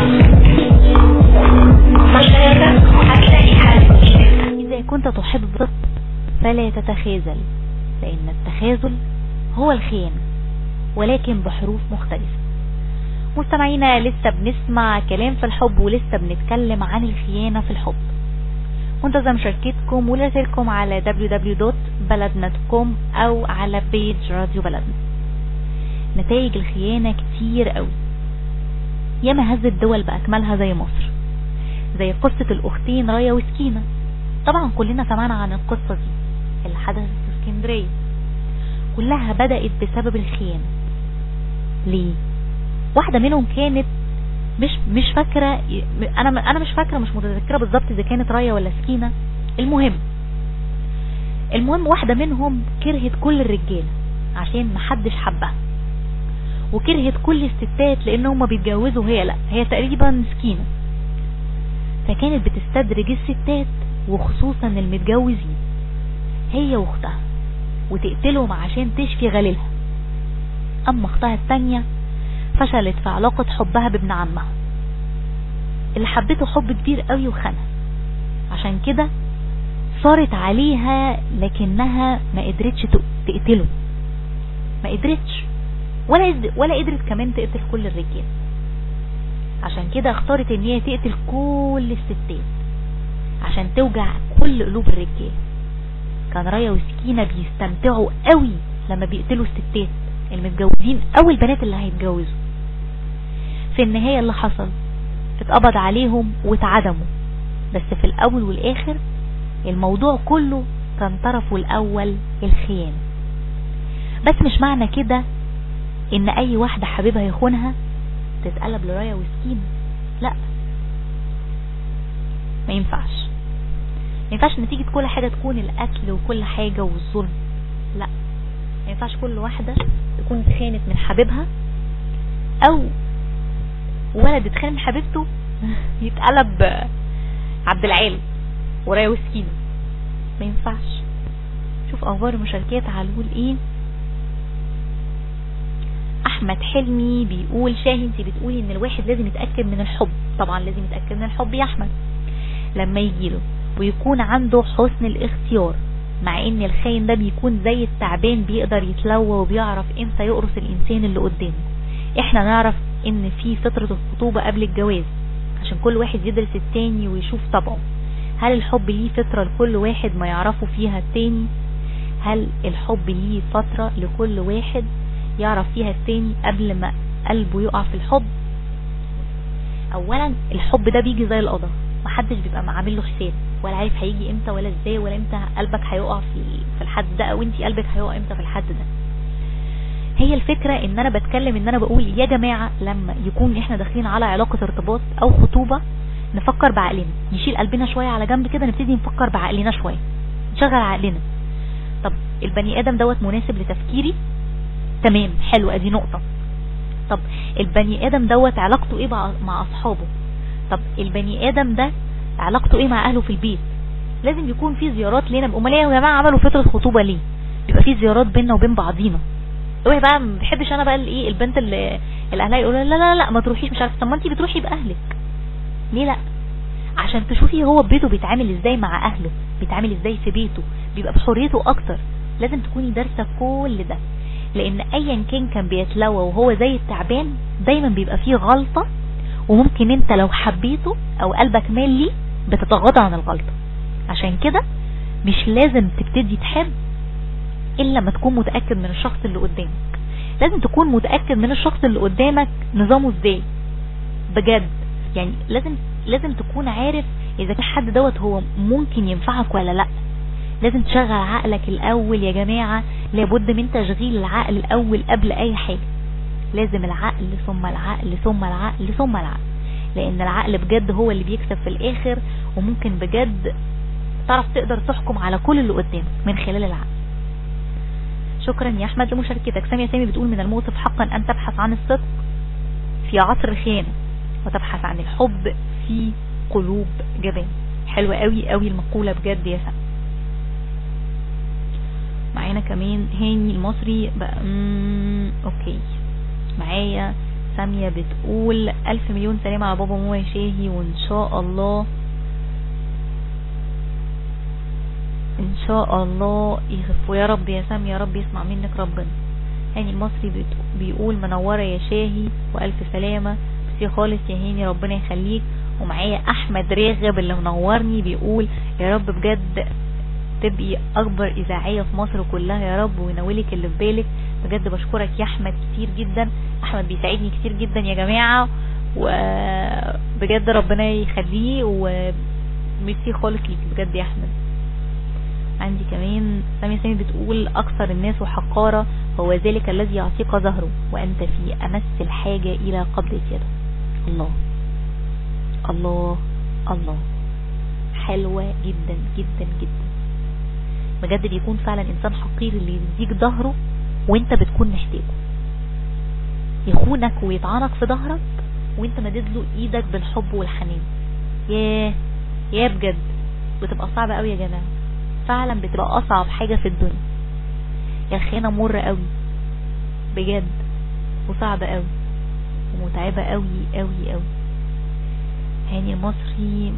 مش هيقدر هتلاقي حل لمشكلتك إذا كنت تحب فلا تتخاذل لأن التخاذل هو الخيانة ولكن بحروف مختلفة مستمعينا لسه بنسمع كلام في الحب ولسه بنتكلم عن الخيانة في الحب منتظم مشاركتكم ورسائلكم على www.بلدنا.com أو على بيج راديو بلدنا نتائج الخيانة كتير قوي ياما هزت دول بأكملها زي مصر زي قصة الأختين رايا وسكينة طبعا كلنا سمعنا عن القصة دي اللي حدثت في اسكندرية كلها بدأت بسبب الخيانة ليه واحدة منهم كانت مش مش فاكرة انا انا مش فاكرة مش متذكرة بالظبط اذا كانت رايا ولا سكينة المهم المهم واحدة منهم كرهت كل الرجالة عشان محدش حبها وكرهت كل الستات لان هم بيتجوزوا وهي لا هي تقريبا سكينة فكانت بتستدرج الستات وخصوصا المتجوزين هي واختها وتقتلهم عشان تشفي غليلها اما اختها التانية فشلت في علاقة حبها بابن عمها اللي حبته حب كبير قوي وخانها عشان كده صارت عليها لكنها ما قدرتش تقتله ما قدرتش ولا ولا قدرت كمان تقتل كل الرجال عشان كده اختارت ان هي تقتل كل الستات عشان توجع كل قلوب الرجال كان رايا وسكينة بيستمتعوا قوي لما بيقتلوا الستات المتجوزين او البنات اللي هيتجوزوا في النهاية اللي حصل اتقبض عليهم واتعدموا بس في الاول والاخر الموضوع كله كان طرفه الاول الخيانة بس مش معنى كده ان اي واحدة حبيبها يخونها تتقلب لرايا وسكينة لا ما ينفعش ما ينفعش نتيجة كل حاجة تكون القتل وكل حاجة والظلم لا ما ينفعش كل واحدة تكون اتخانت من حبيبها او ولد اتخان من حبيبته يتقلب عبد العال ورايا وسكينة ما ينفعش شوف اخبار المشاركات هنقول ايه احمد حلمي بيقول شاهي انت بتقولي ان الواحد لازم يتاكد من الحب طبعا لازم يتاكد من الحب يا احمد لما يجيله ويكون عنده حسن الاختيار مع ان الخاين ده بيكون زي التعبان بيقدر يتلوى وبيعرف امتى يقرص الانسان اللي قدامه احنا نعرف ان في فترة الخطوبة قبل الجواز عشان كل واحد يدرس التاني ويشوف طبعه هل الحب ليه فترة لكل واحد ما يعرفه فيها التاني هل الحب ليه فترة لكل واحد يعرف فيها التاني قبل ما قلبه يقع في الحب اولا الحب ده بيجي زي القضاء محدش بيبقى معامل له حساب ولا عارف هيجي امتى ولا ازاي ولا امتى قلبك هيقع في في الحد ده او انت قلبك هيقع امتى في الحد ده هي الفكرة ان انا بتكلم ان انا بقول يا جماعة لما يكون احنا داخلين على علاقة ارتباط او خطوبة نفكر بعقلنا نشيل قلبنا شوية على جنب كده نبتدي نفكر بعقلنا شوية نشغل عقلنا طب البني ادم دوت مناسب لتفكيري تمام حلو ادي نقطة طب البني ادم دوت علاقته ايه مع مع اصحابه طب البني ادم ده علاقته ايه مع اهله في البيت لازم يكون في زيارات لينا امال ايه يا جماعه عملوا فتره خطوبه ليه يبقى في زيارات بيننا وبين بعضينا اوعي بقى ما بحبش انا بقى الايه البنت اللي اللي اهلها يقولوا لا لا لا ما تروحيش مش عارفه طب ما انت بتروحي باهلك ليه لا عشان تشوفي هو بيته بيتعامل ازاي مع اهله بيتعامل ازاي في بيته بيبقى بحريته اكتر لازم تكوني دارسه كل ده لان ايا كان كان بيتلوى وهو زي التعبان دايما بيبقى فيه غلطه وممكن انت لو حبيته او قلبك مال ليه بتتغاضى عن الغلطة عشان كده مش لازم تبتدي تحب الا لما تكون متأكد من الشخص اللي قدامك لازم تكون متأكد من الشخص اللي قدامك نظامه ازاي بجد يعني لازم لازم تكون عارف اذا كان حد دوت هو ممكن ينفعك ولا لا لازم تشغل عقلك الاول يا جماعة لابد من تشغيل العقل الاول قبل اي حاجة لازم العقل ثم العقل ثم العقل ثم العقل لان العقل بجد هو اللي بيكسب في الاخر وممكن بجد تعرف تقدر تحكم على كل اللي قدامك من خلال العقل شكرا يا احمد لمشاركتك سامية سامي بتقول من المؤسف حقا ان تبحث عن الصدق في عصر الخيانة وتبحث عن الحب في قلوب جبان حلوة قوي قوي المقولة بجد يا سامي معانا كمان هاني المصري بقى مم... اوكي معايا سامية بتقول ألف مليون سلام على بابا وماما شاهي وإن شاء الله إن شاء الله يخفوا يا رب يا سامية يا رب يسمع منك ربنا هاني المصري بيقول منورة يا شاهي وألف سلامة بس خالص يا هاني ربنا يخليك ومعايا أحمد راغب اللي منورني بيقول يا رب بجد تبقي أكبر إذاعية في مصر كلها يا رب وينولك اللي في بالك بجد بشكرك يا احمد كتير جدا احمد بيساعدني كتير جدا يا جماعة وبجد ربنا يخليه وميرسي خالص ليك بجد يا احمد عندي كمان سامية سامي بتقول اكثر الناس حقارة هو ذلك الذي يعطيك ظهره وانت في امس الحاجة الى قبضة يده الله الله الله حلوة جدا جدا جدا بجد بيكون فعلا انسان حقير اللي يديك ظهره وانت بتكون محتاجه يخونك ويطعنك في ظهرك وانت مدد له ايدك بالحب والحنان ياه يا بجد بتبقى صعبة قوي يا جماعة فعلا بتبقى اصعب حاجة في الدنيا يا الخيانة مرة قوي بجد وصعبة قوي ومتعبة قوي قوي قوي هاني المصري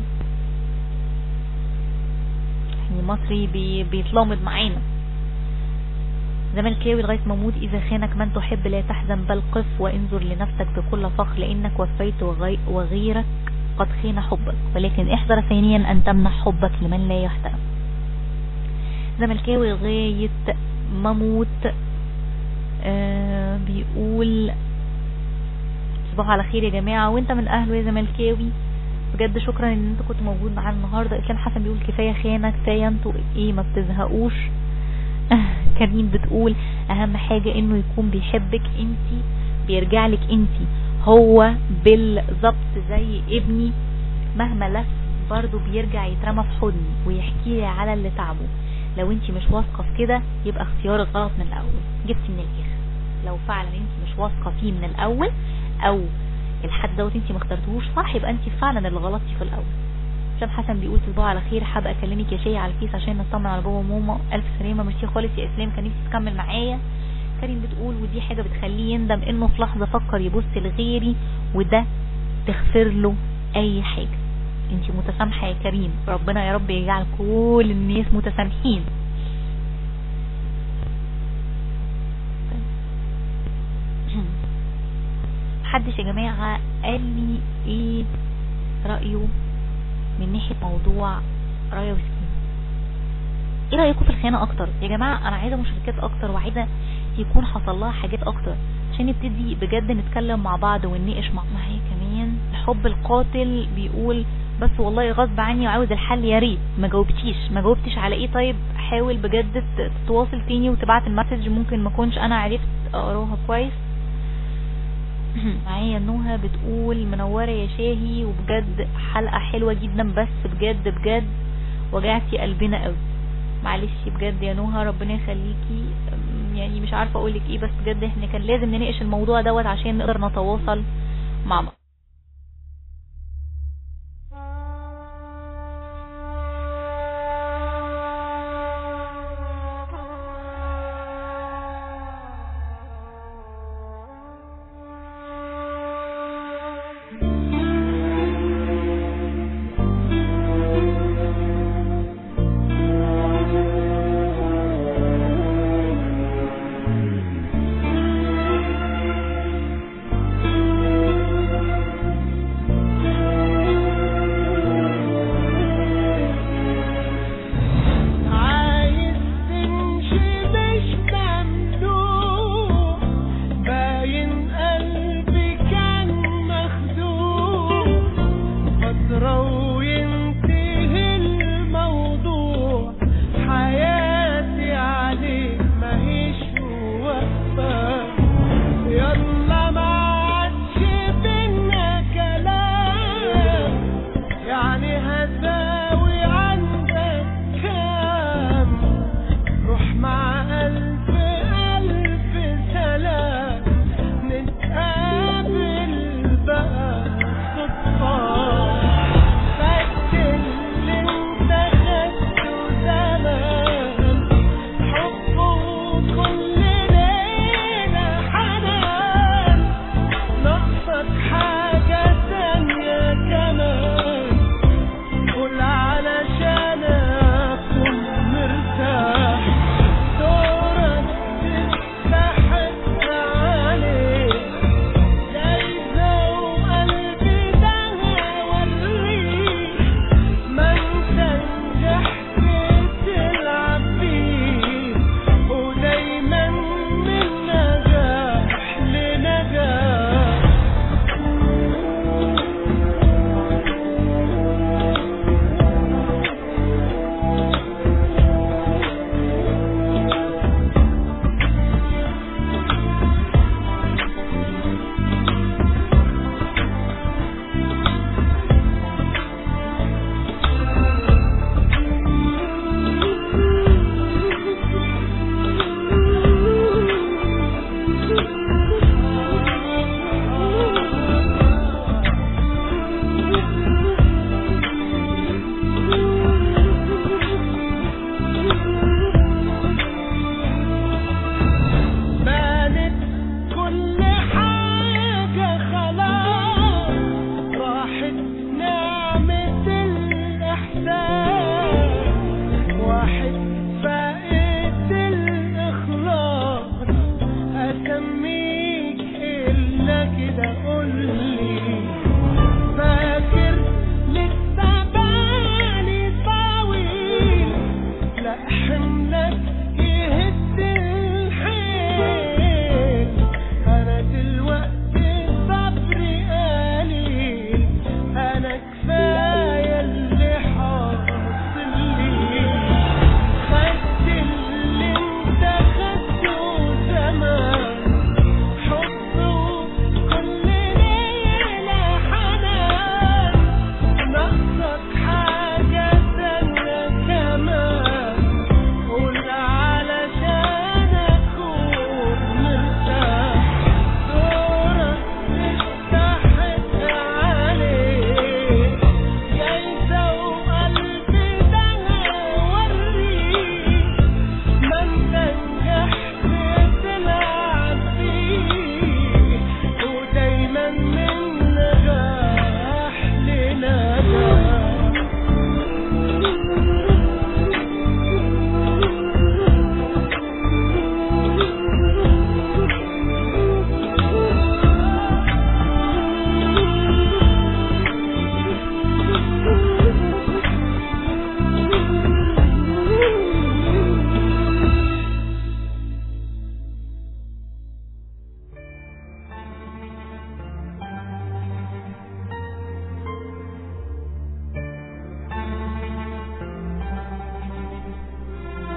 هاني المصري بي بيتلامض معانا زملكاوي لغاية ما اموت إذا خانك من تحب لا تحزن بل قف وانظر لنفسك بكل فخر لأنك وفيت وغي وغيرك قد خان حبك ولكن احذر ثانيا أن تمنح حبك لمن لا يحترم زملكاوي لغاية ما اموت آه بيقول صباح على خير يا جماعة وانت من أهله يا زملكاوي بجد شكرا ان انت كنت موجود معانا النهاردة اسلام حسن بيقول كفاية خانة كفاية انتوا ايه ما بتزهقوش كريم بتقول اهم حاجة انه يكون بيحبك انتي بيرجع لك انتي هو بالظبط زي ابني مهما لف برضه بيرجع يترمى في حضني ويحكي لي على اللي تعبه لو انتي مش واثقة في كده يبقى اختيارك غلط من الاول جبتي من الاخر لو فعلا انتي مش واثقة فيه من الاول او الحد دوت انتي ما اخترتوهوش صح يبقى انتي فعلا اللي غلطتي في الاول اسلام حسن بيقول تصبحوا على خير حابه اكلمك يا شي على الفيس عشان نطمن على بابا وماما الف سلامه ميرسي خالص يا اسلام كان نفسي تكمل معايا كريم بتقول ودي حاجه بتخليه يندم انه في لحظه فكر يبص لغيري وده تغفر له اي حاجه انت متسامحه يا كريم ربنا يا رب يجعل كل الناس متسامحين محدش يا جماعة قال لي ايه رأيه من ناحية موضوع رايا وسكين ايه رأيكم في الخيانة اكتر يا جماعة انا عايزة مشاركات اكتر وعايزة يكون حصل لها حاجات اكتر عشان نبتدي بجد نتكلم مع بعض ونناقش مع معايا كمان الحب القاتل بيقول بس والله غصب عني وعاوز الحل يا ريت ما جاوبتيش ما جاوبتش على ايه طيب حاول بجد ت- تتواصل تاني وتبعت المسج ممكن ما كنش انا عرفت اقراها كويس معايا نوها بتقول منورة يا شاهي وبجد حلقة حلوة جدا بس بجد بجد وجعتي قلبنا قوي معلش بجد يا نوها ربنا يخليكي أم، يعني مش عارفة اقولك ايه بس بجد احنا كان لازم نناقش الموضوع دوت عشان نقدر نتواصل مع بعض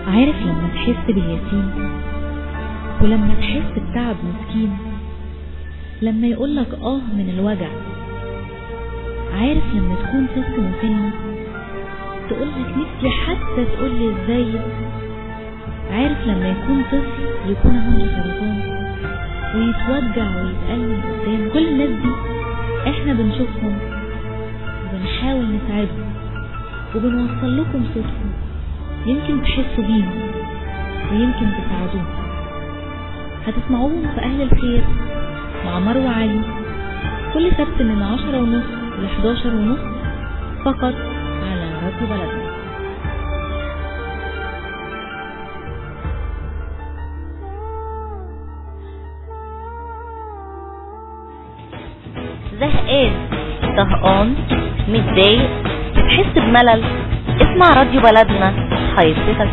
عارف لما تحس باليتيم ولما تحس بتعب مسكين لما يقولك اه من الوجع عارف لما تكون طفل مسن تقولك نفسي حتى تقولي ازاي عارف لما يكون طفل يكون عنده سرطان ويتوجع ويتألم قدام كل الناس دي احنا بنشوفهم وبنحاول نساعدهم وبنوصل لكم صوتهم يمكن تحسوا بيهم ويمكن تساعدوهم هتسمعوهم في أهل الخير مع مروة علي كل سبت من عشرة ونص ل 11 ونص فقط على راديو بلدنا زهقان طهقان متضايق بتحس بملل اسمع راديو بلدنا هيبسطك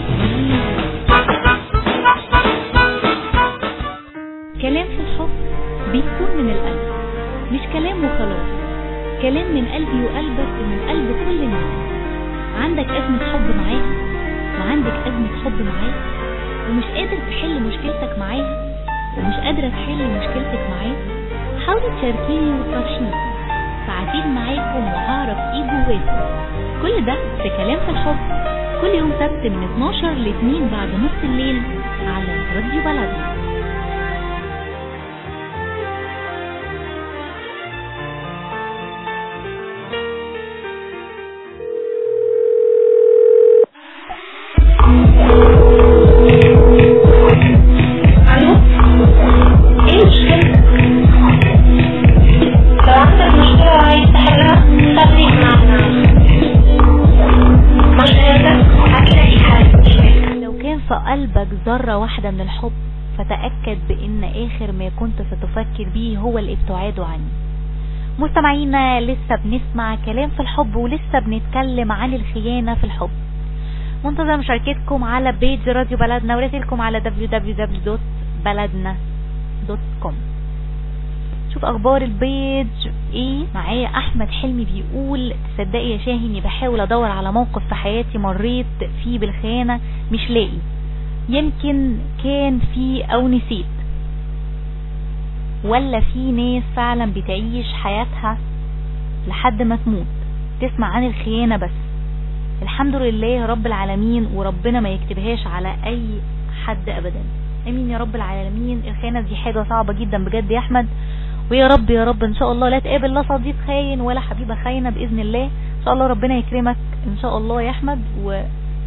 كلام في الحب بيكون من القلب مش كلام وخلاص كلام من قلبي وقلبك ومن قلب كل الناس عندك أزمة حب معاها وعندك أزمة حب معاه ومش قادر تحل مشكلتك معاها ومش قادرة تحل مشكلتك معاه حاولي تشاركيني وتفرشيني ساعتين معاكم وهعرف ايه جواكم كل ده في كلام في الحب كل يوم سبت من 12 ل 2 بعد نص الليل على راديو بلدنا الو ايه المشكلة؟ لو عندك مشكلة وعايز تحلها خليك معنا مشكلتك هتلاقي حل لو كان في قلبك ذرة واحدة من الحب فتأكد بأن آخر ما كنت ستفكر به هو الابتعاد عني مستمعينا لسه بنسمع كلام في الحب ولسه بنتكلم عن الخيانة في الحب منتظر مشاركتكم على بيج راديو بلدنا ورسلكم على www.baladna.com شوف اخبار البيج ايه معايا احمد حلمي بيقول تصدقي يا شاهيني بحاول ادور على موقف في حياتي مريت فيه بالخيانة مش لاقي يمكن كان في او نسيت ولا في ناس فعلا بتعيش حياتها لحد ما تموت تسمع عن الخيانة بس الحمد لله رب العالمين وربنا ما يكتبهاش على اي حد ابدا امين يا رب العالمين الخيانة دي حاجة صعبة جدا بجد يا احمد ويا رب يا رب ان شاء الله لا تقابل لا صديق خاين ولا حبيبة خاينة باذن الله ان شاء الله ربنا يكرمك ان شاء الله يا احمد و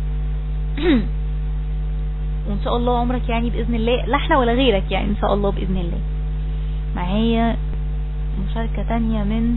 وان شاء الله عمرك يعني باذن الله لا احنا ولا غيرك يعني ان شاء الله باذن الله معايا مشاركة تانية من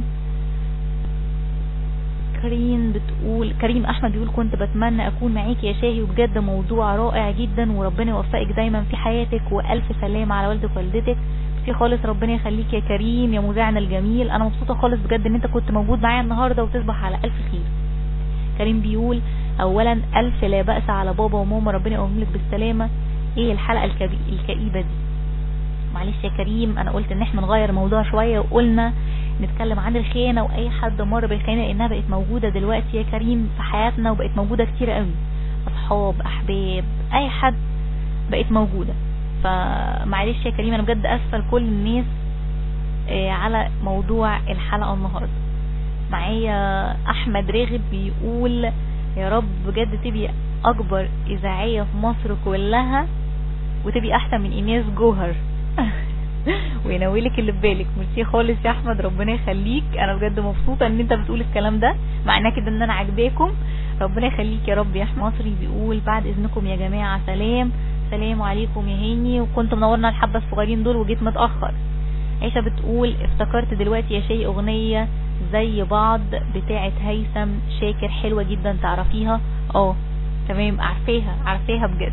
كريم بتقول كريم احمد بيقول كنت بتمنى اكون معاكي يا شاهي وبجد موضوع رائع جدا وربنا يوفقك دايما في حياتك والف سلامة على والدك ووالدتك في خالص ربنا يخليك يا كريم يا مذيعنا الجميل انا مبسوطة خالص بجد ان انت كنت موجود معايا النهاردة وتصبح على الف خير كريم بيقول اولا الف لا بأس على بابا وماما ربنا يقوم لك بالسلامة ايه الحلقة الكبي... الكئيبة دي معلش يا كريم انا قلت ان احنا نغير الموضوع شوية وقلنا نتكلم عن الخيانة واي حد مر بالخيانة لانها بقت موجودة دلوقتي يا كريم في حياتنا وبقت موجودة كتير قوي اصحاب احباب اي حد بقت موجودة فمعلش يا كريم انا بجد اسفة لكل الناس آه، على موضوع الحلقة النهاردة معايا احمد راغب بيقول يا رب بجد تبقي اكبر اذاعية في مصر كلها وتبقي احسن من ايناس جوهر وينولك اللي في بالك ميرسي خالص يا احمد ربنا يخليك انا بجد مبسوطه ان انت بتقول الكلام ده معناه كده ان انا عاجباكم ربنا يخليك يا رب يا احمد مصري بيقول بعد اذنكم يا جماعه سلام سلام عليكم يا هاني وكنت منورنا الحبه الصغيرين دول وجيت متاخر عيشه بتقول افتكرت دلوقتي يا شيء اغنيه زي بعض بتاعه هيثم شاكر حلوه جدا تعرفيها اه تمام عارفاها عارفاها بجد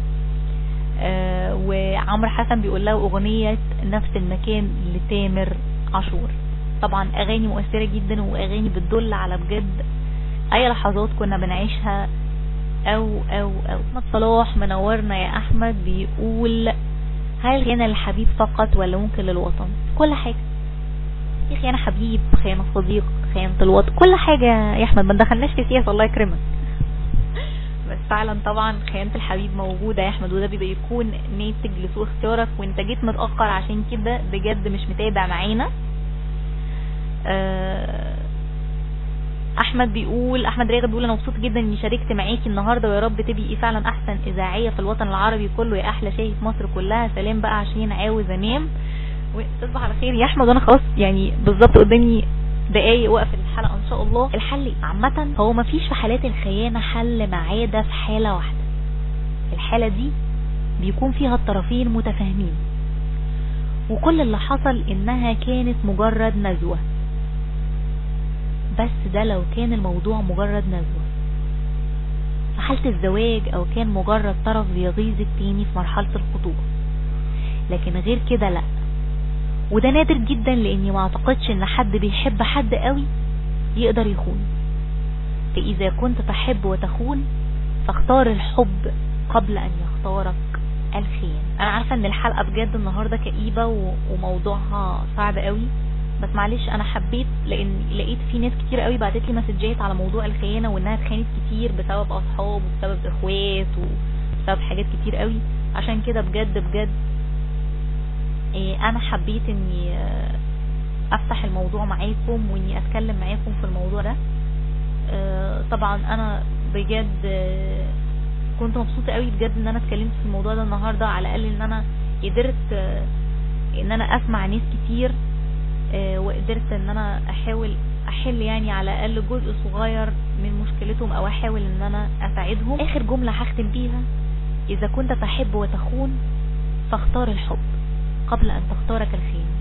آه وعمرو حسن بيقول له اغنية نفس المكان لتامر عاشور طبعا اغاني مؤثرة جدا واغاني بتدل على بجد اي لحظات كنا بنعيشها او او او احمد صلاح منورنا يا احمد بيقول هل خيانة للحبيب فقط ولا ممكن للوطن كل حاجة في خيانة حبيب خيانة صديق خيانة الوطن كل حاجة يا احمد ما دخلناش في سياسة الله يكرمك بس فعلا طبعا خيانة الحبيب موجودة يا احمد وده بيبقى يكون ناتج لسوء اختيارك وانت جيت متأخر عشان كده بجد مش متابع معانا آه، احمد بيقول احمد راغب بيقول انا مبسوط جدا اني شاركت معاكي النهارده ويا رب تبقي فعلا احسن اذاعيه في الوطن العربي كله يا احلى شاهي في مصر كلها سلام بقى عشان عاوز انام وتصبح على خير يا احمد وانا خلاص يعني بالظبط قدامي دقايق واقفل الحلقه ان شاء الله الحل عامه هو ما فيش في حالات الخيانه حل ما عدا في حاله واحده الحاله دي بيكون فيها الطرفين متفاهمين وكل اللي حصل انها كانت مجرد نزوه بس ده لو كان الموضوع مجرد نزوه في حالة الزواج او كان مجرد طرف بيغيظ التاني في مرحلة الخطوبة لكن غير كده لا وده نادر جدا لاني ما اعتقدش ان حد بيحب حد قوي يقدر يخون فاذا كنت تحب وتخون فاختار الحب قبل ان يختارك الخيانة انا عارفة ان الحلقة بجد النهاردة كئيبة و- وموضوعها صعب قوي بس معلش انا حبيت لان لقيت في ناس كتير قوي بعتت لي مسجات على موضوع الخيانة وانها اتخانت كتير بسبب اصحاب وبسبب اخوات وبسبب حاجات كتير قوي عشان كده بجد بجد إيه انا حبيت اني آه، افتح الموضوع معاكم واني اتكلم معاكم في الموضوع ده آه، طبعا انا بجد آه، كنت مبسوطة قوي بجد ان انا اتكلمت في الموضوع ده النهاردة على الاقل ان انا قدرت آه، ان انا اسمع ناس كتير آه، وقدرت ان انا احاول احل يعني على الاقل جزء صغير من مشكلتهم او احاول ان انا اساعدهم اخر جملة هختم بيها اذا كنت تحب وتخون فاختار الحب قبل ان تختارك الخيانة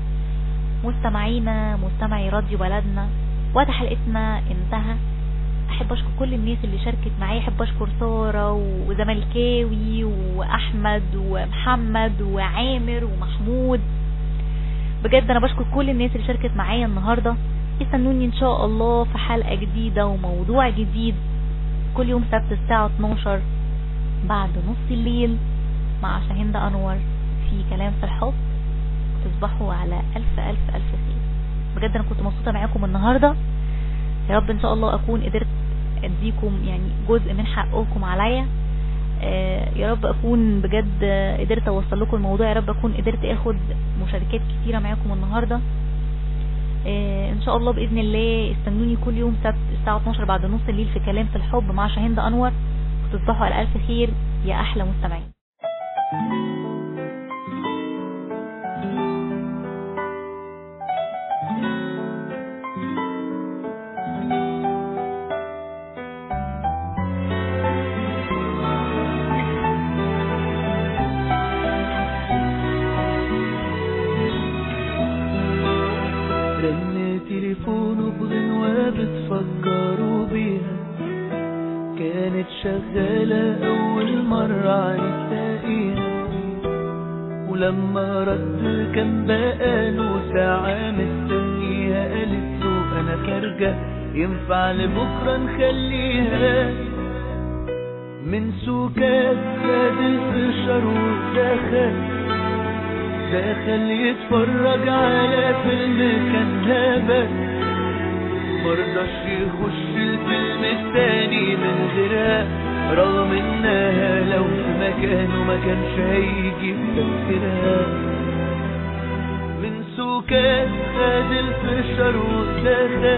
مستمعينا مستمعي راديو بلدنا وقت حلقتنا انتهى احب اشكر كل الناس اللي شاركت معايا احب اشكر ساره وزملكاوي واحمد ومحمد وعامر ومحمود بجد انا بشكر كل الناس اللي شاركت معايا النهارده استنوني ان شاء الله في حلقه جديده وموضوع جديد كل يوم سبت الساعه 12 بعد نص الليل مع شاهندة انور في كلام في الحب تصبحوا على الف الف الف خير بجد انا كنت مبسوطه معاكم النهارده يا رب ان شاء الله اكون قدرت اديكم يعني جزء من حقكم عليا آه، يا رب اكون بجد آه، قدرت اوصل لكم الموضوع يا رب اكون قدرت اخد مشاركات كتيره معاكم النهارده آه، ان شاء الله باذن الله استنوني كل يوم سبت الساعه 12 بعد نص الليل في كلام في الحب مع شاهين انور وتصبحوا على الف خير يا احلى مستمعين رن تليفونه بغنوة بتفكروا بيها كانت شغالة أول مرة نلاقيها ولما رد كان بقاله ساعة مستنيها قالت له أنا خارجة ينفع لبكرة نخليها من سوكات خد الفشار ودخل دخل يتفرج على فيلم كان هبل مرضاش يخش الفيلم التاني من غيرها رغم انها لو في مكانه ما كانش هيجي في تفكيرها من سوكات خد الفشار ودخل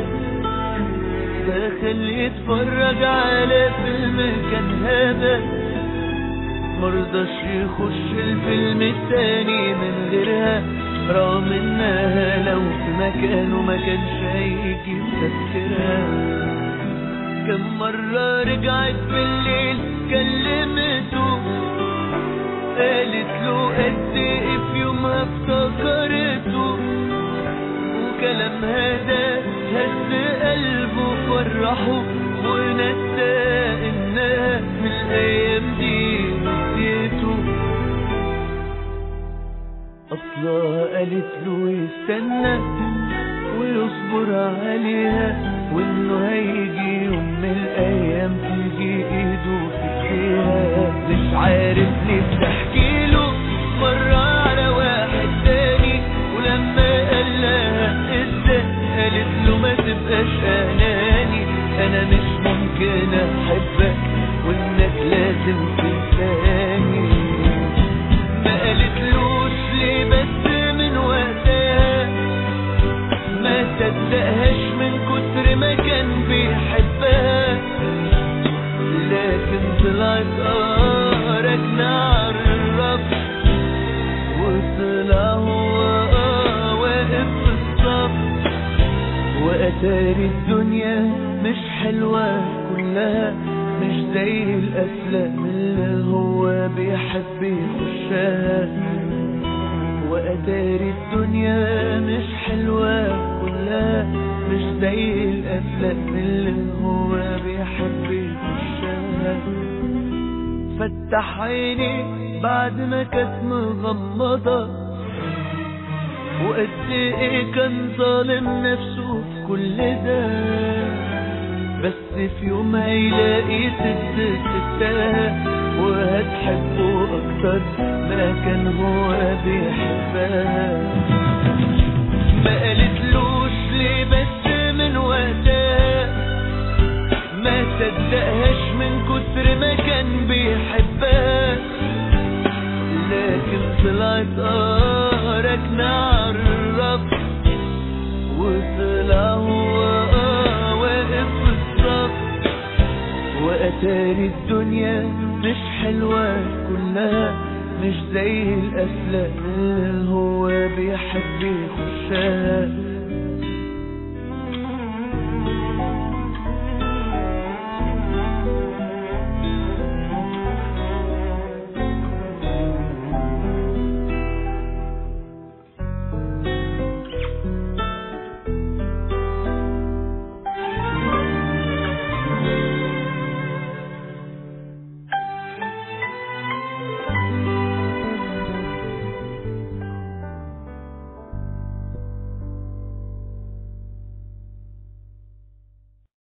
دخل يتفرج على فيلم كان هبل مرضاش يخش الفيلم التاني من غيرها رغم انها لو في مكانه ما كانش هيجي في تفكيرها كم مرة رجعت بالليل كلمته قالت له قد ايه في يومها افتكرته وكلامها ده هز قلبه فرحه ونسى انها في الايام دي نسيته اصلها قالت له يستنى ويصبر عليها وانه هيجي يوم من الايام تيجي ايده في ايديها مش عارف ليه بتحكي له مرة على واحد تاني ولما قال لها ازاي قالت له ما تبقاش اناني انا مش ممكن احبك والناس اتكلم في لساني ما قالتلوش ليه بس من وقتها ما صدقهاش من كتر ما كان بيحبها لكن طلعت اه راكنة عالرف وطلع هو اه واقف في الصف وأتاري الدنيا مش حلوة كلها مش زي الأفلام اللي هو بيحب يخشها وأتاري الدنيا مش حلوة كلها مش زي الأفلام اللي هو بيحب يخشها فتح عيني بعد ما كانت مغمضة وقد ايه كان ظالم نفسه في كل ده بس في يوم هيلاقي ست ستها وهتحبه اكتر ما كان هو بيحبها ما قالتلوش ليه بس من وقتها ما صدقهاش من كتر ما كان بيحبها لكن طلعت اه راكنة عالرف وطلع هو اه واقف في الصف وأتاري الدنيا مش حلوة كلها مش زي الأفلام اللي هو بيحب يخشها